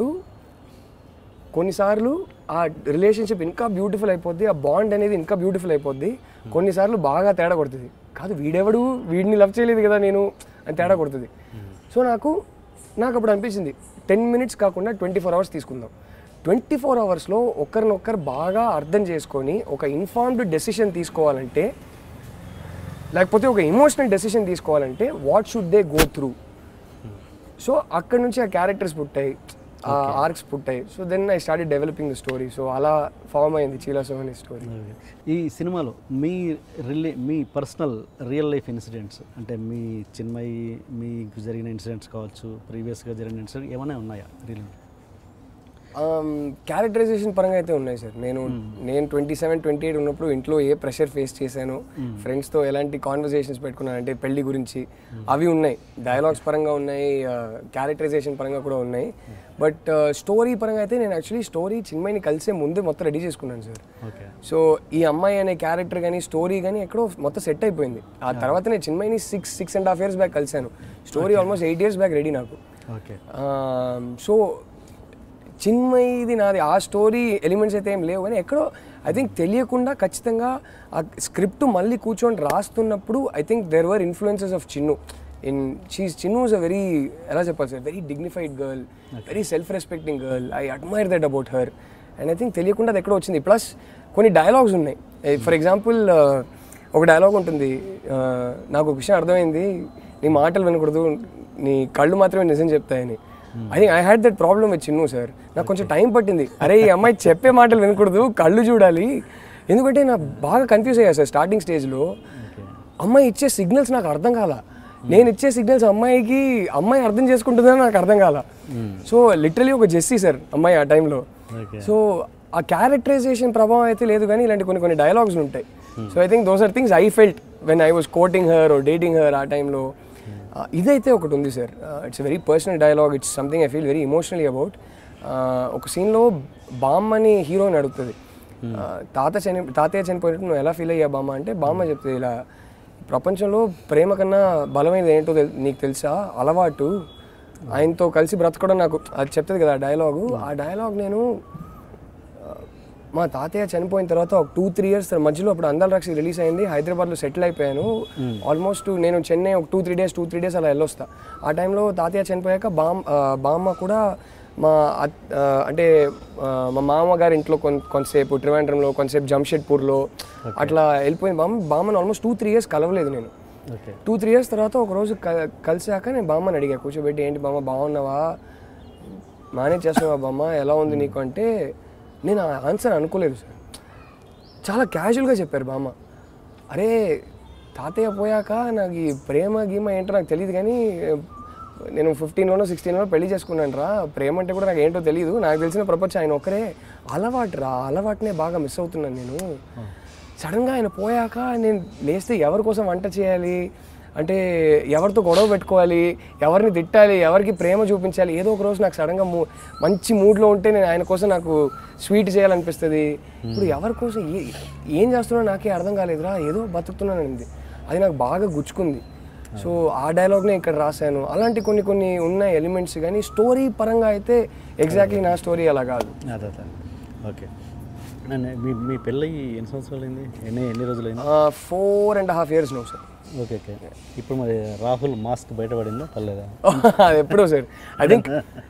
కొన్నిసార్లు ఆ రిలేషన్షిప్ ఇంకా బ్యూటిఫుల్ అయిపోద్ది ఆ బాండ్ అనేది ఇంకా బ్యూటిఫుల్ అయిపోద్ది కొన్నిసార్లు బాగా తేడా కొడుతుంది కాదు వీడెవడు వీడిని లవ్ చేయలేదు కదా నేను అని తేడా కొడుతుంది సో నాకు నాకు అప్పుడు అనిపించింది టెన్ మినిట్స్ కాకుండా ట్వంటీ ఫోర్ అవర్స్ తీసుకుందాం ట్వంటీ ఫోర్ అవర్స్లో ఒకరినొకరు బాగా అర్థం చేసుకొని ఒక ఇన్ఫార్మ్డ్ డెసిషన్ తీసుకోవాలంటే లేకపోతే ఒక ఎమోషనల్ డెసిషన్ తీసుకోవాలంటే what should they go through so అక్కడ నుంచి ఆ క్యారెక్టర్స్ పుట్టాయి ఆ ఆర్క్స్ పుట్టాయి so then I start developing the story so అలా ఫామ్ అయింది చీలాసో అనే స్టోరీ ఈ సినిమాలో మీ రిలే మీ పర్సనల్ రియల్ లైఫ్ ఇన్సిడెంట్స్ అంటే మీ చిన్మయి మీకు జరిగిన ఇన్సిడెంట్స్ కావచ్చు ప్రీవియస్గా జరిగిన ఇన్సిడెంట్ ఏమైనా ఉన్నాయా రియల్ క్యారెక్టరైజేషన్ పరంగా అయితే ఉన్నాయి సార్ నేను నేను ట్వంటీ సెవెన్ ట్వంటీ ఎయిట్ ఉన్నప్పుడు ఇంట్లో ఏ ప్రెషర్ ఫేస్ చేశాను ఫ్రెండ్స్తో ఎలాంటి కాన్వర్జేషన్స్ పెట్టుకున్నాను అంటే పెళ్లి గురించి అవి ఉన్నాయి డైలాగ్స్ పరంగా ఉన్నాయి క్యారెక్టరైజేషన్ పరంగా కూడా ఉన్నాయి బట్ స్టోరీ పరంగా అయితే నేను యాక్చువల్లీ స్టోరీ చిన్మయిని కలిసే ముందే మొత్తం రెడీ చేసుకున్నాను సార్ ఓకే సో ఈ అమ్మాయి అనే క్యారెక్టర్ కానీ స్టోరీ కానీ ఎక్కడో మొత్తం సెట్ అయిపోయింది ఆ తర్వాత నేను చిన్మయిని six six and half years back కలిశాను story almost eight years back ready నాకు ఓకే సో చిన్మయిది నాది ఆ స్టోరీ ఎలిమెంట్స్ అయితే ఏం లేవు కానీ ఎక్కడో ఐ థింక్ తెలియకుండా ఖచ్చితంగా ఆ స్క్రిప్ట్ మళ్ళీ కూర్చొని రాస్తున్నప్పుడు I think there were influences of Chinnu in she's Chinnu is a very ఎలా చెప్పాలి సార్ very dignified girl very self respecting girl I admire that about her and I think తెలియకుండా అది ఎక్కడో వచ్చింది ప్లస్ కొన్ని డైలాగ్స్ ఉన్నాయి ఫర్ ఎగ్జాంపుల్ ఒక డైలాగ్ ఉంటుంది uh, నాకు ఒక విషయం అర్థమైంది నీ మాటలు వినకూడదు నీ కళ్ళు మాత్రమే నిజం చెప్తాయని I think I had that problem with Chinnu sir నాకు కొంచెం టైం పట్టింది అరే ఈ అమ్మాయి చెప్పే మాటలు వినకూడదు కళ్ళు చూడాలి ఎందుకంటే నాకు బాగా కన్ఫ్యూజ్ అయ్యా సార్ స్టార్టింగ్ స్టేజ్లో అమ్మాయి ఇచ్చే సిగ్నల్స్ నాకు అర్థం కాల నేను ఇచ్చే సిగ్నల్స్ అమ్మాయికి అమ్మాయి అర్థం చేసుకుంటుందని నాకు అర్థం కాల సో లిటరలీ ఒక జెస్సీ సార్ అమ్మాయి ఆ టైంలో Okay. సో ఆ క్యారెక్టరైజేషన్ ప్రభావం అయితే లేదు కానీ ఇలాంటి కొన్ని కొన్ని డైలాగ్స్ ఉంటాయి so I think those are things I felt when I was quoting her or dating her ఆ టైంలో ఇదైతే ఒకటి ఉంది sir it's very personal dialogue it's something I feel very emotionally about ఒక సీన్లో బామ్మ అని హీరోని అడుగుతుంది ఆ, తాత చని తాతయ్య చనిపోయినట్టు నువ్వు ఎలా ఫీల్ అయ్యా బామ్మ అంటే బామ్మ చెప్తుంది ఇలా ప్రపంచంలో ప్రేమ కన్నా బలమైనది ఏంటో తెల్- నీకు తెలుసా అలవాటు ఆయనతో కలిసి బ్రతకడం నాకు అది చెప్తుంది కదా ఆ డైలాగు ఆ డైలాగ్ నేను మా తాతయ్య చనిపోయిన తర్వాత ఒక టూ త్రీ ఇయర్స్ మధ్యలో అప్పుడు అందాల రక్షి రిలీజ్ అయింది హైదరాబాద్లో సెటిల్ అయిపోయాను ఆల్మోస్ట్ నేను చెన్నై ఒక two three days two three days అలా వెళ్ళొస్తా ఆ టైంలో తాతయ్య చనిపోయాక బామ్ ఆ, బామ్మ కూడా మా అత్- ఆ, అంటే ఆ, మా మామ గారి ఇంట్లో కొన్ కొంతసేపు ట్రివాండ్రంలో కొంతసేపు జంషెడ్పూర్లో అట్లా వెళ్ళిపోయింది బామ్మ బామ్మని ఆల్మోస్ట్ టూ త్రీ ఇయర్స్ కలవలేదు నేను ఓకే టూ త్రీ ఇయర్స్ తర్వాత ఒక రోజు క- కలిసాక నేను బామ్మని అడిగా కూర్చోబెట్టి ఏంటి బామ్మ బాగున్నావా మేనేజ్ చేస్తున్నావా బామ్మ ఎలా ఉంది నీకు అంటే నేను ఆ ఆన్సర్ అనుకోలేదు సార్ చాలా క్యాజువల్గా చెప్పారు బామ్మ అరే తాతయ్య పోయాక నాకు ఈ ప్రేమ గీమ ఏంటో నాకు తెలియదు కానీ నేను ఫిఫ్టీన్లోనో సిక్స్టీన్లోనో పెళ్లి చేసుకున్నాను రా ప్రేమ అంటే కూడా నాకు ఏంటో తెలియదు నాకు తెలిసిన ప్రపంచం ఆయన ఒక్కరే అలవాటు రా అలవాటునే బాగా మిస్ అవుతున్నాను నేను సడన్గా ఆయన పోయాక నేను లేస్తే ఎవరి కోసం వంట చేయాలి అంటే ఎవరితో గొడవ పెట్టుకోవాలి ఎవరిని తిట్టాలి ఎవరికి ప్రేమ చూపించాలి ఏదో ఒక రోజు నాకు సడన్గా మూ మంచి మూడ్లో ఉంటే నేను ఆయన కోసం నాకు స్వీట్ చేయాలనిపిస్తుంది ఇప్పుడు ఎవరి కోసం ఏ ఏం చేస్తున్నా నాకే అర్థం కాలేదురా ఏదో బతుకుతున్నానండి అది నాకు బాగా గుచ్చుకుంది సో ఆ డైలాగ్నే ఇక్కడ రాశాను అలాంటి కొన్ని కొన్ని ఉన్న ఎలిమెంట్స్ కానీ స్టోరీ పరంగా అయితే ఎగ్జాక్ట్లీ నా స్టోరీ అలా కాదు అదే అదే ఓకే నన్ను మీ మీ పెళ్ళి ఎన్ని సంవత్సరాలు అయింది ఎన్ని ఎన్ని రోజులు అయింది four and half years no sir okay okay ఇప్పుడు మరి రాహుల్ మాస్క్ బయటపడిందా పర్లేదా అది ఎప్పుడో సార్ ఐ థింక్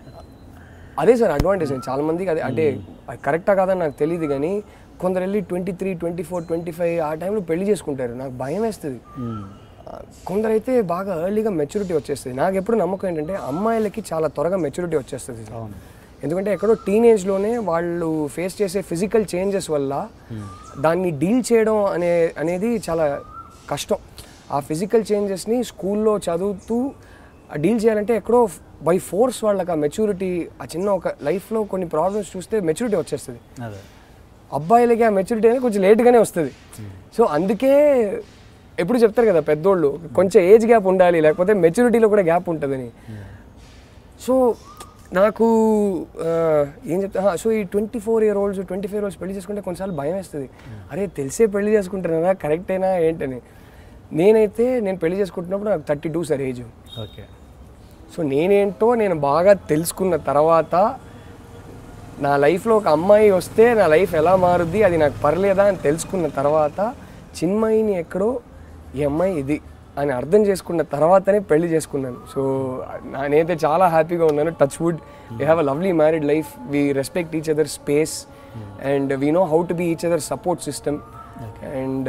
అదే సార్ అడ్వాంటేజ్ చాలా మందికి అదే అంటే అది కరెక్టా కాదని నాకు తెలియదు కానీ కొందరు వెళ్ళి twenty three twenty four twenty five ఆ టైంలో పెళ్లి చేసుకుంటారు నాకు భయం వేస్తుంది ఆ, కొందరైతే బాగా ఎర్లీగా మెచ్యూరిటీ వచ్చేస్తుంది నాకు ఎప్పుడు నమ్మకం ఏంటంటే అమ్మాయిలకి చాలా త్వరగా మెచ్యూరిటీ వచ్చేస్తుంది సార్. అవును ఎందుకంటే ఎక్కడో టీనేజ్లోనే వాళ్ళు ఫేస్ చేసే ఫిజికల్ చేంజెస్ వల్ల దాన్ని డీల్ చేయడం అనే అనేది చాలా కష్టం ఆ ఫిజికల్ చేంజెస్ని స్కూల్లో చదువుతూ డీల్ చేయాలంటే ఎక్కడో బై ఫోర్స్ వాళ్ళకి ఆ మెచ్యూరిటీ ఆ చిన్న ఒక లైఫ్లో కొన్ని ప్రాబ్లమ్స్ చూస్తే మెచ్యూరిటీ వచ్చేస్తుంది అదే అబ్బాయిలకి ఆ మెచ్యూరిటీ అనేది కొంచెం లేట్గానే వస్తుంది సో అందుకే ఎప్పుడు చెప్తారు కదా పెద్దోళ్ళు కొంచెం ఏజ్ గ్యాప్ ఉండాలి లేకపోతే మెచ్యూరిటీలో కూడా గ్యాప్ ఉంటుందని సో నాకు ఆ, ఏం చెప్తా ఆ, సో ఈ twenty four year olds twenty five years పెళ్లి చేసుకుంటే కొన్నిసార్లు భయం వేస్తుంది అరే తెలిసే పెళ్లి చేసుకుంటున్నారా కరెక్టేనా ఏంటని నేనైతే నేను పెళ్లి చేసుకుంటున్నప్పుడు నాకు thirty two sir age okay so నేనేంటో నేను బాగా తెలుసుకున్న తర్వాత నా లైఫ్లో ఒక అమ్మాయి వస్తే నా లైఫ్ ఎలా మారుద్ది అది నాకు పర్లేదా అని తెలుసుకున్న తర్వాత చిన్మయిని ఎక్కడో ఈ అమ్మాయి ఇది అని అర్థం చేసుకున్న తర్వాతనే పెళ్లి చేసుకున్నాను సో నా- నేనైతే చాలా హ్యాపీగా ఉన్నాను touch wood we have a lovely married life we respect each other space and we know how to be each other support system and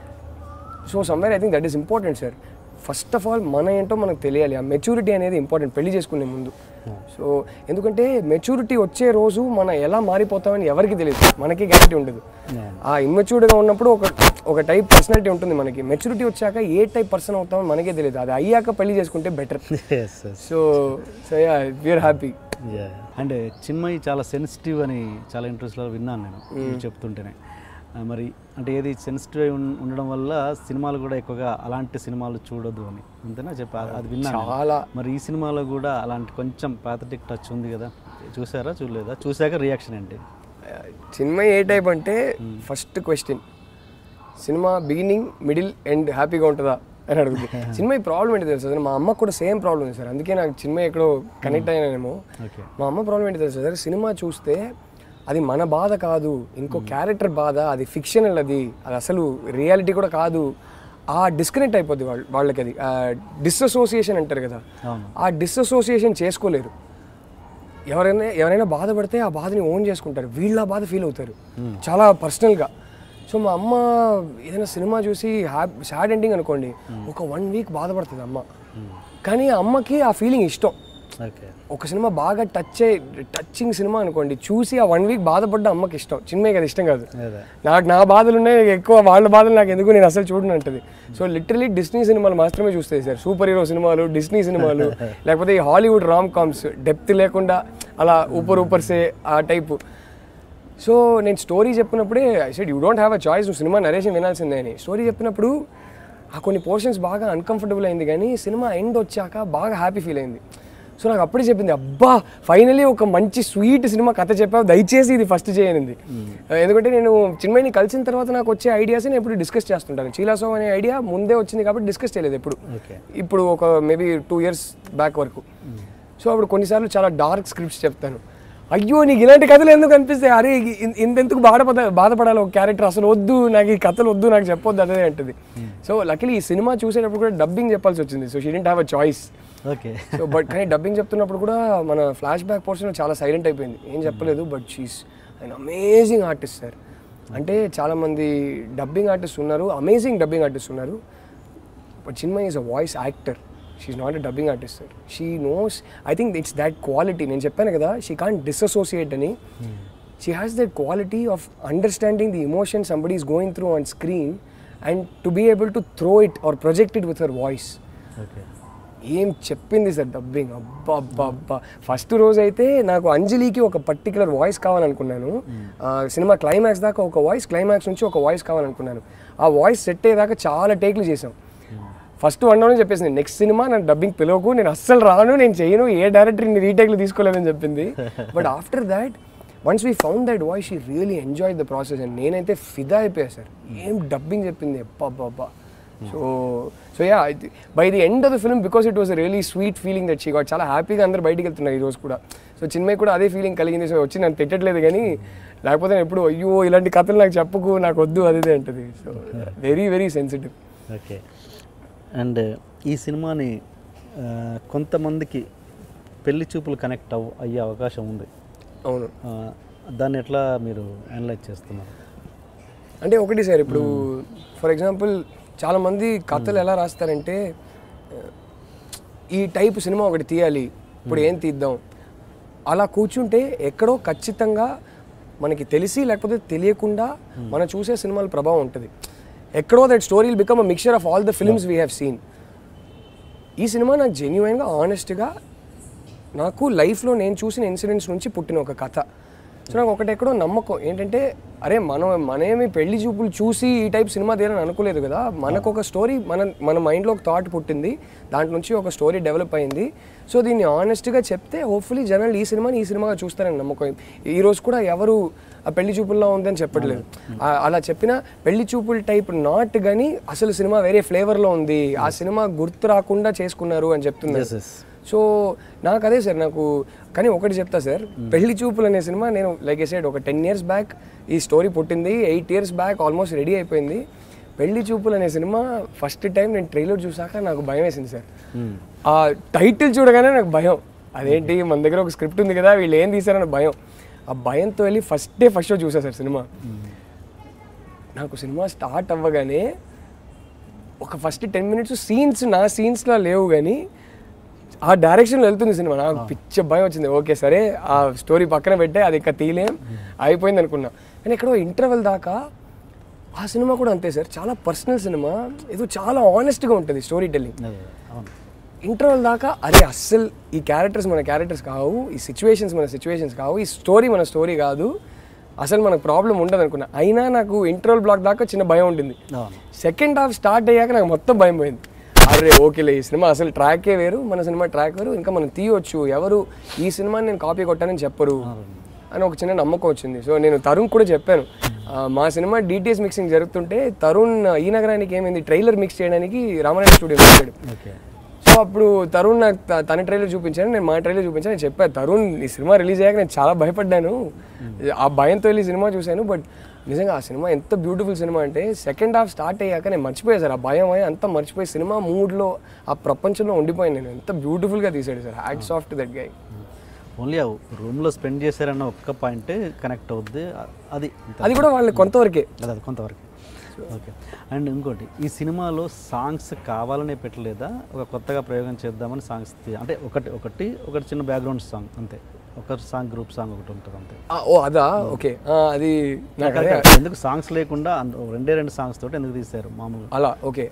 so somewhere I think that is important sir first of all మన ఏంటో మనకు తెలియాలి ఆ maturity అనేది important పెళ్లి చేసుకునే ముందు so ఎందుకంటే మెచ్యూరిటీ వచ్చే రోజు మనం ఎలా మారిపోతామని ఎవరికి తెలియదు మనకి గ్యారంటీ ఉండదు ఆ ఇమ్మెచ్యూర్డ్గా ఉన్నప్పుడు ఒక ఒక టైప్ పర్సనాలిటీ ఉంటుంది మనకి మెచ్యూరిటీ వచ్చాక ఏ టైప్ పర్సన్ అవుతామో మనకే తెలియదు అది అయ్యాక పెళ్లి చేసుకుంటే better yes yes so so yeah we're happy and Chinmayi చాలా సెన్సిటివ్ అని చాలా ఇంట్రెస్ట్లో విన్నాను నేను మీరు చెప్తుంటేనే ఆ, మరి అంటే ఏది సెన్సిటివ్ అయి ఉన్- ఉండడం వల్ల సినిమాలు కూడా ఎక్కువగా అలాంటి సినిమాలు చూడొద్దు అని అంతేనా చెప్పి అది- అది విన్నాను నేను. చాలా మరి ఈ సినిమాలో కూడా అలాంటి కొంచెం ప్యాథటిక్ టచ్ ఉంది కదా చూసారా చూడలేదా చూసాక రియాక్షన్ ఏంటి చిన్మయ్ ఏ టైప్ అంటే ఫస్ట్ క్వశ్చన్ సినిమా బిగినింగ్ మిడిల్ ఎండ్ హ్యాపీగా ఉంటుందా అని అడుగుతుంది చిన్మయ్ ప్రాబ్లం ఏంటి తెలుసు సార్ మా అమ్మకు కూడా సేమ్ ప్రాబ్లం ఉంది సార్ అందుకే నాకు చిన్మయ్ ఎక్కడో కనెక్ట్ అయ్యానేమో ఓకే మా అమ్మ ప్రాబ్లం ఏంటి తెలుసు సార్ సినిమా చూస్తే అది మన బాధ కాదు ఇంకో క్యారెక్టర్ బాధ అది ఫిక్షనల్ అది అది అసలు రియాలిటీ కూడా కాదు ఆ డిస్కనెక్ట్ అయిపోద్ది వాళ్ళ వాళ్ళకి అది డిస్అసోసియేషన్ అంటారు కదా అవును ఆ డిస్అసోసియేషన్ చేసుకోలేరు ఎవరైనా ఎవరైనా బాధపడితే ఆ బాధని ఓన్ చేసుకుంటారు వీళ్ళ బాధ ఫీల్ అవుతారు చాలా పర్సనల్గా సో మా అమ్మ ఏదైనా సినిమా చూసి హ్యాపీ సాడ్ ఎండింగ్ అనుకోండి ఒక వన్ వీక్ బాధపడుతుంది అమ్మ కానీ ఆ అమ్మకి ఆ ఫీలింగ్ ఇష్టం ఓకే ఒక సినిమా బాగా టచ్ టచింగ్ సినిమా అనుకోండి చూసి ఆ వన్ వీక్ బాధపడ్డ అమ్మకి ఇష్టం చిన్నమే కదా ఇష్టం కాదు అదే నాకు నా బాధలు ఉన్నాయి ఎక్కువ వాళ్ళ బాధలు నాకు ఎందుకు నేను అసలు చూడను అంటది సో లిటరలీ డిస్నీ సినిమాలు మాత్రమే చూస్తాయి సార్ సూపర్ హీరో సినిమాలు డిస్నీ సినిమాలు లేకపోతే ఈ హాలీవుడ్ రామ్ కామ్స్ డెప్త్ లేకుండా అలా ఊపర్ ఊపర్సే ఆ టైపు సో నేను స్టోరీ చెప్పినప్పుడే I said you don't have a choice నువ్వు సినిమా నరేషన్ వినాల్సిందే అని స్టోరీ చెప్పినప్పుడు ఆ కొన్ని పోర్షన్స్ బాగా అన్కంఫర్టబుల్ అయింది కానీ సినిమా ఎండ్ వచ్చాక బాగా హ్యాపీ ఫీల్ అయింది సో నాకు అప్పుడే చెప్పింది అబ్బా ఫైనలీ ఒక మంచి స్వీట్ సినిమా కథ చెప్పావు దయచేసి ఇది ఫస్ట్ చేయనింది ఎందుకంటే నేను చిన్మయిని కలిసిన తర్వాత నాకు వచ్చే ఐడియాస్ నేను ఎప్పుడు డిస్కస్ చేస్తుంటాను చీలాసో అనే ఐడియా ముందే వచ్చింది కాబట్టి డిస్కస్ చేయలేదు ఎప్పుడు ఓకే ఇప్పుడు ఒక మేబీ టూ ఇయర్స్ బ్యాక్ వరకు సో అప్పుడు కొన్నిసార్లు చాలా డార్క్ స్క్రిప్ట్స్ చెప్తాను అయ్యో నీకు ఇలాంటి కథలు ఎందుకు అనిపిస్తాయి అరే ఇ- ఇంతెందుకు బాధపడ బాధపడాలి ఒక క్యారెక్టర్ అసలు వద్దు నాకు ఈ కథలు వద్దు నాకు చెప్పొద్దు అదే అంటది సో లక్కీలీ ఈ సినిమా చూసేటప్పుడు కూడా డబ్బింగ్ చెప్పాల్సి వచ్చింది so she didn't have a choice okay so but కానీ డబ్బింగ్ చెప్తున్నప్పుడు కూడా మన ఫ్లాష్ బ్యాక్ పోర్షన్ చాలా సైలెంట్ అయిపోయింది ఏం చెప్పలేదు but she's and amazing artist sir అంటే చాలామంది డబ్బింగ్ ఆర్టిస్ట్ ఉన్నారు అమేజింగ్ డబ్బింగ్ ఆర్టిస్ట్ ఉన్నారు but Chinmayi is a voice actor she's not a dubbing artist sir she knows I think it's that quality నేను చెప్పాను కదా షీ కాంట్ డిసోసియేట్ అని she has that quality of understanding the emotion somebody is going through on screen and to be able to throw it or project it with her voice okay ఏం చెప్పింది sir dubbing అబ్బా అబ్బా అబ్బా first రోజు అయితే నాకు అంజలికి ఒక పర్టికులర్ వాయిస్ కావాలనుకున్నాను ఆ, సినిమా క్లైమాక్స్ దాకా ఒక వాయిస్ క్లైమాక్స్ నుంచి ఒక వాయిస్ కావాలనుకున్నాను ఆ వాయిస్ సెట్ అయ్యేదాకా చాలా టేక్లు చేసాం ఫస్ట్ వన్ డౌన్ చెప్పేసింది నెక్స్ట్ సినిమా నాకు డబ్బింగ్ పిలవకు నేను అస్సలు రాను నేను చేయను ఏ డైరెక్టర్ ని రీటేక్లు తీసుకోలేదని చెప్పింది but after that once we found that voice she really enjoy the process and నేనైతే ఫిదా అయిపోయా సార్ ఏం డబ్బింగ్ చెప్పింది అబ్బా అబ్బా అబ్బా so so yeah by the end of the film because it was really sweet feeling that she got చాలా హ్యాపీగా అందరూ బయటికి వెళ్తున్నారు ఈ రోజు కూడా సో చిన్మయ్ కూడా అదే ఫీలింగ్ కలిగింది సో వచ్చి నన్ను తిట్టట్లేదు కానీ లేకపోతే నేను ఎప్పుడు అయ్యో ఇలాంటి కథలు నాకు చెప్పుకు నాకు వద్దు అది ఇది అంటది so very very sensitive okay and ఈ సినిమాని ఆ, కొంతమందికి పెళ్లి చూపులు కనెక్ట్ అవ్ అయ్యే అవకాశం ఉంది అవును ఆ, దాన్ని ఎట్లా మీరు అనలైజ్ చేస్తున్నారు అంటే ఒకటి సార్ ఇప్పుడు ఫర్ ఎగ్జాంపుల్ చాలా మంది కథలు ఎలా రాస్తారంటే ఆ, ఈ టైప్ సినిమా ఒకటి తీయాలి ఇప్పుడు ఏం తీద్దాం అలా కూర్చుంటే ఎక్కడో ఖచ్చితంగా మనకి తెలిసి లేకపోతే తెలియకుండా మనం చూసే సినిమాల ప్రభావం ఉంటుంది ఎక్కడో that story become a mixture of all the films we have seen ఈ సినిమా నాకు జెన్యున్గా ఆనెస్ట్గా నాకు లైఫ్లో నేను చూసిన ఇన్సిడెంట్స్ నుంచి పుట్టిన ఒక కథ సో నాకు ఒకటి ఎక్కడో నమ్మకం ఏంటంటే అరే మనం మనమేమి పెళ్లి చూపులు చూసి ఈ టైప్ సినిమా తీయాలని అనుకోలేదు కదా మనకు ఒక స్టోరీ మన మన మైండ్లో ఒక థాట్ పుట్టింది దాంట్లో నుంచి ఒక స్టోరీ డెవలప్ అయింది సో దీన్ని ఆనెస్ట్గా చెప్తే హోప్ఫుల్లీ జనాలు ఈ సినిమాని ఈ సినిమాగా చూస్తారని నమ్మకం ఈ రోజు కూడా ఎవరు ఆ పెళ్లి చూపుల్లో ఉందని చెప్పట్లేదు ఆ- అలా చెప్పిన పెళ్లి చూపుల టైప్ నాట్ కానీ అసలు సినిమా వేరే ఫ్లేవర్లో ఉంది ఆ సినిమా గుర్తు రాకుండా చేసుకున్నారు అని చెప్తున్నారు Yes, yes. సో నాకు అదే సార్ నాకు కానీ ఒకటి చెప్తా సార్ పెళ్లి చూపులు అనే సినిమా నేను లైక్ ఏ సైడ్ ఒక టెన్ ఇయర్స్ బ్యాక్ ఈ స్టోరీ పుట్టింది eight years back almost ready అయిపోయింది పెళ్లి చూపులు అనే సినిమా ఫస్ట్ టైం నేను ట్రైలర్ చూసాక నాకు భయం వేసింది సార్ ఆ టైటిల్ చూడగానే నాకు భయం అదేంటి మన దగ్గర ఒక స్క్రిప్ట్ ఉంది కదా వీళ్ళు ఏం తీశారని భయం ఆ భయంతో వెళ్ళి ఫస్ట్ డే ఫస్ట్ షో చూసా సార్ సినిమా నాకు సినిమా స్టార్ట్ అవ్వగానే ఒక ఫస్ట్ టెన్ మినిట్స్ సీన్స్ నా సీన్స్లో లేవు కానీ ఆ డైరెక్షన్లో వెళ్తుంది సినిమా నాకు పిచ్చ భయం వచ్చింది ఓకే సరే ఆ స్టోరీ పక్కన పెట్టే అది ఇంకా తీలేం అయిపోయింది అనుకున్నా కానీ ఎక్కడో ఇంటర్వెల్ దాకా ఆ సినిమా కూడా అంతే సార్ చాలా పర్సనల్ సినిమా ఏదో చాలా ఆనెస్ట్గా ఉంటుంది స్టోరీ టెల్లింగ్ అదే అవును ఇంటర్వల్ దాకా అరే అస్సలు ఈ క్యారెక్టర్స్ మన క్యారెక్టర్స్ కావు ఈ సిచ్యువేషన్స్ మన సిచ్యువేషన్స్ కావు ఈ స్టోరీ మన స్టోరీ కాదు అసలు మనకు ప్రాబ్లం ఉండదు అనుకున్నా అయినా నాకు ఇంటర్వల్ బ్లాక్ దాకా చిన్న భయం ఉండింది అవును సెకండ్ హాఫ్ స్టార్ట్ అయ్యాక నాకు మొత్తం భయం పోయింది అరే ఓకేలే ఈ సినిమా అసలు ట్రాకే వేరు మన సినిమా ట్రాక్ వేరు ఇంకా మనం తీయొచ్చు ఎవరు ఈ సినిమాని నేను కాపీ కొట్టానని చెప్పరు అని ఒక చిన్న నమ్మకం వచ్చింది సో నేను తరుణ్ కూడా చెప్పాను ఆ, మా సినిమా డీటీఎస్ మిక్సింగ్ జరుగుతుంటే తరుణ్ ఈ నగరానికి ఏమైంది ట్రైలర్ మిక్స్ చేయడానికి రామారాయణ స్టూడియో వచ్చాడు ఓకే సో అప్పుడు తరుణ్ నాకు త- తన ట్రైలర్ చూపించాను నేను మా ట్రైలర్ చూపించాను నేను చెప్పాను తరుణ్ ఈ సినిమా రిలీజ్ అయ్యాక నేను చాలా భయపడ్డాను ఆ భయంతో వెళ్ళి సినిమా చూశాను బట్ నిజంగా ఆ సినిమా ఎంత బ్యూటిఫుల్ సినిమా అంటే సెకండ్ హాఫ్ స్టార్ట్ అయ్యాక నేను మర్చిపోయాను సార్ ఆ భయం అయ్యి అంతా మర్చిపోయి సినిమా మూడ్లో ఆ ప్రపంచంలో ఉండిపోయాను నేను ఎంత బ్యూటిఫుల్గా తీసాడు సార్ హ్యాట్ సాఫ్ట్ దట్ గై ఓన్లీ ఆ రూమ్లో స్పెండ్ చేశారన్న ఒక్క పాయింటే కనెక్ట్ అవుద్ది అ- అది అంతే. అది కూడా వాళ్ళు కొంతవరకే అది అది కొంతవరకు ఓకే అండ్ ఇంకోటి ఈ సినిమాలో సాంగ్స్ కావాలనే పెట్టలేదా ఒక కొత్తగా ప్రయోగం చేద్దామని సాంగ్స్ తీ- అంటే ఒకటి ఒకటి ఒకటి చిన్న బ్యాక్గ్రౌండ్ సాంగ్ అంతే ఒక సాంగ్ గ్రూప్ సాంగ్ ఒకటి ఉంటుంది అంతే ఆ, ఓ అదా ఓకే ఆ, అది నాకు అదే ఎందుకు సాంగ్స్ లేకుండా అంద- రెండే రెండు సాంగ్స్ తోటి ఎందుకు తీశారు మామూలుగా అలా ఓకే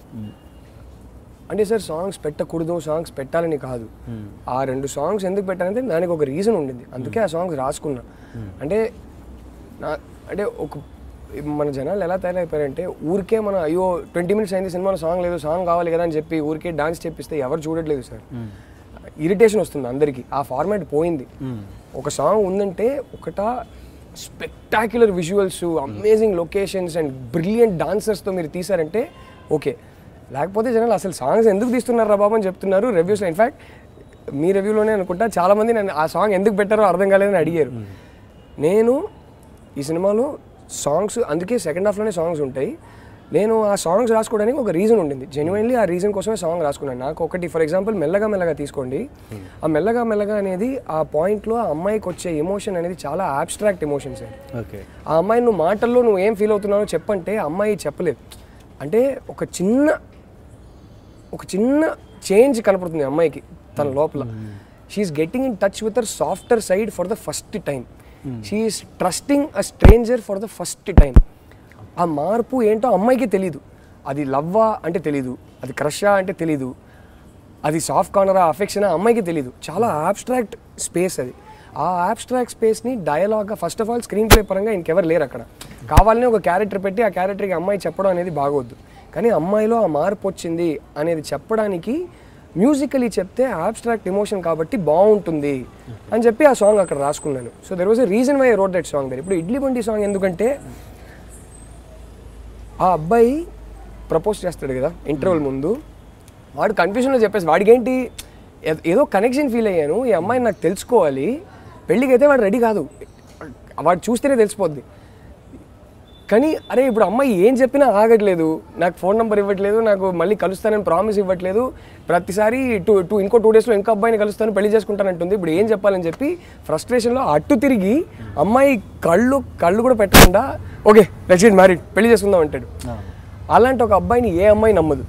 అంటే సార్ సాంగ్స్ పెట్టకూడదు సాంగ్స్ పెట్టాలని కాదు ఆ రెండు సాంగ్స్ ఎందుకు పెట్టాలంటే దానికి ఒక రీజన్ ఉండింది అందుకే ఆ సాంగ్స్ రాసుకున్నా అంటే నా అంటే ఒక మన జనాలు ఎలా తయారైపోయారంటే ఊరికే మన అయ్యో ట్వంటీ మినిట్స్ అయింది సినిమాలో సాంగ్ లేదు సాంగ్ కావాలి కదా అని చెప్పి ఊరికే డాన్స్ చెప్పిస్తే ఎవరు చూడట్లేదు సార్ ఇరిటేషన్ వస్తుంది అందరికీ ఆ ఫార్మాట్ పోయింది ఒక సాంగ్ ఉందంటే ఒకట spectacular visuals amazing locations and brilliant డాన్సర్స్తో మీరు తీసారంటే ఓకే లేకపోతే జనాలు అసలు సాంగ్స్ ఎందుకు తీస్తున్నారా బాబు అని చెప్తున్నారు రివ్యూస్లో ఇన్ఫాక్ట్ మీ రివ్యూలోనే అనుకుంటా చాలామంది నన్ను ఆ సాంగ్ ఎందుకు పెట్టారో అర్థం కాలేదని అడిగారు నేను ఈ సినిమాలో సాంగ్స్ అందుకే సెకండ్ హాఫ్లోనే సాంగ్స్ ఉంటాయి నేను ఆ సాంగ్స్ రాసుకోవడానికి ఒక రీజన్ ఉండింది జెన్యున్లీ ఆ రీజన్ కోసమే సాంగ్ రాసుకున్నాను నాకు ఒకటి ఫర్ ఎగ్జాంపుల్ మెల్లగా మెల్లగా తీసుకోండి ఆ మెల్లగా మెల్లగా అనేది ఆ పాయింట్లో ఆ అమ్మాయికి వచ్చే ఎమోషన్ అనేది చాలా ఆబ్స్ట్రాక్ట్ ఎమోషన్ సార్ ఓకే ఆ అమ్మాయి నువ్వు మాటల్లో నువ్వు ఏం ఫీల్ అవుతున్నావో చెప్పంటే ఆ అమ్మాయి చెప్పలేదు అంటే ఒక చిన్న ఒక చిన్న చేంజ్ కనపడుతుంది ఆ అమ్మాయికి తన లోపల she's getting in touch with her softer side for the first time she's trusting a stranger for the first time ఆ మార్పు ఏంటో అమ్మాయికి తెలీదు అది లవ్వా అంటే తెలీదు అది క్రషా అంటే తెలీదు అది సాఫ్ట్ కార్నరా అఫెక్షన్ అమ్మాయికి తెలీదు చాలా ఆబ్స్ట్రాక్ట్ స్పేస్ అది ఆ ఆబ్స్ట్రాక్ట్ స్పేస్ని డయలాగ్గా first of all screenplay పరంగా ఇంకెవరు లేరు అక్కడ కావాలని ఒక క్యారెక్టర్ పెట్టి ఆ క్యారెక్టర్కి అమ్మాయి చెప్పడం అనేది బాగోద్దు కానీ అమ్మాయిలో ఆ మార్పు వచ్చింది అనేది చెప్పడానికి మ్యూజికలీ చెప్తే ఆబ్స్ట్రాక్ట్ ఎమోషన్ కాబట్టి బాగుంటుంది అని చెప్పి ఆ సాంగ్ అక్కడ రాసుకున్నాను so there was a reason why wrote that song there ఇప్పుడు ఇడ్లీ బండి సాంగ్ ఎందుకంటే ఆ అబ్బాయి ప్రపోజ్ చేస్తాడు కదా ఇంటర్వల్ ముందు వాడు కన్ఫ్యూషన్లో చెప్పేసి వాడికి ఏంటి ఏ- ఏదో కనెక్షన్ ఫీల్ అయ్యాను ఈ అమ్మాయిని నాకు తెలుసుకోవాలి పెళ్ళికి అయితే వాడు రెడీ కాదు వాడు చూస్తేనే తెలిసిపోద్ది కానీ అరే ఇప్పుడు అమ్మాయి ఏం చెప్పినా ఆగట్లేదు నాకు ఫోన్ నెంబర్ ఇవ్వట్లేదు నాకు మళ్ళీ కలుస్తానని ప్రామిస్ ఇవ్వట్లేదు ప్రతిసారి టూ టూ ఇంకో టూ డేస్లో ఇంకో అబ్బాయిని కలుస్తాను పెళ్లి చేసుకుంటానంటుంది ఇప్పుడు ఏం చెప్పాలని చెప్పి ఫ్రస్ట్రేషన్లో అట్టు తిరిగి అమ్మాయి కళ్ళు కళ్ళు కూడా పెట్టకుండా ఓకే లెట్స్ గెట్ మ్యారీడ్ పెళ్లి చేసుకుందాం అంటాడు అలాంటి ఒక అబ్బాయిని ఏ అమ్మాయి నమ్మదు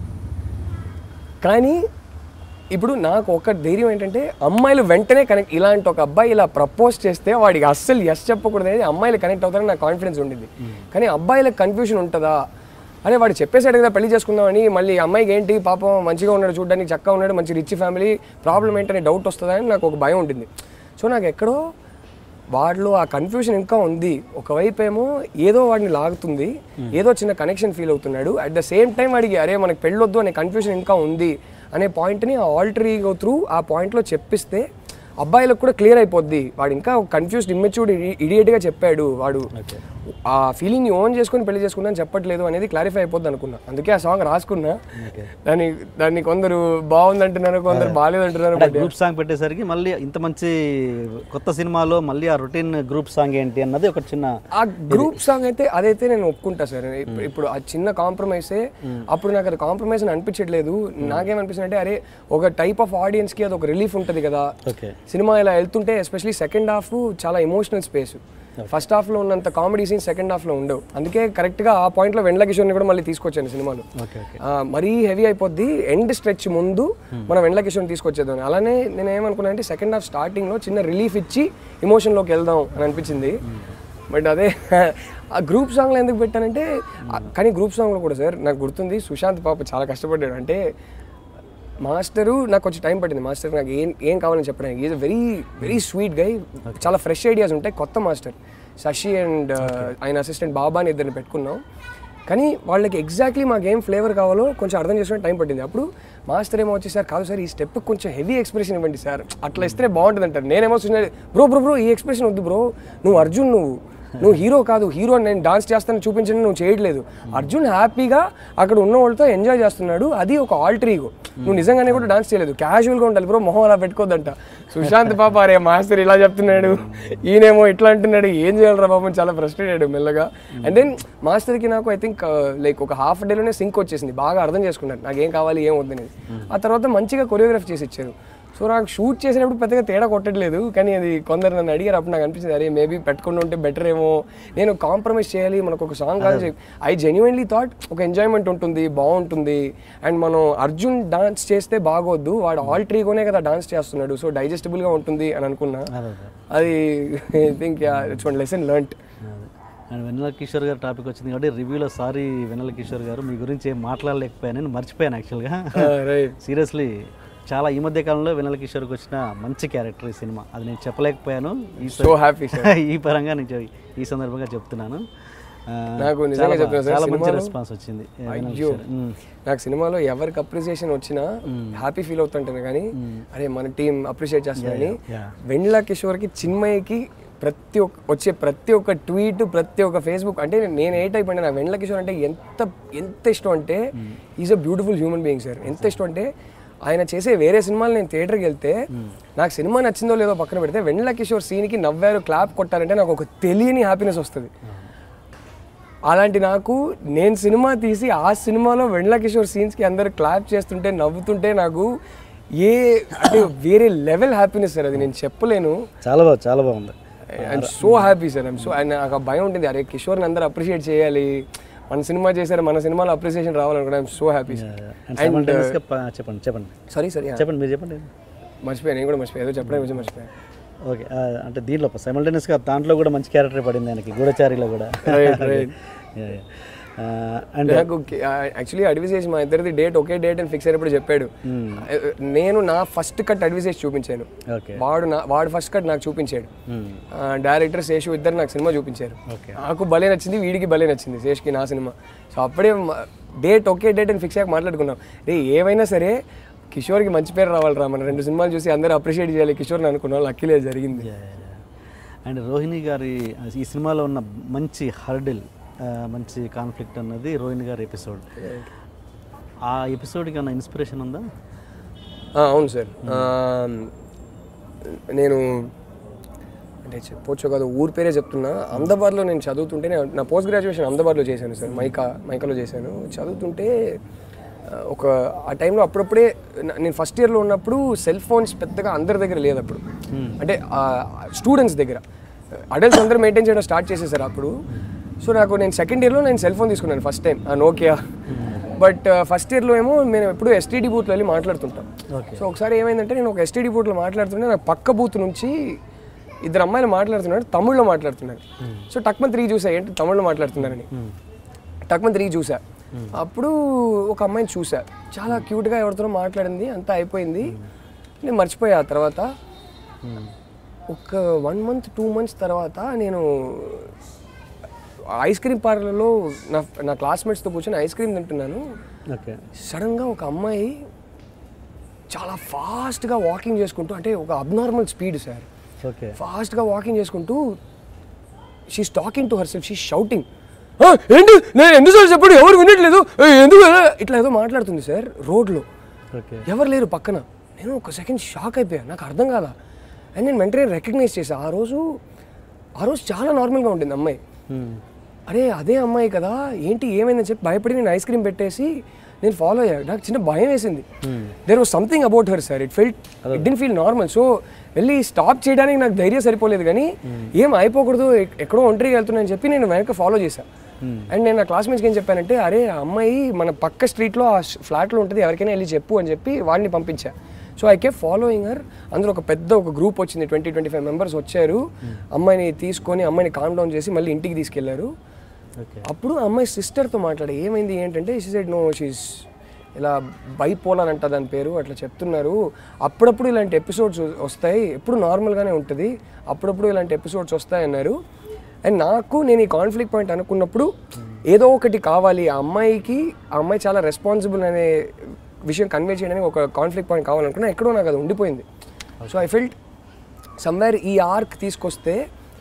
కానీ ఇప్పుడు నాకు ఒక ధైర్యం ఏంటంటే అమ్మాయిలు వెంటనే కనెక్ట్ ఇలాంటి ఒక అబ్బాయి ఇలా ప్రపోజ్ చేస్తే వాడికి అస్సలు ఎస్ చెప్పకూడదు అనేది అమ్మాయిలు కనెక్ట్ అవుతారని నాకు కాన్ఫిడెన్స్ ఉండింది కానీ అబ్బాయిలకు కన్ఫ్యూజన్ ఉంటుందా అరే వాడు చెప్పేసాడు కదా పెళ్లి చేసుకుందామని మళ్ళీ అమ్మాయికి ఏంటి పాపం మంచిగా ఉన్నాడు చూడడానికి చక్కగా ఉన్నాడు మంచి రిచ్ ఫ్యామిలీ ప్రాబ్లం ఏంటనే డౌట్ వస్తుందా అని నాకు ఒక భయం ఉంటుంది సో నాకు ఎక్కడో వాడిలో ఆ కన్ఫ్యూషన్ ఇంకా ఉంది ఒకవైపు ఏమో ఏదో వాడిని లాగుతుంది ఏదో చిన్న కనెక్షన్ ఫీల్ అవుతున్నాడు అట్ ద సేమ్ టైం వాడికి అరే మనకి పెళ్ళొద్దు అనే కన్ఫ్యూషన్ ఇంకా ఉంది అనే పాయింట్ని ఆ ఆల్టరీగో త్రూ ఆ పాయింట్లో చెప్పిస్తే అబ్బాయిలకు కూడా క్లియర్ అయిపోద్ది వాడు ఇంకా కన్ఫ్యూజ్డ్ ఇమ్మెచ్యూర్డ్ ఇడియట్గా చెప్పాడు వాడు ఆ ఫీలింగ్ని ఓన్ చేసుకొని పెళ్లి చేసుకుందని చెప్పట్లేదు అనేది క్లారిఫై అయిపోద్ది అనుకున్నా అందుకే ఆ సాంగ్ రాసుకున్నా దాన్ని దాన్ని కొందరు బాగుందంటున్నారు కొందరు బాగాలేదంటున్నారు అంటే గ్రూప్ సాంగ్ పెట్టేసరికి మళ్ళీ ఇంత మంచి కొత్త సినిమాలో మళ్ళీ ఆ రొటీన్ గ్రూప్ సాంగ్ ఏంటి అన్నది ఒక చిన్న ఆ గ్రూప్ సాంగ్ అయితే అదైతే నేను ఒప్పుకుంటా సార్ ఇప్పుడు- ఇప్పుడు ఆ చిన్న కాంప్రమైజే అప్పుడు నాకు అది కాంప్రమైజ్ అని అనిపించట్లేదు నాకేమనిపిస్తుంది అంటే అరే ఒక టైప్ ఆఫ్ ఆడియన్స్ కి అది ఒక రిలీఫ్ ఉంటుంది కదా ఓకే సినిమా ఇలా వెళ్తుంటే ఎస్పెషలీ సెకండ్ హాఫ్ చాలా ఎమోషనల్ స్పేస్ ఫస్ట్ హాఫ్ లో ఉన్నంత కామెడీ సీన్ సెకండ్ హాఫ్ లో ఉండవు అందుకే కరెక్ట్ గా ఆ పాయింట్ లో వెండ్ల కిషోర్ని కూడా మళ్ళీ తీసుకొచ్చాను సినిమాలో ఓకే ఓకే ఆ, మరీ హెవీ అయిపోద్ది ఎండ్ స్ట్రెచ్ ముందు మనం వెండ్ల కిషోర్ తీసుకొచ్చేద్దాం అలానే నేను ఏమనుకున్నా అంటే సెకండ్ హాఫ్ స్టార్టింగ్ లో చిన్న రిలీఫ్ ఇచ్చి ఎమోషన్ లోకి వెళ్దాం అని అనిపించింది బట్ అదే ఆ గ్రూప్ సాంగ్లో ఎందుకు పెట్టానంటే ఆ, కానీ గ్రూప్ సాంగ్లో కూడా సార్ నాకు గుర్తుంది సుశాంత్ పాప చాలా కష్టపడ్డాడు అంటే మాస్టరు నాకు కొంచెం టైం పట్టింది మాస్టర్ నాకు ఏం ఏం కావాలని చెప్పడానికి is very very sweet guy చాలా ఫ్రెష్ ఐడియాస్ ఉంటాయి కొత్త మాస్టర్ శశి అండ్ ఆయన అసిస్టెంట్ బాబాని ఇద్దరిని పెట్టుకున్నాం కానీ వాళ్ళకి ఎగ్జాక్ట్లీ మాకు ఏం ఫ్లేవర్ కావాలో కొంచెం అర్థం చేసుకునే టైం పట్టింది అప్పుడు మాస్టర్ ఏమో వచ్చి సార్ కాదు సార్ ఈ స్టెప్ కొంచెం హెవీ ఎక్స్ప్రెషన్ ఇవ్వండి సార్ అట్లా ఇస్తే బాగుంటుంది అంటారు నేనేమో చూసిన బ్రో బ్రో బ్రో ఈ ఎక్స్ప్రెషన్ వద్దు బ్రో నువ్వు అర్జున్ నువ్వు నువ్వు హీరో కాదు హీరో నేను డాన్స్ చేస్తాను చూపించండి నువ్వు చేయట్లేదు అర్జున్ హ్యాపీగా అక్కడ ఉన్న వాళ్ళతో ఎంజాయ్ చేస్తున్నాడు అది ఒక ఆల్టర్ ఈగో నువ్వు నిజంగానే కూడా డాన్స్ చేయలేదు క్యాజువల్గా ఉండాలి బ్రో మొహం అలా పెట్టుకోవద్దంట సుశాంత్ పాప అరే మాస్టర్ ఇలా చెప్తున్నాడు ఈయనేమో ఇట్లా అంటున్నాడు ఏం చేయాలరా పాపం చాలా ఫ్రస్ట్రేటెడ్ మెల్లగా అండ్ దెన్ మాస్టర్కి నాకు ఐ థింక్ లైక్ ఒక హాఫ్ డేలోనే సింక్ వచ్చేసింది బాగా అర్థం చేసుకున్నాడు నాకు ఏం కావాలి ఏం వద్దనేది ఆ తర్వాత మంచిగా కొరియోగ్రఫీ చేసి ఇచ్చారు సో నాకు షూట్ చేసినప్పుడు పెద్దగా తేడా కొట్టట్లేదు కానీ అది కొందరు నన్ను అడిగారు అప్పుడు నాకు అనిపించింది అరే మేబీ పెట్టుకుండా ఉంటే బెటర్ ఏమో నేను కాంప్రమైజ్ చేయాలి మనకు ఒక సాంగ్ కావాలి ఐ జెన్యున్లీ థాట్ ఒక ఎంజాయ్మెంట్ ఉంటుంది బాగుంటుంది అండ్ మనం అర్జున్ డాన్స్ చేస్తే బాగోద్దు వాడు ఆల్ ట్రీగోనే కదా డాన్స్ చేస్తున్నాడు సో డైజెస్టబుల్గా ఉంటుంది అని అనుకున్నా అదే అదే అది I think it's one lesson learnt and Vennela Kishore garu topic వచ్చింది కాబట్టి రివ్యూలో సారీ వెన్నెల కిషోర్ గారు మీ గురించి ఏం మాట్లాడలేకపోయాను నేను మర్చిపోయాను యాక్చువల్గా రైట్ సీరియస్లీ చాలా ఈ మధ్య కాలంలో వెన్నెల కిషోర్కి వచ్చిన మంచి క్యారెక్టర్ ఈ సినిమా అది నేను చెప్పలేకపోయాను ఈ స- సో హ్యాపీ సార్ ఈ పరంగా నేను చె- ఈ సందర్భంగా చెప్తున్నాను ఆ, నాకు నిజంగా చాలా బా- చెప్తున్నా సార్, చాలా మంచి సినిమాలో- రెస్పాన్స్ వచ్చింది ఏ, వెన్నెల అయ్యో కిషోర్. మ్మ్. నాకు సినిమాలో ఎవరికి అప్రిసియేషన్ వచ్చినా హ్యాపీ ఫీల్ అవుతుంటాను కానీ అరే మన టీం అప్రిషియేట్ చేస్తున్నారని yeah. వెండ్ల కిషోర్కి చిన్మయ్యకి ప్రతి ఒక్క వచ్చే ప్రతి ఒక్క ట్వీట్ ప్రతి ఒక్క ఫేస్బుక్ అంటే నేను ఏ టైప్ అంటే నాకు వెండ్ల కిషోర్ అంటే ఎంత ఎంత ఇష్టం అంటే is a beautiful human being sir ఎంత ఇష్టం అంటే ఆయన చేసే వేరే సినిమాలు నేను థియేటర్కి వెళ్తే నాకు సినిమా నచ్చిందో లేదో పక్కన పెడితే వెండ్ల కిషోర్ సీన్కి నవ్వారు క్లాప్ కొట్టారంటే నాకు ఒక తెలియని హ్యాపీనెస్ వస్తుంది అలాంటి నాకు నేను సినిమా తీసి ఆ సినిమాలో వెండ్ల కిషోర్ సీన్స్కి అందరు క్లాప్ చేస్తుంటే నవ్వుతుంటే నాకు ఏ అంటే వేరే లెవెల్ హ్యాపీనెస్ సార్ అది నేను చెప్పలేను చాలా బాగుంది చాలా బాగుంది I'm so happy sir I'm so and నాకు ఆ భయం ఉంటుంది అరే కిషోర్ని అందరూ అప్రిషియేట్ చేయాలి మన సినిమా చేశారు మన సినిమాలో అప్రిసియేషన్ రావాలనుకున్నా I'm so happy sir and simultaneousగా ప- చెప్పండి చెప్పండి సారీ సారీ చెప్పండి మీరు చెప్పండి మర్చిపోయాను నేను కూడా మర్చిపోయాను ఏదో చెప్పడం కొంచెం మర్చిపోయాను ఓకే ఆ, అంటే దీంట్లో సైమల్టేనియస్గా దాంట్లో కూడా మంచి క్యారెక్టర్ పడింది ఆయనకి గూఢచారిలో కూడా Right, right. అండ్ నాకు యాక్చువల్లీ అడ్వైజేస్ మా ఇద్దరిది డేట్ ఒకే డేట్ అని ఫిక్స్ అయినప్పుడు చెప్పాడు నేను నా ఫస్ట్ కట్ అడ్వైజేస్ చూపించాను ఓకే వాడు నా వాడు ఫస్ట్ కట్ నాకు చూపించాడు డైరెక్టర్ శేషు ఇద్దరు నాకు సినిమా చూపించారు Okay. నాకు భలే నచ్చింది వీడికి భలే నచ్చింది శేష్కి నా సినిమా సో అప్పుడే డేట్ ఒకే డేట్ అని ఫిక్స్ అయ్యాక మాట్లాడుకున్నాం రే ఏమైనా సరే కిషోర్కి మంచి పేరు రావాలిరా మన రెండు సినిమాలు చూసి అందరూ అప్రిషియేట్ చేయాలి కిషోర్ని అనుకున్నాం లక్కీలే జరిగింది అండ్ రోహిణి గారి ఈ సినిమాలో ఉన్న మంచి హర్డిల్ మంచి కాన్ఫ్లిక్ట్ అన్నది రోహిణి గారి ఎపిసోడ్ ఆ ఎపిసోడ్కి ఏమైనా ఇన్స్పిరేషన్ ఉందా ఆ, అవును సార్ ఆ, నేను అంటే చెప్పొచ్చు కాదు ఊరి పేరే చెప్తున్నా అహ్మదాబాద్లో నేను చదువుతుంటే నేను నా పోస్ట్ గ్రాడ్యుయేషన్ అహ్మదాబాద్లో చేశాను సార్ మైకా మైకాలో చేశాను చదువుతుంటే ఆ, ఒక ఆ టైంలో అప్పుడప్పుడే నా- నేను ఫస్ట్ ఇయర్లో ఉన్నప్పుడు సెల్ ఫోన్స్ పెద్దగా అందరి దగ్గర లేదు అప్పుడు అంటే స్టూడెంట్స్ దగ్గర అడల్ట్స్ అందరూ మెయింటైన్ చేయడం స్టార్ట్ చేసేసారు అప్పుడు సో నాకు నేను సెకండ్ ఇయర్లో నేను సెల్ ఫోన్ తీసుకున్నాను ఫస్ట్ టైం ఆ నోకియా బట్ ఫస్ట్ ఇయర్లో ఏమో మేము ఎప్పుడు ఎస్టీడీ బూత్లో వెళ్ళి మాట్లాడుతుంటాం Okay. సో ఒకసారి ఏమైందంటే నేను ఒక ఎస్టీడీ బూత్లో మాట్లాడుతుంటే నాకు పక్క బూత్ నుంచి ఇద్దరు అమ్మాయిలు మాట్లాడుతున్నారు తమిళ్లో మాట్లాడుతున్నారు సో టక్మన్ త్రీ చూసా ఏంటి తమిళ్లో మాట్లాడుతున్నారని టక్మన్ త్రీ చూసా అప్పుడు ఒక అమ్మాయిని చూసా చాలా క్యూట్గా ఎవరితోనో మాట్లాడింది అంతా అయిపోయింది నేను మర్చిపోయా ఆ తర్వాత ఒక వన్ మంత్ టూ మంత్స్ తర్వాత నేను ఐస్ క్రీమ్ పార్లర్లో నా నా క్లాస్మేట్స్తో కూర్చొని ఐస్ క్రీమ్ తింటున్నాను ఓకే సడన్గా ఒక అమ్మాయి చాలా ఫాస్ట్గా వాకింగ్ చేసుకుంటూ అంటే ఒక అబ్నార్మల్ స్పీడ్ సార్ ఓకే ఫాస్ట్గా వాకింగ్ చేసుకుంటూ she's talking to herself she shouting ఏంటి నేను ఎందుకు చెప్పండి ఎవరు వినట్లేదు ఏ, ఎందుకు ఇట్లా ఏదో మాట్లాడుతుంది సార్ రోడ్లో ఓకే ఎవరు లేరు పక్కన నేను ఒక సెకండ్ షాక్ అయిపోయా నాకు అర్థం కాదా అండ్ నేను వెంటనే రికగ్నైజ్ చేశా ఆ రోజు ఆ రోజు చాలా నార్మల్గా ఉండింది అమ్మాయి అరే అదే అమ్మాయి కదా ఏంటి ఏమైందని చెప్పి భయపడి నేను ఐస్ క్రీమ్ పెట్టేసి నేను ఫాలో అయ్యా నాకు చిన్న భయం వేసింది there was something about her sir it felt it డి ఫీల్ నార్మల్ సో వెళ్ళి స్టాప్ చేయడానికి నాకు ధైర్యం సరిపోలేదు కానీ ఏం అయిపోకూడదు ఎక్- ఎక్కడో ఒంటరికి వెళ్తున్నా అని చెప్పి నేను వెనక ఫాలో చేశా అండ్ నేను నా క్లాస్మేట్స్కి ఏం చెప్పానంటే అరే ఆ అమ్మాయి మన పక్క స్ట్రీట్లో ఆ ఫ్లాట్లో ఉంటుంది ఎవరికైనా వెళ్ళి చెప్పు అని చెప్పి వాడిని పంపించా సో ఐ కే ఫాలోయింగ్ హర్ అందులో ఒక పెద్ద ఒక గ్రూప్ వచ్చింది ట్వంటీ ట్వంటీ ఫైవ్ మెంబర్స్ వచ్చారు అమ్మాయిని తీసుకొని అమ్మాయిని కామ్ డౌన్ చేసి మళ్ళీ ఇంటికి తీసుకెళ్లారు ఓకే అప్పుడు ఆ అమ్మాయి సిస్టర్తో మాట్లాడే ఏమైంది ఏంటంటే షీ సైడ్ నో షీస్ ఇలా బైపోలార్ అంట దాని పేరు అట్లా చెప్తున్నారు అప్పుడప్పుడు ఇలాంటి ఎపిసోడ్స్ వస్తాయి ఎప్పుడు నార్మల్గానే ఉంటుంది అప్పుడప్పుడు ఇలాంటి ఎపిసోడ్స్ వస్తాయి అన్నారు అండ్ నాకు నేను ఈ కాన్ఫ్లిక్ట్ పాయింట్ అనుకున్నప్పుడు ఏదో ఒకటి కావాలి ఆ అమ్మాయికి ఆ అమ్మాయి చాలా రెస్పాన్సిబుల్ అనే విషయం కన్వే చేయడానికి ఒక కాన్ఫ్లిక్ట్ పాయింట్ కావాలనుకున్నా ఎక్కడో నాకు అది ఉండిపోయింది సో ఐ ఫెల్ట్ సమ్వేర్ ఈ ఆర్క్ తీసుకొస్తే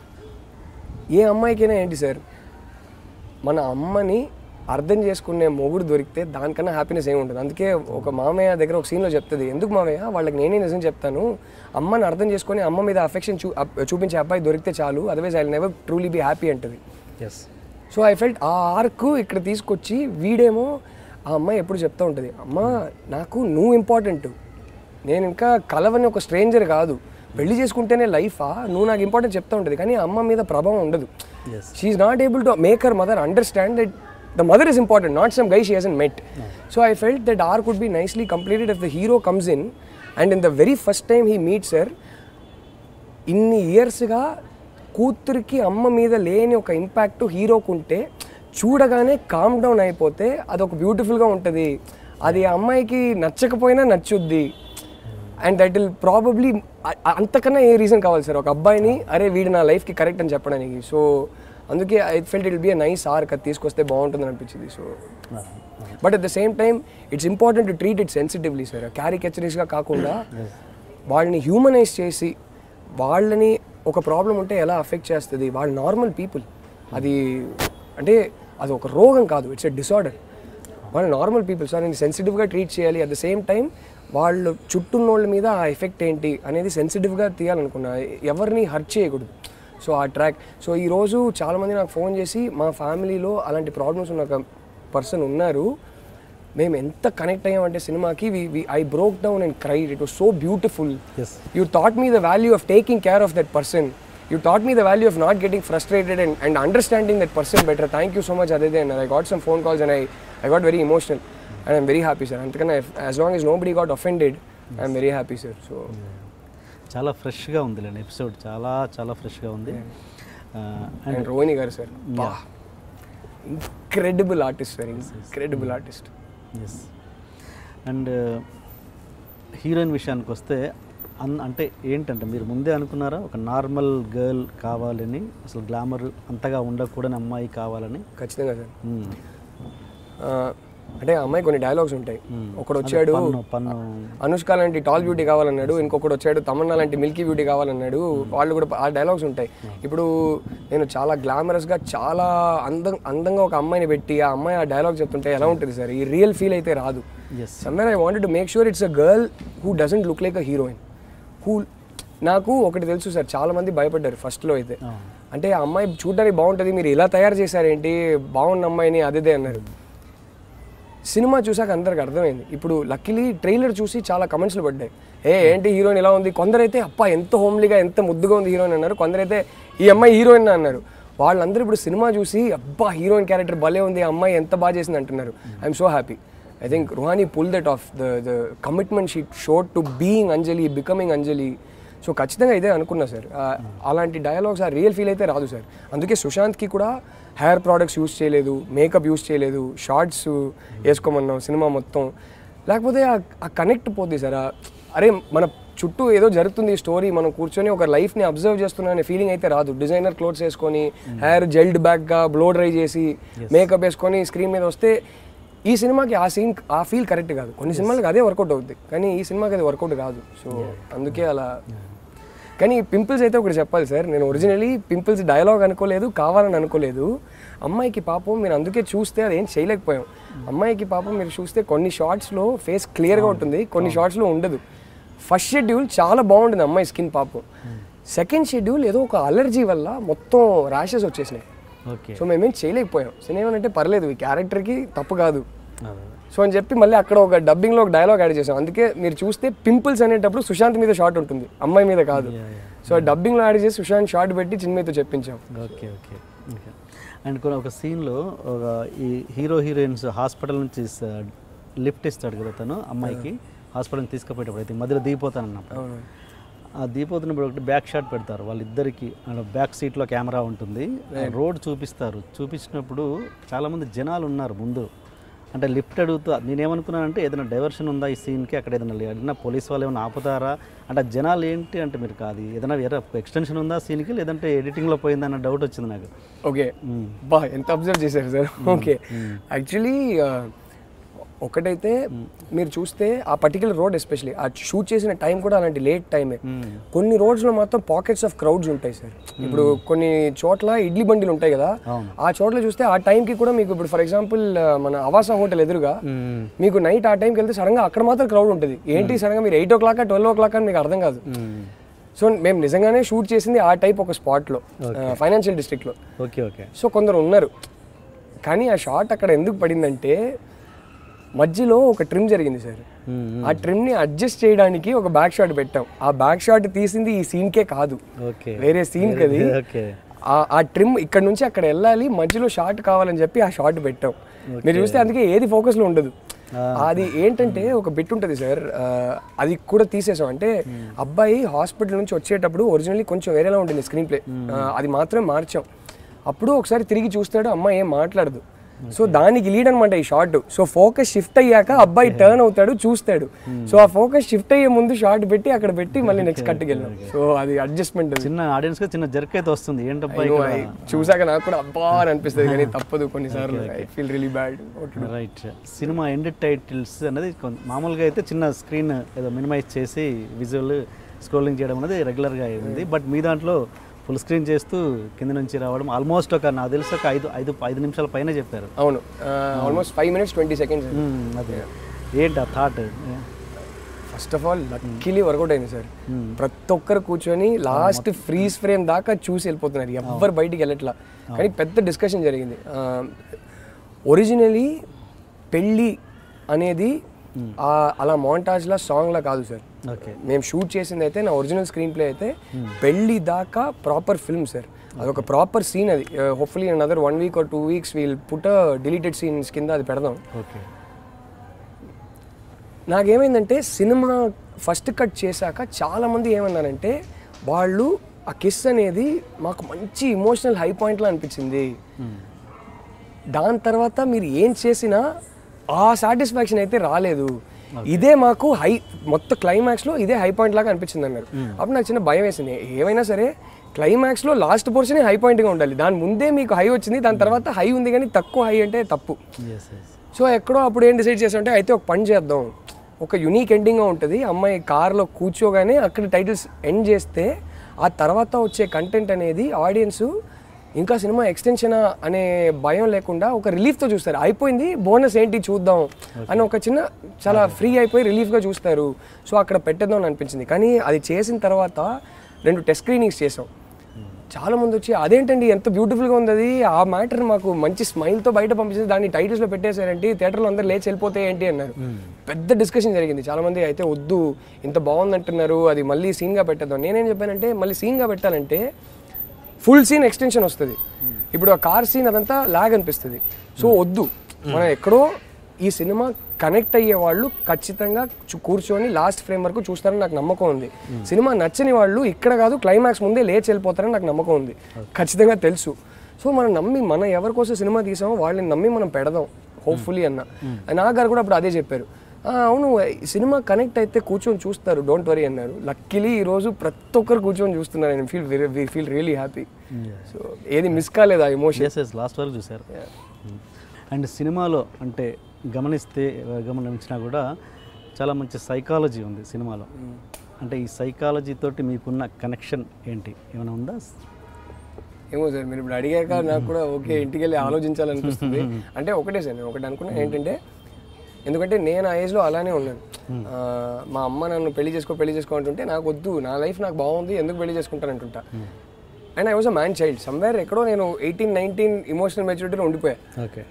ఏ అమ్మాయికైనా ఏంటి సార్ మన అమ్మని అర్థం చేసుకునే మొగుడు దొరికితే దానికన్నా హ్యాపీనెస్ ఏమి ఉంటుంది అందుకే ఒక మామయ్య దగ్గర ఒక సీన్లో చెప్తుంది ఎందుకు మామయ్య వాళ్ళకి నేనే నిజం చెప్తాను అమ్మని అర్థం చేసుకొని అమ్మ మీద అఫెక్షన్ చూ అప్- చూపించే అబ్బాయి దొరికితే చాలు otherwise I never truly be happy అంటుంది ఎస్ సో ఐ ఫెల్ట్ ఆ ఆర్క్ ఇక్కడ తీసుకొచ్చి వీడేమో ఆ అమ్మాయి ఎప్పుడు చెప్తూ ఉంటుంది అమ్మ నాకు నువ్వు ఇంపార్టెంట్ నేను ఇంకా కలవని ఒక స్ట్రేంజర్ కాదు పెళ్లి చేసుకుంటేనే లైఫా నువ్వు నాకు ఇంపార్టెంట్ చెప్తా ఉంటుంది కానీ అమ్మ మీద ప్రభావం ఉండదు Yes. She's not able to make her mother understand that the mother is important not some guy she has met so I felt that arc could be nicely completed if the hero comes in and in the very first time he meets her ఇన్ని ఇయర్స్గా కూతురికి అమ్మ మీద లేని ఒక impact హీరోకు ఉంటే చూడగానే calm down అయిపోతే అదొక బ్యూటిఫుల్గా ఉంటుంది అది ఆ అమ్మాయికి నచ్చకపోయినా నచ్చుద్ది అండ్ దట్ విల్ ప్రాబబ్లీ అంతకన్నా ఏ రీజన్ కావాలి సార్ ఒక అబ్బాయిని అరే వీడు నా లైఫ్కి కరెక్ట్ అని చెప్పడానికి సో అందుకే I felt it be a nice arc అది తీసుకొస్తే బాగుంటుంది అనిపించింది so but at the same time it's important to treat it sensitively sir క్యారికేచరీస్గా కాకుండా వాళ్ళని హ్యూమనైజ్ చేసి వాళ్ళని ఒక ప్రాబ్లం ఉంటే ఎలా అఫెక్ట్ చేస్తుంది వాళ్ళు నార్మల్ పీపుల్ అది అంటే అది ఒక రోగం కాదు ఇట్స్ ఎ డిసార్డర్ వాళ్ళు నార్మల్ పీపుల్ సో నేను సెన్సిటివ్గా ట్రీట్ చేయాలి అట్ ద సేమ్ టైం వాళ్ళు చుట్టూన్న వాళ్ళ మీద ఆ ఎఫెక్ట్ ఏంటి అనేది సెన్సిటివ్గా తీయాలనుకున్నా ఎవరిని హర్ట్ చేయకూడదు సో ఆ ట్రాక్ సో ఈరోజు చాలామంది నాకు ఫోన్ చేసి మా ఫ్యామిలీలో అలాంటి ప్రాబ్లమ్స్ ఉన్న ఒక పర్సన్ ఉన్నారు మేము ఎంత కనెక్ట్ అయ్యామంటే సినిమాకి we I broke down and cried it was so beautiful Yes. You taught me the value of taking care of that person you taught me the value of not getting frustrated and and understanding that person better thank you so much అదే and I got some phone calls and I I got very emotional and I'm very happy sir అంతకన్నా as long as nobody got offended I'm very happy sir so చాలా ఫ్రెష్గా ఉంది లేండి episode చాలా చాలా ఫ్రెష్గా ఉంది and and Rohini garu sir బా incredible artist sir incredible artist yes and heroine విషయానికి వస్తే అన్ అంటే ఏంటంటే మీరు ముందే అనుకున్నారా ఒక నార్మల్ గర్ల్ కావాలని అసలు గ్లామర్ అంతగా ఉండకూడని అమ్మాయి కావాలని ఖచ్చితంగా సార్ మ్మ్. ఆ, అంటే ఆ అమ్మాయి కొన్ని డైలాగ్స్ ఉంటాయి ఒకడు వచ్చాడు పన్ను పన్ను అనుష్క లాంటి టాల్ బ్యూటీ కావాలన్నాడు ఇంకొకటి వచ్చాడు తమన్నా లాంటి మిల్కీ బ్యూటీ కావాలన్నాడు వాళ్ళు కూడా ఆ డైలాగ్స్ ఉంటాయి ఇప్పుడు నేను చాలా గ్లామరస్గా చాలా అందం అందంగా ఒక అమ్మాయిని పెట్టి ఆ అమ్మాయి ఆ డైలాగ్ చెప్తుంటే ఎలా ఉంటుంది సార్ ఈ రియల్ ఫీల్ అయితే రాదు yes somewhere I wanted to make sure it's a girl who doesn't look like a heroine who నాకు ఒకటి తెలుసు సార్ చాలా మంది భయపడ్డారు ఫస్ట్లో అయితే అంటే ఆ అమ్మాయి చూడడానికి బాగుంటుంది మీరు ఇలా తయారు చేశారేంటి బాగున్న అమ్మాయిని అదేదే అన్నారు సినిమా చూసాక అందరికి అర్థమైంది ఇప్పుడు లక్కీలీ ట్రైలర్ చూసి చాలా కమెంట్స్లు పడ్డాయి ఏ ఏంటి హీరోయిన్ ఇలా ఉంది కొందరైతే అప్ప ఎంత హోమ్లీగా ఎంత ముద్దుగా ఉంది హీరోయిన్ అన్నారు కొందరైతే ఈ అమ్మాయి హీరోయిన్ అన్నారు వాళ్ళందరూ ఇప్పుడు సినిమా చూసి అబ్బా హీరోయిన్ క్యారెక్టర్ భలే ఉంది ఆ అమ్మాయి ఎంత బాగా చేసింది అంటున్నారు I'm so happy I think Ruhani pull that off the the commitment she'd shown to being Anjali becoming Anjali so ఖచ్చితంగా ఇదే అనుకున్నా సార్ ఆ, అలాంటి డయలాగ్స్ ఆ రియల్ ఫీల్ అయితే రాదు సార్ అందుకే సుశాంత్కి కూడా హెయిర్ ప్రోడక్ట్స్ యూస్ చేయలేదు మేకప్ యూస్ చేయలేదు షార్ట్స్ వేసుకోమన్నాం సినిమా మొత్తం లేకపోతే ఆ- ఆ కనెక్ట్ పోద్ది సార్ ఆ, అరే మన చుట్టూ ఏదో జరుగుతుంది స్టోరీ మనం కూర్చొని ఒక లైఫ్ని అబ్జర్వ్ చేస్తున్నా అనే ఫీలింగ్ అయితే రాదు డిజైనర్ క్లోత్స్ వేసుకొని హెయిర్ జెల్డ్ బ్యాక్గా బ్లో డ్రై చేసి మేకప్ వేసుకొని స్క్రీన్ మీద వస్తే ఈ సినిమాకి ఆ సీన్ ఆ ఫీల్ కరెక్ట్ కాదు కొన్ని సినిమాలకు అదే వర్కౌట్ అవుద్ది కానీ ఈ సినిమాకి అది వర్కౌట్ కాదు సో అందుకే అలా కానీ పింపుల్స్ అయితే ఒకటి చెప్పాలి సార్ నేను ఒరిజినలీ పింపుల్స్ డైలాగ్ అనుకోలేదు కావాలని అనుకోలేదు అమ్మాయికి పాపం మీరు అందుకే చూస్తే అదేం చేయలేకపోయాం అమ్మాయికి పాపం మీరు చూస్తే కొన్ని షార్ట్స్లో ఫేస్ క్లియర్గా ఉంటుంది కొన్ని షార్ట్స్లో ఉండదు ఫస్ట్ షెడ్యూల్ చాలా బాగుంటుంది అమ్మాయి స్కిన్ పాపం సెకండ్ షెడ్యూల్ ఏదో ఒక అలర్జీ వల్ల మొత్తం ర్యాషెస్ వచ్చేసినాయి ఓకే సో మేమేం చేయలేకపోయాం సినిమా అంటే పర్లేదు ఈ క్యారెక్టర్కి తప్పు కాదు అదే సో అని చెప్పి మళ్ళీ అక్కడ ఒక డబ్బింగ్లో ఒక డైలాగ్ యాడ్ చేసాం అందుకే మీరు చూస్తే పింపుల్స్ అనేటప్పుడు సుశాంత్ మీద షార్ట్ ఉంటుంది అమ్మాయి మీద కాదు సో డబ్బింగ్లో యాడ్ చేసి సుశాంత్ షార్ట్ పెట్టి చిన్మయ్యతో చెప్పించాం ఓకే ఓకే ఓకే అండ్ కొన్ని ఒక సీన్లో ఒక ఈ హీరో హీరోయిన్స్ హాస్పిటల్ నుంచి లిఫ్ట్ ఇస్తాడు కదా తను అమ్మాయికి హాస్పిటల్కి తీసుకుపోయేటప్పుడు అయితే మధ్యలో దిగిపోతానన్నప్పుడు ఆ దిగిపోతున్నప్పుడు ఒకటి బ్యాక్ షాట్ పెడతారు వాళ్ళిద్దరికి బ్యాక్ సీట్లో కెమెరా ఉంటుంది రోడ్ చూపిస్తారు చూపించినప్పుడు చాలామంది జనాలు ఉన్నారు ముందు అంటే లిఫ్ట్ అడుగుతూ నేనేమనుకున్నానంటే ఏదైనా డైవర్షన్ ఉందా ఈ సీన్కి అక్కడ ఏదైనా లే- అడిగినా పోలీస్ వాళ్ళు ఏమైనా ఆపుతారా అంటే ఆ జనాలు ఏంటి అంటే మీరు కాదు ఏదైనా వేరే ఎక్స్టెన్షన్ ఉందా సీన్కి లేదంటే ఎడిటింగ్లో పోయిందన్న డౌట్ వచ్చింది నాకు ఓకే బా ఎంత అబ్జర్వ్ చేశారు సార్ ఓకే యాక్చువల్లీ ఒకటైతే మీరు చూస్తే ఆ పర్టికులర్ రోడ్ ఎస్పెషలీ ఆ షూట్ చేసిన టైం కూడా అలాంటి లేట్ టైమే కొన్ని రోడ్స్లో మాత్రం పాకెట్స్ ఆఫ్ క్రౌడ్స్ ఉంటాయి సార్ ఇప్పుడు కొన్ని చోట్ల ఇడ్లీ బండిలు ఉంటాయి కదా ఆ చోట్ల చూస్తే ఆ టైంకి కూడా మీకు ఇప్పుడు ఫర్ ఎగ్జాంపుల్ మన అవాసా హోటల్ ఎదురుగా మీకు నైట్ ఆ టైంకి వెళ్తే సడన్గా అక్కడ మాత్రం క్రౌడ్ ఉంటుంది ఏంటి సడన్గా మీరు eight o'clock twelve o'clock అని మీకు అర్థం కాదు సో మేము నిజంగానే షూట్ చేసింది ఆ టైప్ ఒక స్పాట్లో ఫైనాన్షియల్ డిస్ట్రిక్ట్లో ఓకే ఓకే సో కొందరు ఉన్నారు కానీ ఆ షాట్ అక్కడ ఎందుకు పడిందంటే మధ్యలో ఒక ట్రిమ్ జరిగింది సార్ ఆ ట్రిమ్ని అడ్జస్ట్ చేయడానికి ఒక బ్యాక్ షాట్ పెట్టాం ఆ బ్యాక్ షాట్ తీసింది ఈ సీన్కే కాదు ఓకే వేరే సీన్ కది ఓకే ఆ- ఆ ట్రిమ్ ఇక్కడ నుంచి అక్కడ వెళ్ళాలి మధ్యలో షాట్ కావాలని చెప్పి ఆ షాట్ పెట్టాం మీరు చూస్తే అందుకే ఏది ఫోకస్లో ఉండదు అది ఏంటంటే ఒక బిట్ ఉంటుంది సార్ ఆ, అది కూడా తీసేసాం అంటే అబ్బాయి హాస్పిటల్ నుంచి వచ్చేటప్పుడు ఒరిజినల్లీ కొంచెం వేరేలా ఉంటుంది స్క్రీన్ ప్లే అది మాత్రమే మార్చాం అప్పుడు ఒకసారి తిరిగి చూస్తాడు అమ్మాయి ఏం మాట్లాడదు సో దానికి లీడ్ అనమాట ఈ షార్ట్ సో ఫోకస్ షిఫ్ట్ అయ్యాక అబ్బాయి టర్న్ అవుతాడు చూస్తాడు సో ఆ ఫోకస్ షిఫ్ట్ అయ్యే ముందు షార్ట్ పెట్టి అక్కడ పెట్టి మళ్ళీ నెక్స్ట్ కట్కి వెళ్ళాం సో అది అడ్జస్ట్మెంట్ చిన్న ఆడియన్స్ గా చిన్న జర్క్ అయితే వస్తుంది ఏంటబ్బా చూసాక నాకు కూడా అబ్బా అని అనిపిస్తుంది కానీ తప్పదు కొన్నిసార్లు I feel really bad right cinema end titles అనేది కొన్- మామూలుగా అయితే చిన్న స్క్రీన్ ఏదో మినిమైజ్ చేసి విజువల్ స్క్రోలింగ్ చేయడం అనేది రెగ్యులర్గా అయింది బట్ మీ దాంట్లో ఫుల్ స్క్రీన్ చేస్తూ కింద నుంచి రావడం ఆల్మోస్ట్ ఒక నాకు తెలిసి ఒక ఐదు ఐదు ఐదు నిమిషాల పైన చెప్పారు అవును almost five minutes twenty seconds మ్మ్, అదే ఏంటి ఆ thought first of all luckily work out అయింది సార్ ప్రతి ఒక్కరు కూర్చొని లాస్ట్ ఫ్రీజ్ ఫ్రేమ్ దాకా చూసి వెళ్ళిపోతున్నారు ఎవ్వరు బయటికి వెళ్ళట్లా కానీ పెద్ద డిస్కషన్ జరిగింది ఒరిజినలీ పెళ్ళి అనేది ఆ, అలా మోంటాజ్లా సాంగ్లా కాదు సార్ ఓకే మేము షూట్ చేసింది అయితే నా ఒరిజినల్ స్క్రీన్ ప్లే అయితే పెళ్ళి దాకా ప్రాపర్ ఫిల్మ్ సార్ అదొక ప్రాపర్ సీన్ అది hopefully another one week or two weeks we'll put deleted scenes కింద అది పెడదాం ఓకే నాకేమైందంటే సినిమా ఫస్ట్ కట్ చేశాక చాలామంది ఏమన్నారంటే వాళ్ళు ఆ కిస్ అనేది మాకు మంచి ఇమోషనల్ హై పాయింట్లో అనిపించింది దాని తర్వాత మీరు ఏం చేసినా ఆ సాటిస్ఫాక్షన్ అయితే రాలేదు ఇదే మాకు హై మొత్తం క్లైమాక్స్లో ఇదే హై పాయింట్ లాగా అనిపించింది అన్నారు అప్పుడు నాకు చిన్న భయం వేసింది ఏమైనా సరే క్లైమాక్స్లో లాస్ట్ పోర్షన్ హై పాయింట్గా ఉండాలి దాని ముందే మీకు హై వచ్చింది దాని తర్వాత హై ఉంది కానీ తక్కువ హై అంటే తప్పు ఎస్ ఎస్ సో ఎక్కడో అప్పుడు ఏం డిసైడ్ చేసామంటే అయితే ఒక పని చేద్దాం ఒక యునీక్ ఎండింగ్గా ఉంటుంది అమ్మాయి కార్లో కూర్చోగానే అక్కడ టైటిల్స్ ఎండ్ చేస్తే ఆ తర్వాత వచ్చే కంటెంట్ అనేది ఆడియన్స్ ఇంకా సినిమా ఎక్స్టెన్షన్ అనే భయం లేకుండా ఒక రిలీఫ్తో చూస్తారు అయిపోయింది బోనస్ ఏంటి చూద్దాం అని ఒక చిన్న చాలా ఫ్రీ అయిపోయి రిలీఫ్గా చూస్తారు సో అక్కడ పెట్టేద్దాం అని అనిపించింది కానీ అది చేసిన తర్వాత రెండు టెస్ట్ స్క్రీనింగ్స్ చేసాం చాలా మంది వచ్చి అదేంటండి ఎంత బ్యూటిఫుల్గా ఉంది అది ఆ మ్యాటర్ మాకు మంచి స్మైల్తో బయట పంపించేసి దాన్ని టైటిల్స్లో పెట్టేశారంటే థియేటర్లో అందరు లేచి వెళ్ళిపోతే ఏంటి అన్నారు పెద్ద డిస్కషన్ జరిగింది చాలా మంది అయితే వద్దు ఇంత బాగుంది అంటున్నారు అది మళ్ళీ సీన్గా పెట్టేద్దాం నేనేం చెప్పానంటే మళ్ళీ సీన్గా పెట్టాలంటే ఫుల్ సీన్ ఎక్స్టెన్షన్ వస్తుంది ఇప్పుడు ఆ కార్ సీన్ అదంతా లాగ్ అనిపిస్తుంది సో వద్దు మనం ఎక్కడో ఈ సినిమా కనెక్ట్ అయ్యే వాళ్ళు ఖచ్చితంగా చు- కూర్చొని లాస్ట్ ఫ్రేమ్ వరకు చూస్తారని నాకు నమ్మకం ఉంది సినిమా నచ్చని వాళ్ళు ఇక్కడ కాదు క్లైమాక్స్ ముందే లేచి వెళ్ళిపోతారని నాకు నమ్మకం ఉంది ఖచ్చితంగా తెలుసు సో మనం నమ్మి మనం ఎవరి కోసం సినిమా తీసామో వాళ్ళని నమ్మి మనం పెడదాం హోప్ఫుల్లీ అన్న నాగారు కూడా అప్పుడు అదే చెప్పారు "ఆ, అవును ఈ సినిమా కనెక్ట్ అయితే కూర్చొని చూస్తారు డోంట్ వరీ అన్నారు లక్కీలీ ఈ రోజు ప్రతి ఒక్కరు కూర్చొని చూస్తున్నారు నేను feel feel really happy so ఏది మిస్ కాలేదు ఆ ఎమోషన్ ఎస్ ఎస్ లాస్ట్ వరకు చూసారు అండ్ సినిమాలో అంటే గమనిస్తే గమనించినా కూడా చాలా మంచి సైకాలజీ ఉంది సినిమాలో అంటే ఈ సైకాలజీ తోటి మీకున్న కనెక్షన్ ఏంటి ఏమైనా ఉందా ఏమో సార్ మీరు ఇప్పుడు అడిగాక నాకు కూడా ఓకే ఇంటికి వెళ్ళి ఆలోచించాలనిపిస్తుంది అంటే ఒకటే సార్ నేను ఒకటి అనుకున్నా ఏంటంటే ఎందుకంటే నేను ఆ ఏజ్లో అలానే ఉన్నాను ఆ, మా అమ్మ నన్ను పెళ్లి చేసుకో పెళ్లి చేసుకో అంటుంటే నాకు వద్దు నా లైఫ్ నాకు బాగుంది ఎందుకు పెళ్లి చేసుకుంటాను అంటుంటా and I was a man child somewhere ఎక్కడో నేను ఎయిటీన్ నైన్టీన్ ఇమోషనల్ మెచ్యూరిటీలో ఉండిపోయా ఓకే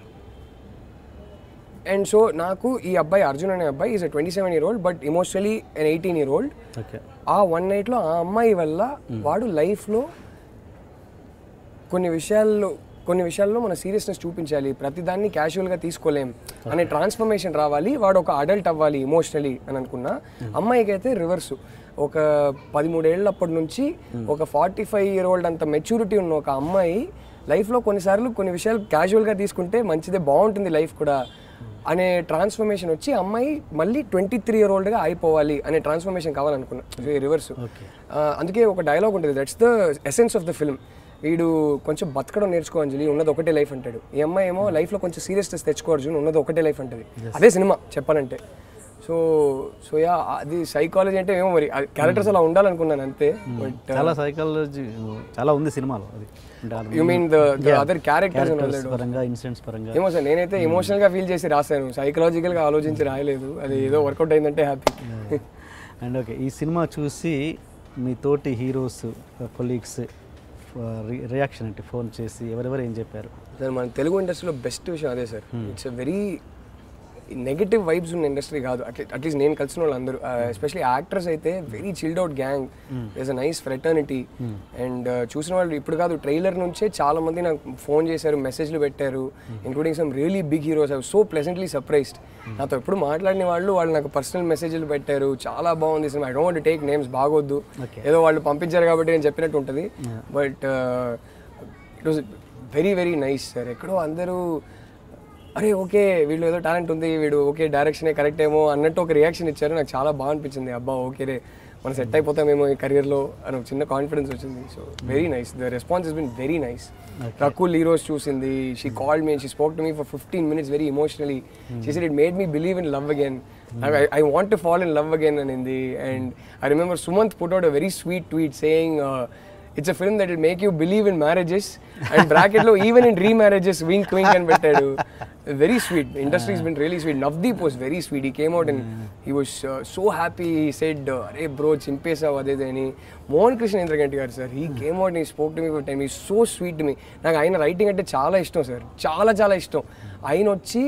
అండ్ సో నాకు ఈ అబ్బాయి అర్జున్ అనే అబ్బాయి is a twenty seven year old but emotionally and eighteen year old okay ఆ వన్ నైట్లో ఆ అమ్మాయి వల్ల వాడు లైఫ్లో కొన్ని విషయాల్లో కొన్ని విషయాల్లో మన సీరియస్నెస్ చూపించాలి ప్రతిదాన్ని క్యాజువల్గా తీసుకోలేం అనే ట్రాన్స్ఫర్మేషన్ రావాలి వాడు ఒక అడల్ట్ అవ్వాలి ఇమోషనలీ అని అనుకున్నా అమ్మాయికి అయితే రివర్స్ ఒక పదిమూడేళ్ళప్పటి నుంచి ఒక ఫార్టీ ఫైవ్ ఇయర్ ఓల్డ్ అంత మెచ్యూరిటీ ఉన్న ఒక అమ్మాయి లైఫ్లో కొన్నిసార్లు కొన్ని విషయాలు క్యాజువల్గా తీసుకుంటే మంచిదే బాగుంటుంది లైఫ్ కూడా అనే ట్రాన్స్ఫర్మేషన్ వచ్చి అమ్మాయి మళ్ళీ ట్వంటీ త్రీ ఇయర్ ఓల్డ్గా అయిపోవాలి అనే ట్రాన్స్ఫర్మేషన్ కావాలనుకున్నా రివర్స్ అందుకే ఒక డైలాగ్ ఉంటుంది that's the essence of the film వీడు కొంచెం బతకడం నేర్చుకో అంజలి ఉన్నది ఒకటే లైఫ్ అంటాడు ఈ అమ్మాయి ఏమో లైఫ్లో కొంచెం సీరియస్నెస్ తెచ్చుకో అర్జున్ ఉన్నది ఒకటే లైఫ్ అంటది అదే సినిమా చెప్పాలంటే సో సో యా అది సైకాలజీ అంటే ఏమో మరి క్యారెక్టర్స్ అలా ఉండాలనుకున్నాను అంతే బట్ చాలా సైకాలజీ చాలా ఉంది సినిమాలో అది అంటే you mean the other characters characters పరంగా ఇన్సిడెంట్స్ పరంగా ఏమో సార్ నేనైతే ఎమోషనల్ గా ఫీల్ చేసి రాశాను సైకలాజికల్ గా ఆలోచించి రాయలేదు అది ఏదో వర్కౌట్ అయిందంటే హ్యాపీ అండ్ ఓకే ఈ సినిమా చూసి మీ తోటి హీరోస్ కొలీగ్స్ రియాక్షన్ అంటే ఫోన్ చేసి ఎవరెవరు ఏం చెప్పారు సార్ మన తెలుగు ఇండస్ట్రీలో బెస్ట్ విషయం అదే sir it's a very negative vibes ఉన్న ఇండస్ట్రీ కాదు అట్లీ అట్లీస్ట్ నేను కలిసిన వాళ్ళు అందరూ ఎస్పెషలీ యాక్టర్స్ అయితే very chilled out gang is a nice fraternity and చూసిన వాళ్ళు ఇప్పుడు కాదు ట్రైలర్ నుంచే చాలా మంది నాకు ఫోన్ చేశారు మెసేజ్లు పెట్టారు including some really big heroes I so pleasantly surprised నాతో ఎప్పుడు మాట్లాడిన వాళ్ళు వాళ్ళు నాకు పర్సనల్ మెసేజ్లు పెట్టారు చాలా బాగుంది cinema I don't take names బాగొద్దు ఏదో వాళ్ళు పంపించారు కాబట్టి నేను చెప్పినట్టు ఉంటుంది but it was very very nice sir ఎక్కడో అందరూ అరే ఓకే వీళ్ళు ఏదో టాలెంట్ ఉంది వీడు ఓకే డైరెక్షనే కరెక్ట్ ఏమో అన్నట్టు ఒక రియాక్షన్ ఇచ్చారు నాకు చాలా బాగా అనిపించింది అబ్బా ఓకే రే మనం సెట్ అయిపోతామేమో ఈ కెరియర్లో అని ఒక చిన్న కాన్ఫిడెన్స్ వచ్చింది so very nice the response is been very nice Rakul ఈ రోజు చూసింది she called me she spoke to me for fifteen minutes very emotionally she said it made me believe in love again I want to fall in love again అనింది and I remember Sumanth put out a very sweet tweet saying it's a film that it make you believe in marriages and బ్రాకెట్లో even in remarriages wink wink అని పెట్టాడు very sweet industry been really sweet Navdeep was very sweet he came out and he was so happy said అరే bro చింపేసావు అదేదే అని మోహన్ కృష్ణ ఇంద్రగంటి గారు sir he came out నీ spoke to me for time he so sweet me నాకు ఆయన writing అంటే చాలా ఇష్టం సార్ చాలా చాలా ఇష్టం ఆయన వచ్చి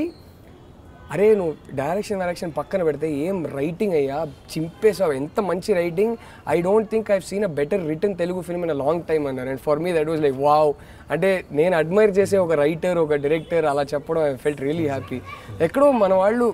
అరే నువ్వు డైరెక్షన్ డైరెక్షన్ పక్కన పెడితే ఏం రైటింగ్ అయ్యా చింపేసావు ఎంత మంచి writing I don't think I seen a better written Telugu film in a long time అన్నారు and for me that was like wow అంటే నేను అడ్మైర్ చేసే ఒక రైటర్ ఒక డైరెక్టర్ అలా చెప్పడం ఐ ఫెల్ట్ రియలీ హ్యాపీ ఎక్కడో మన వాళ్ళు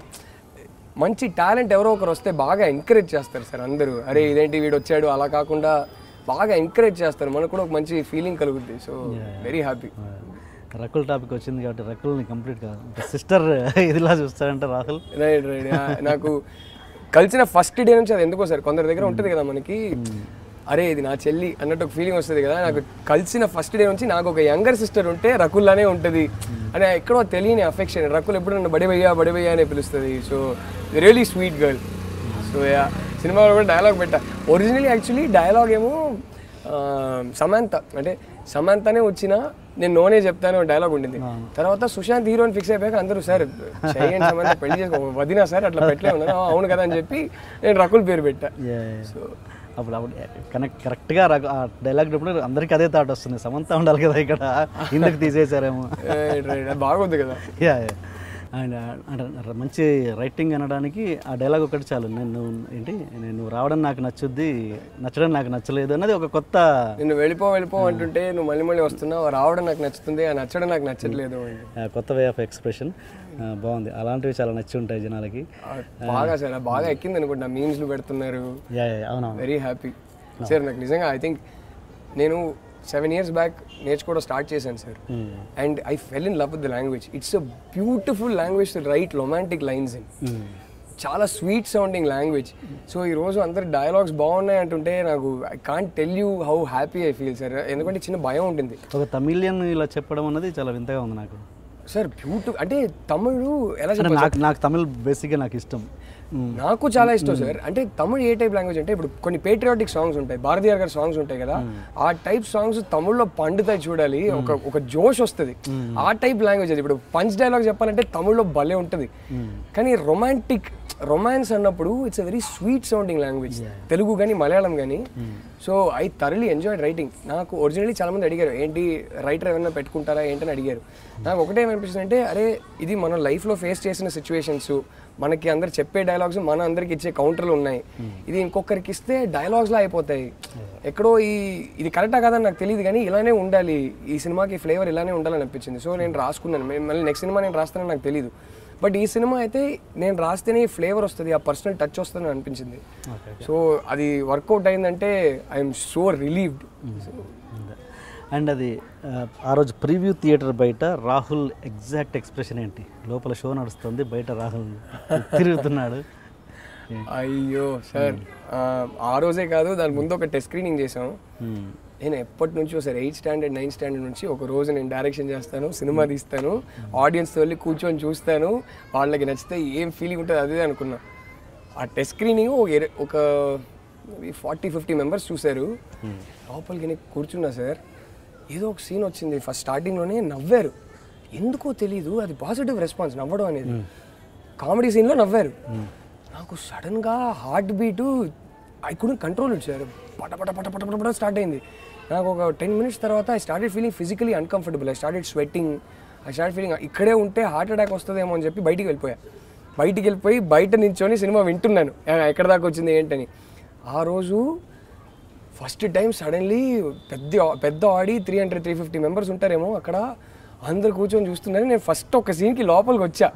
మంచి టాలెంట్ ఎవరో ఒకరు వస్తే బాగా ఎంకరేజ్ చేస్తారు సార్ అందరూ అరే ఇదేంటి వీడు వచ్చాడు అలా కాకుండా బాగా ఎంకరేజ్ చేస్తారు మనకు కూడా ఒక మంచి ఫీలింగ్ కలుగుద్ది so very happy Rakul topic వచ్చింది కాబట్టి రకుల్ని కంప్లీట్ కాదు సిస్టర్ ఇదిలా చూస్తాడంటే రాహుల్ రైట్ రైట్ నాకు కలిసిన ఫస్ట్ డే నుంచి అది ఎందుకో సార్ కొందరి దగ్గర ఉంటుంది కదా మనకి అరే ఇది నా చెల్లి అన్నట్టు ఒక ఫీలింగ్ వస్తుంది కదా నాకు కలిసిన ఫస్ట్ డే నుంచి నాకు ఒక యంగర్ సిస్టర్ ఉంటే రకుల్లానే ఉంటుంది అని ఎక్కడో తెలియని అఫెక్షన్ రకుల్ ఎప్పుడు నన్ను బడివయ్యా బడివయ్యా అని పిలుస్తుంది so really sweet girl so yeah సినిమాలో కూడా డైలాగ్ పెట్టా ఒరిజినల్లీ యాక్చువల్లీ డైలాగ్ ఏమో ఆ, సమంత అంటే సమంతనే వచ్చినా నేను నోనే చెప్తాను డైలాగ్ ఉండింది తర్వాత సుశాంత్ హీరోని ఫిక్స్ అయిపోయాక అందరూ సార్ చేయండి సమంత పెళ్లి చేసుకో వదినా సార్ అట్లా పెట్టలే ఉన్నాను "ఆ, అవును కదా అని చెప్పి నేను రకుల్ పేరు పెట్టా సో అప్పుడు అప్పుడు కనెక్ట్ కరెక్ట్గా ఆ డైలాగ్ అప్పుడు అందరికీ అదే థాట్ వస్తుంది సమంత ఉండాలి కదా ఇక్కడ ఇందుకు తీసేశారేమో రైట్ రైట్ బాగుంది కదా యా అండ్ అంటే మంచి రైటింగ్ అనడానికి ఆ డైలాగ్ ఒకటి చాలు నేను ఏంటి నేను రావడం నాకు నచ్చుద్ది నచ్చడం నాకు నచ్చలేదు అన్నది ఒక కొత్త నిన్ను వెళ్ళిపో వెళ్ళిపో అంటుంటే నువ్వు మళ్ళీ మళ్ళీ వస్తున్నావు రావడం నాకు నచ్చుతుంది ఆ నచ్చడం నాకు నచ్చట్లేదు అని ఆ, కొత్త వే ఆఫ్ ఎక్స్ప్రెషన్ బాగుంది అలాంటివి చాలా నచ్చి ఉంటాయి జనాలకి ఆ, బాగా సార్ ఆ బాగా ఎక్కింది అనుకుంటా మీమ్స్లు పెడుతున్నారు యా యా, అవునవును వెరీ హ్యాపీ సార్ నాకు నిజంగా ఐ థింక్ నేను సెవెన్ ఇయర్స్ బ్యాక్ నేర్చుకోవడం స్టార్ట్ చేశాను sir and I fell in love with the language it's a beautiful language to write romantic lines in చాలా స్వీట్ సౌండింగ్ లాంగ్వేజ్ సో ఈ రోజు అందరు dialogues బాగున్నాయి అంటుంటే నాకు I can't tell you how happy I feel sir ఎందుకంటే చిన్న భయం ఉంటుంది ఒక తమిళియన్ ఇలా చెప్పడం అన్నది చాలా వింతగా ఉంది నాకు సార్ బ్యూటిఫుల్ అంటే తమిళ్ ఎలా అంటే చెప్పాలి నాకు నాకు తమిళ్ బేసిక్గా నాకు ఇష్టం మ్మ్. నాకు చాలా ఇష్టం సార్ అంటే తమిళ్ ఏ టైప్ లాంగ్వేజ్ అంటే ఇప్పుడు కొన్ని పేట్రియాటిక్ సాంగ్స్ ఉంటాయి భారతీయ గారి సాంగ్స్ ఉంటాయి కదా ఆ టైప్ సాంగ్స్ తమిళ్లో పండుతాయి చూడాలి ఒక ఒక జోష్ వస్తుంది ఆ టైప్ లాంగ్వేజ్ అది ఇప్పుడు పంచ్ డైలాగ్ చెప్పాలంటే తమిళ్లో భలే ఉంటుంది కానీ రొమాంటిక్ రొమాన్స్ అన్నప్పుడు it's a very sweet sounding language Telugu కానీ మలయాళం కానీ so I thoroughly enjoyed writing నాకు ఒరిజినల్లీ చాలా మంది అడిగారు ఏంటి రైటర్ ఏమైనా పెట్టుకుంటారా ఏంటని అడిగారు నాకు ఒకటే ఏమనిపిస్తుంది అంటే అరే ఇది మన లైఫ్లో ఫేస్ చేసిన సిచ్యువేషన్స్ మనకి అందరు చెప్పే డైలాగ్స్ మన అందరికి ఇచ్చే కౌంటర్లు ఉన్నాయి ఇది ఇంకొకరికి ఇస్తే డైలాగ్స్లా అయిపోతాయి ఎక్కడో ఈ ఇది కరెక్టా కాదని నాకు తెలియదు కానీ ఇలానే ఉండాలి ఈ సినిమాకి ఫ్లేవర్ ఇలానే ఉండాలని అనిపించింది సో నేను రాసుకున్నాను మే- మళ్ళీ నెక్స్ట్ సినిమా నేను రాస్తానని నాకు తెలియదు బట్ ఈ సినిమా అయితే నేను రాస్తేనే ఫ్లేవర్ వస్తుంది ఆ పర్సనల్ టచ్ వస్తుంది అనిపించింది సో అది వర్కౌట్ అయిందంటే ఐఎమ్ సో రిలీవ్డ్ అండ్ అది ఆ, ఆ రోజు ప్రీవ్యూ థియేటర్ బయట రాహుల్ ఎగ్జాక్ట్ ఎక్స్ప్రెషన్ ఏంటి లోపల షో నడుస్తుంది బయట రాహుల్ తిరుగుతున్నాడు అయ్యో సార్ ఆ రోజే కాదు దాని ముందు ఒక టెస్ట్ స్క్రీనింగ్ చేసాం మ్మ్. నేను ఎప్పటి నుంచో sir eighth standard ninth standard నుంచి ఒక రోజు నేను డైరెక్షన్ చేస్తాను సినిమా తీస్తాను ఆడియన్స్తో వెళ్ళి కూర్చొని చూస్తాను వాళ్ళకి నచ్చితే ఏం ఫీలింగ్ ఉంటుంది అదే అనుకున్నా ఆ టెస్ట్ స్క్రీనింగ్ ఒక ఇర- ఒక ఫార్టీ ఫిఫ్టీ మెంబర్స్ చూశారు లోపలికి నేను కూర్చున్నా సార్ ఏదో ఒక సీన్ వచ్చింది ఫస్ట్ స్టార్టింగ్లోనే నవ్వారు ఎందుకో తెలీదు అది పాజిటివ్ రెస్పాన్స్ నవ్వడం అనేది కామెడీ సీన్లో నవ్వారు నాకు సడన్గా heart beat I couldn't control ఇచ్చారు పట పట పట పట పట పట స్టార్ట్ అయింది నాకు ఒక టెన్ మినిట్స్ తర్వాత I started feeling physically uncomfortable I started sweating I start feeling ఇక్కడే ఉంటే హార్ట్ అటాక్ వస్తుందేమో అని చెప్పి బయటికి వెళ్ళిపోయా బయటికి వెళ్ళిపోయి బయట నించొని సినిమా వింటున్నాను ఆ, ఎక్కడ దాకా వచ్చింది ఏంటని ఆ రోజు ఫస్ట్ టైం సడన్లీ పెద్ద పెద్ద ఆడి three hundred three fifty members ఉంటారేమో అక్కడ అందరు కూర్చొని చూస్తున్నారు నేను ఫస్ట్ ఒక సీన్కి లోపలికి వచ్చా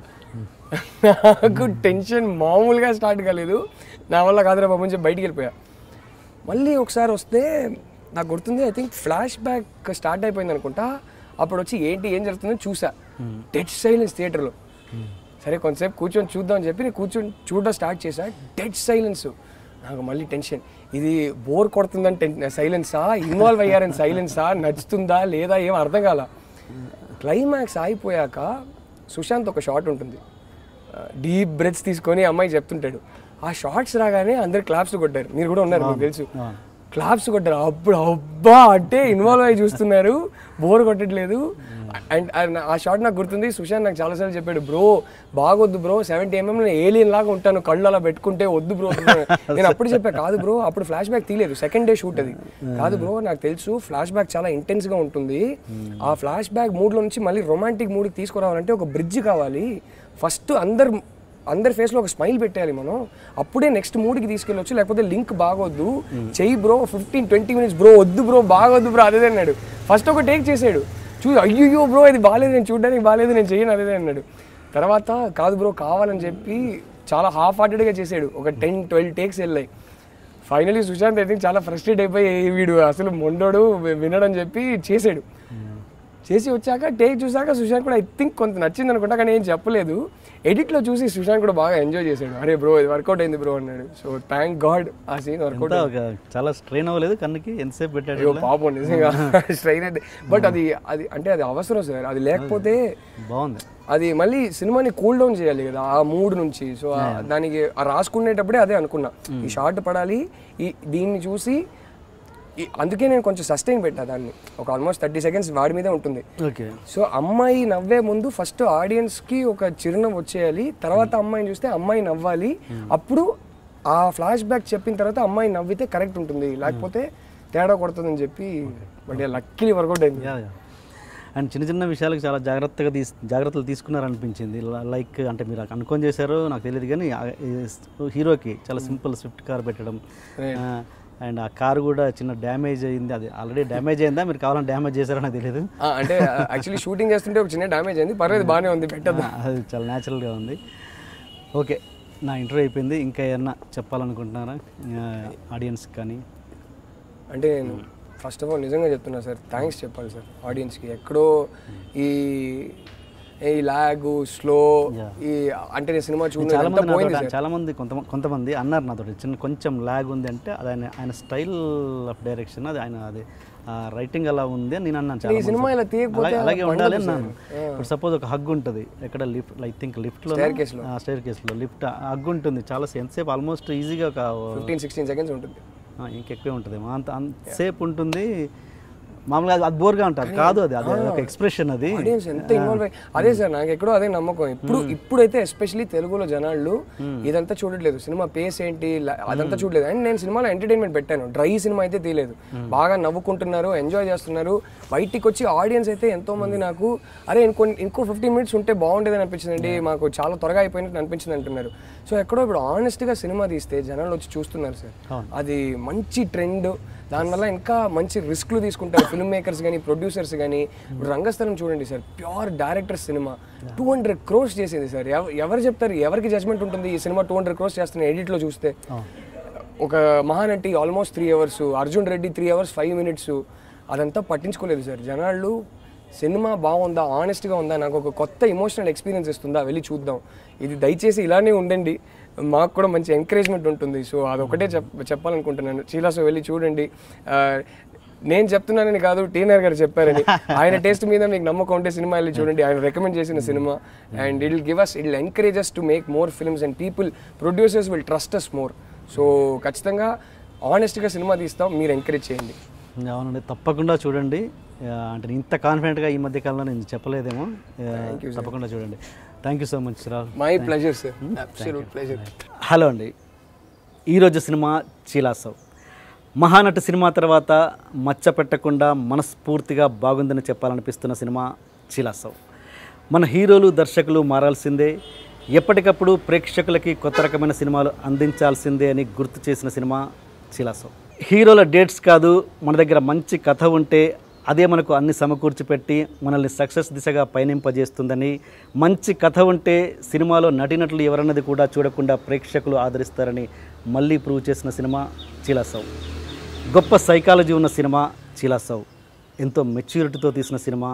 నాకు టెన్షన్ మామూలుగా స్టార్ట్ కాలేదు నా వల్ల కాదురా బాబు అని చెప్పి బయటికి వెళ్ళిపోయా మళ్ళీ ఒకసారి వస్తే నాకు గుర్తుంది I think flashback start అయిపోయింది అనుకుంటా అప్పుడు వచ్చి ఏంటి ఏం జరుగుతుందో చూసా డెడ్ సైలెన్స్ థియేటర్లో సరే కొంతసేపు కూర్చొని చూద్దాం అని చెప్పి నేను కూర్చొని చూడడం స్టార్ట్ చేశా డెడ్ సైలెన్స్ నాకు మళ్ళీ టెన్షన్ ఇది బోర్ కొడుతుందని టెన్ సైలెన్సా ఇన్వాల్వ్ అయ్యారని సైలెన్సా నచ్చుతుందా లేదా ఏం అర్థం కాల క్లైమాక్స్ అయిపోయాక సుశాంత్ ఒక షాట్ ఉంటుంది డీప్ బ్రెత్స్ తీసుకొని అమ్మాయి చెప్తుంటాడు ఆ షార్ట్స్ రాగానే అందరు క్లాప్స్ కొట్టారు మీరు కూడా ఉన్నారు మీకు తెలుసు క్లాప్స్ కొట్టారు అప్పుడు అబ్బా అంటే ఇన్వాల్వ్ అయ్యి చూస్తున్నారు బోర్ కొట్టట్లేదు అండ్ ఆ షాట్ నాకు గుర్తుంది సుశాంత్ నాకు చాలాసార్లు చెప్పాడు బ్రో బాగొద్దు బ్రో సెవెంటీ ఎంఎం నేను ఏలియన్ లాగా ఉంటాను కళ్ళు అలా పెట్టుకుంటే వద్దు బ్రో నేను అప్పుడు చెప్పా కాదు బ్రో అప్పుడు ఫ్లాష్ బ్యాక్ తీయలేదు సెకండ్ డే షూట్ అది కాదు బ్రో నాకు తెలుసు ఫ్లాష్ బ్యాక్ చాలా intense గా ఉంటుంది ఆ ఫ్లాష్ బ్యాక్ మూడ్లో నుంచి మళ్ళీ రొమాంటిక్ మూడ్కి తీసుకురావాలంటే ఒక బ్రిడ్జ్ కావాలి ఫస్ట్ అందరు అందరి ఫేస్లో ఒక స్మైల్ పెట్టాలి మనం అప్పుడే నెక్స్ట్ మూడ్కి తీసుకెళ్ళొచ్చు లేకపోతే లింక్ బాగొద్దు చెయ్యి bro fifteen twenty minutes bro వద్దు బ్రో బాగొద్దు బ్రో అదే అన్నాడు ఫస్ట్ ఒక టేక్ చేసాడు చూ అయ్యో బ్రో ఇది బాగాలేదు నేను చూడడానికి బాగాలేదు నేను చెయ్యను అదే అన్నాడు తర్వాత కాదు బ్రో కావాలని చెప్పి చాలా హాఫ్ హార్టెడ్గా చేసాడు ఒక టెన్ ట్వెల్వ్ టేక్స్ వెళ్ళాయి ఫైనలీ సుశాంత్ అయితే చాలా ఫ్రస్ట్రేట్ అయిపోయి "ఏ వీడు అసలు మొండోడు వి- వినడని చెప్పి చేసాడు చేసి వచ్చాక టేక్ చూసాక సుశాంత్ కూడా ఐ థింక్ కొంత నచ్చింది అనుకుంటా కానీ ఏం చెప్పలేదు ఎడిట్లో చూసి సుశాంత్ కూడా బాగా ఎంజాయ్ చేశాడు అరే బ్రో ఇది వర్కౌట్ అయింది బ్రో అన్నాడు సో థ్యాంక్ గాడ్ ఆ సీన్ వర్కౌట్ ఎంత ఒక చాలా స్ట్రెయిన్ అవ్వలేదు కన్నుకి ఎంతసేపు పెట్టాడు అయ్యో పాపం నిజంగా స్ట్రైన్ అయితే బట్ అది అది అంటే అది అవసరం సార్ అది లేకపోతే బాగుంది అది మళ్ళీ సినిమాని కూల్ డౌన్ చేయాలి కదా ఆ మూడ్ నుంచి సో దానికి ఆ రాసుకునేటప్పుడే అదే అనుకున్నా ఈ షార్ట్ పడాలి ఈ దీన్ని చూసి ఈ- అందుకే నేను కొంచెం సస్టైన్ పెట్టా దాన్ని ఒక ఆల్మోస్ట్ థర్టీ సెకండ్స్ వాడి మీదే ఉంటుంది ఓకే సో అమ్మాయి నవ్వే ముందు ఫస్ట్ ఆడియన్స్కి ఒక చిరునవ్వు వచ్చేయాలి తర్వాత అమ్మాయిని చూస్తే అమ్మాయి నవ్వాలి అప్పుడు ఆ ఫ్లాష్ బ్యాక్ చెప్పిన తర్వాత అమ్మాయి నవ్వితే కరెక్ట్ ఉంటుంది లేకపోతే తేడా కొడుతుందని చెప్పి బట్ లక్కీలీ వర్కౌట్ అయింది యా యా అండ్ చిన్న చిన్న విషయాలకు చాలా జాగ్రత్తగా తీస్ జాగ్రత్తలు తీసుకున్నారనిపించింది ల- లైక్ అంటే మీరు అనుకొని చేశారో నాకు తెలియదు కానీ ఆ- ఈ హీరోకి చాలా సింపుల్ స్విఫ్ట్ కార్ పెట్టడం అండ్ ఆ కారు కూడా చిన్న డ్యామేజ్ అయింది అది ఆల్రెడీ డ్యామేజ్ అయిందా మీరు కావాలని డ్యామేజ్ చేశారో నాకు తెలియదు ఆ, అంటే యాక్చువల్లీ షూటింగ్ చేస్తుంటే ఒక చిన్న డ్యామేజ్ అయింది పర్లేదు బాగానే ఉంది పెట్టద్దు అది చాలా న్యాచురల్గా ఉంది ఓకే నా ఇంటర్వ్యూ అయిపోయింది ఇంకా ఏమన్నా చెప్పాలనుకుంటున్నారా ఆడియన్స్కి కానీ అంటే నేను ఫస్ట్ ఆఫ్ ఆల్ నిజంగా చెప్తున్నా సార్ థ్యాంక్స్ చెప్పాలి సార్ ఆడియన్స్కి ఎక్కడో ఈ ఈ లాగ్ స్లో ఈ అంటే నేను సినిమా చాలా చూడడం మంది పోయింది నాతో సార్ చాలా మంది కొంత కొంతమంది అన్నారు నాతో చిన్న కొంచెం ల్యాగ్ ఉంది అంటే అది ఆయన ఆయన స్టైల్ ఆఫ్ డైరెక్షన్ అది ఆయన అది రైటింగ్ అలా ఉంది అని నేను అన్నాను చాలా ఈ మంది సినిమా ఇలా తీయకపోతే అలాగే- అలాగే పండదు ఉండాలి సార్. అన్నాను ఇప్పుడు సపోజ్ ఒక హగ్ ఉంటుంది ఎక్కడ లిఫ్ట్ ఐ థింక్ లిఫ్ట్లో Staircase లో. స్టేర్ కేసులో లిఫ్ట్ హగ్ ఉంటుంది చాలా ఎంతసేపు ఆల్మోస్ట్ ఈజీగా ఒక ఫిఫ్టీన్ సిక్స్టీన్ సెకండ్స్ ఉంటుంది ఆ, ఇంకెక్కువే ఉంటుంది అంత అంతసేపు ఉంటుంది మామూలుగా అది- అది బోర్గా ఉంటుంది కాదు అది అది ఒక ఎక్స్ప్రెషన్ అది ఆడియన్స్ ఎంత ఇన్వాల్వ్ అయ్యి అదే సార్ నాకు ఎక్కడో అదే నమ్మకం ఇప్పుడు ఇప్పుడైతే ఎస్పెషల్లీ తెలుగులో జనాలు ఇదంతా చూడట్లేదు సినిమా పేస్ ఏంటి ల- అదంతా చూడలేదు అండ్ నేను సినిమాలో ఎంటర్టైన్మెంట్ పెట్టాను డ్రై సినిమా అయితే తీయలేదు బాగా నవ్వుకుంటున్నారు ఎంజాయ్ చేస్తున్నారు బయటికి వచ్చి ఆడియన్స్ అయితే ఎంతో మంది నాకు అరే ఇంకో ఇంకో ఫిఫ్టీన్ మినిట్స్ ఉంటే బాగుండేదని అనిపించిందండి మాకు చాలా త్వరగా అయిపోయినట్టు అనిపించింది అంటున్నారు సో ఎక్కడో ఇప్పుడు ఆనెస్ట్గా సినిమా తీస్తే జనాలు వచ్చి చూస్తున్నారు సార్ అది మంచి ట్రెండ్ దానివల్ల ఇంకా మంచి రిస్క్లు తీసుకుంటారు ఫిల్మ్ మేకర్స్ కానీ ప్రొడ్యూసర్స్ కానీ ఇప్పుడు రంగస్థలం చూడండి సార్ ప్యూర్ డైరెక్టర్ సినిమా టూ హండ్రెడ్ క్రోర్స్ చేసింది సార్ ఎవ- ఎవరు చెప్తారు ఎవరికి జడ్జ్మెంట్ ఉంటుంది ఈ సినిమా టూ హండ్రెడ్ క్రోర్స్ చేస్తున్న ఎడిట్లో చూస్తే ఒక Mahanati almost three hours Arjun Reddy three hours five minutes అదంతా పట్టించుకోలేదు సార్ జనాలు సినిమా బాగుందా ఆనెస్ట్గా ఉందా నాకు ఒక కొత్త ఎమోషనల్ ఎక్స్పీరియన్స్ ఇస్తుందా వెళ్ళి చూద్దాం ఇది దయచేసి ఇలానే ఉండండి మాకు కూడా మంచి ఎంకరేజ్మెంట్ ఉంటుంది సో అదొకటే చెప్ చెప్పాలనుకుంటున్నాను చీలాసో వెళ్ళి చూడండి ఆ, నేను చెప్తున్నానని కాదు టీనర్ గారు చెప్పారని ఆయన టేస్ట్ మీద మీకు నమ్మకం ఉంటే సినిమా వెళ్ళి చూడండి ఆయన రికమెండ్ చేసిన సినిమా and it will give us it will encourage us to make more films and people producers will trust us more so ఖచ్చితంగా ఆనెస్ట్గా సినిమా తీస్తాం మీరు ఎంకరేజ్ చేయండి అవునండి తప్పకుండా చూడండి ఆ, అంటే నేను ఇంత కాన్ఫిడెంట్గా ఈ మధ్య కాలంలో నేను చెప్పలేదేమో ఆ, తప్పకుండా చూడండి thank you so much Rahul my pleasure sir absolute pleasure hello అండి ఈరోజు సినిమా చీలాసవ్ మహానటి సినిమా తర్వాత మచ్చ పెట్టకుండా మనస్ఫూర్తిగా బాగుందని చెప్పాలనిపిస్తున్న సినిమా చీలాసవ్ మన హీరోలు దర్శకులు మారాల్సిందే ఎప్పటికప్పుడు ప్రేక్షకులకి కొత్త రకమైన సినిమాలు అందించాల్సిందే అని గుర్తు చేసిన సినిమా చీలాసవ్ హీరోల డేట్స్ కాదు మన దగ్గర మంచి కథ ఉంటే అదే మనకు అన్ని సమకూర్చి పెట్టి మనల్ని సక్సెస్ దిశగా పయనింపజేస్తుందని మంచి కథ ఉంటే సినిమాలో నటినట్లు ఎవరన్నది కూడా చూడకుండా ప్రేక్షకులు ఆదరిస్తారని మళ్ళీ ప్రూవ్ చేసిన సినిమా చీలాసవ్ గొప్ప సైకాలజీ ఉన్న సినిమా చీలాసవ్ ఎంతో మెచ్యూరిటీతో తీసిన సినిమా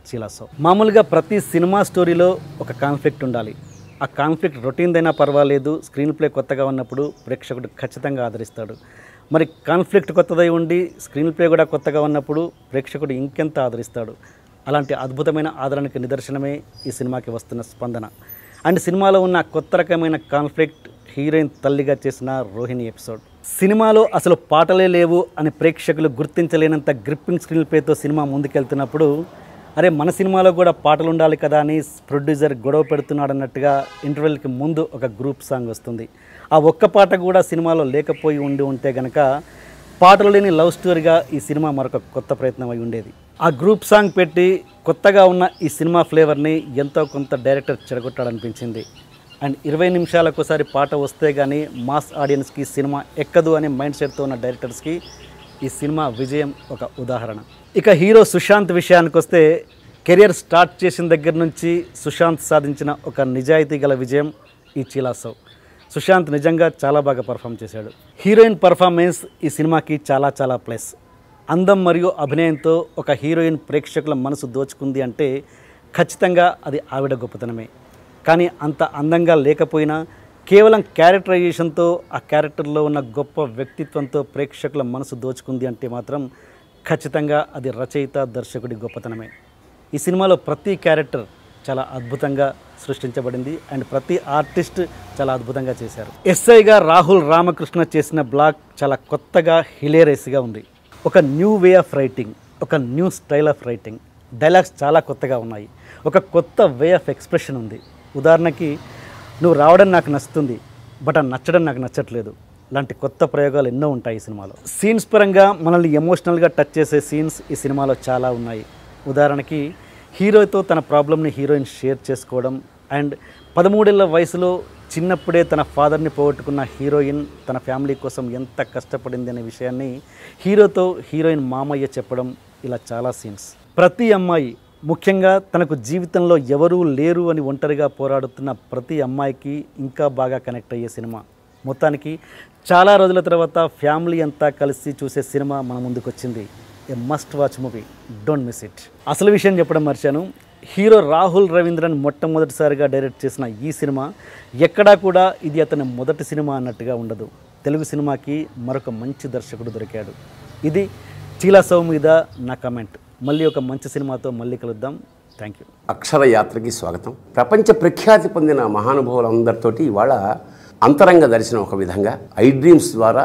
చీలాసవ్ మామూలుగా ప్రతి సినిమా స్టోరీలో ఒక కాన్ఫ్లిక్ట్ ఉండాలి ఆ కాన్ఫ్లిక్ట్ రొటీన్దైనా పర్వాలేదు స్క్రీన్ ప్లే కొత్తగా ఉన్నప్పుడు ప్రేక్షకుడు ఖచ్చితంగా ఆదరిస్తాడు మరి కాన్ఫ్లిక్ట్ కొత్తదై ఉండి స్క్రీన్ ప్లే కూడా కొత్తగా ఉన్నప్పుడు ప్రేక్షకుడు ఇంకెంత ఆదరిస్తాడు అలాంటి అద్భుతమైన ఆదరణకి నిదర్శనమే ఈ సినిమాకి వస్తున్న స్పందన అండ్ సినిమాలో ఉన్న కొత్త రకమైన కాన్ఫ్లిక్ట్ హీరోయిన్ తల్లిగా చేసిన రోహిణి ఎపిసోడ్ సినిమాలో అసలు పాటలే లేవు అని ప్రేక్షకులు గుర్తించలేనంత గ్రిప్పింగ్ స్క్రీన్ ప్లేతో సినిమా ముందుకెళ్తున్నప్పుడు అరే మన సినిమాలో కూడా పాటలు ఉండాలి కదా అని ప్రొడ్యూసర్ గొడవ పెడుతున్నాడు అన్నట్టుగా ఇంటర్వెల్కి ముందు ఒక గ్రూప్ సాంగ్ వస్తుంది ఆ ఒక్క పాట కూడా సినిమాలో లేకపోయి ఉండి ఉంటే గనక పాటలు లేని లవ్ స్టోరీగా ఈ సినిమా మరొక కొత్త ప్రయత్నం అయి ఉండేది ఆ గ్రూప్ సాంగ్ పెట్టి కొత్తగా ఉన్న ఈ సినిమా ఫ్లేవర్ని ఎంతో కొంత డైరెక్టర్ చెడగొట్టాడనిపించింది అండ్ ఇరవై నిమిషాలకు ఒకసారి పాట వస్తే కానీ మాస్ ఆడియన్స్కి సినిమా ఎక్కదు అనే మైండ్ సెట్తో ఉన్న డైరెక్టర్స్కి ఈ సినిమా విజయం ఒక ఉదాహరణ ఇక హీరో సుశాంత్ విషయానికి వస్తే కెరియర్ స్టార్ట్ చేసిన దగ్గర నుంచి సుశాంత్ సాధించిన ఒక నిజాయితీ గల విజయం ఈ చీలాసవ్ సుశాంత్ నిజంగా చాలా బాగా పర్ఫామ్ చేశాడు హీరోయిన్ పర్ఫార్మెన్స్ ఈ సినిమాకి చాలా చాలా ప్లస్ అందం మరియు అభినయంతో ఒక హీరోయిన్ ప్రేక్షకుల మనసు దోచుకుంది అంటే ఖచ్చితంగా అది ఆవిడ గొప్పతనమే కానీ అంత అందంగా లేకపోయినా కేవలం క్యారెక్టరైజేషన్తో ఆ క్యారెక్టర్లో ఉన్న గొప్ప వ్యక్తిత్వంతో ప్రేక్షకుల మనసు దోచుకుంది అంటే మాత్రం ఖచ్చితంగా అది రచయిత దర్శకుడి గొప్పతనమే ఈ సినిమాలో ప్రతి క్యారెక్టర్ చాలా అద్భుతంగా సృష్టించబడింది అండ్ ప్రతి ఆర్టిస్ట్ చాలా అద్భుతంగా చేశారు ఎస్ఐగా రాహుల్ రామకృష్ణ చేసిన బ్లాగ్ చాలా కొత్తగా హిలేరియస్గా ఉంది ఒక న్యూ వే ఆఫ్ రైటింగ్ ఒక new style of writing dialogues చాలా కొత్తగా ఉన్నాయి ఒక కొత్త వే ఆఫ్ ఎక్స్ప్రెషన్ ఉంది ఉదాహరణకి నువ్వు రావడం నాకు నచ్చుతుంది బట్ ఆ నచ్చడం నాకు నచ్చట్లేదు లాంటి కొత్త ప్రయోగాలు ఎన్నో ఉంటాయి ఈ సినిమాలో సీన్స్ పరంగా మనల్ని ఎమోషనల్గా టచ్ చేసే సీన్స్ ఈ సినిమాలో చాలా ఉన్నాయి ఉదాహరణకి హీరోతో తన ప్రాబ్లమ్ని హీరోయిన్ షేర్ చేసుకోవడం అండ్ పదమూడేళ్ల వయసులో చిన్నప్పుడే తన ఫాదర్ని పోగొట్టుకున్న హీరోయిన్ తన ఫ్యామిలీ కోసం ఎంత కష్టపడింది అనే విషయాన్ని హీరోతో హీరోయిన్ మామయ్య చెప్పడం ఇలా చాలా సీన్స్ ప్రతి అమ్మాయి ముఖ్యంగా తనకు జీవితంలో ఎవరూ లేరు అని ఒంటరిగా పోరాడుతున్న ప్రతి అమ్మాయికి ఇంకా బాగా కనెక్ట్ అయ్యే సినిమా మొత్తానికి చాలా రోజుల తర్వాత ఫ్యామిలీ అంతా కలిసి చూసే సినిమా మన ముందుకు వచ్చింది a must watch movie don't miss it అసలు విషయం చెప్పడం మర్చాను హీరో రాహుల్ రవీంద్రన్ మొట్టమొదటిసారిగా డైరెక్ట్ చేసిన ఈ సినిమా ఎక్కడా కూడా ఇది అతని మొదటి సినిమా అన్నట్టుగా ఉండదు తెలుగు సినిమాకి మరొక మంచి దర్శకుడు దొరికాడు ఇది చీలాసవ్ మీద నా కమెంట్ మళ్ళీ ఒక మంచి సినిమాతో మళ్ళీ కలుద్దాం థ్యాంక్ యూ అక్షర యాత్రకి స్వాగతం ప్రపంచ ప్రఖ్యాతి పొందిన మహానుభావులందరితోటి ఇవాళ అంతరంగ దర్శనం ఒక విధంగా ఐ డ్రీమ్స్ ద్వారా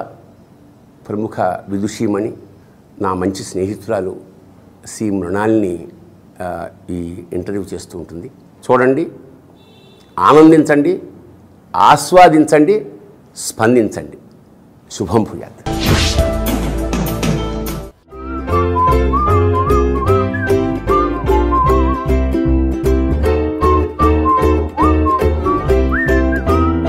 ప్రముఖ విదుషీమణి నా మంచి స్నేహితురాలు సి మృణాల్ని ఆ, ఈ ఇంటర్వ్యూ చేస్తూ ఉంటుంది చూడండి ఆనందించండి ఆస్వాదించండి స్పందించండి శుభం భూయాత్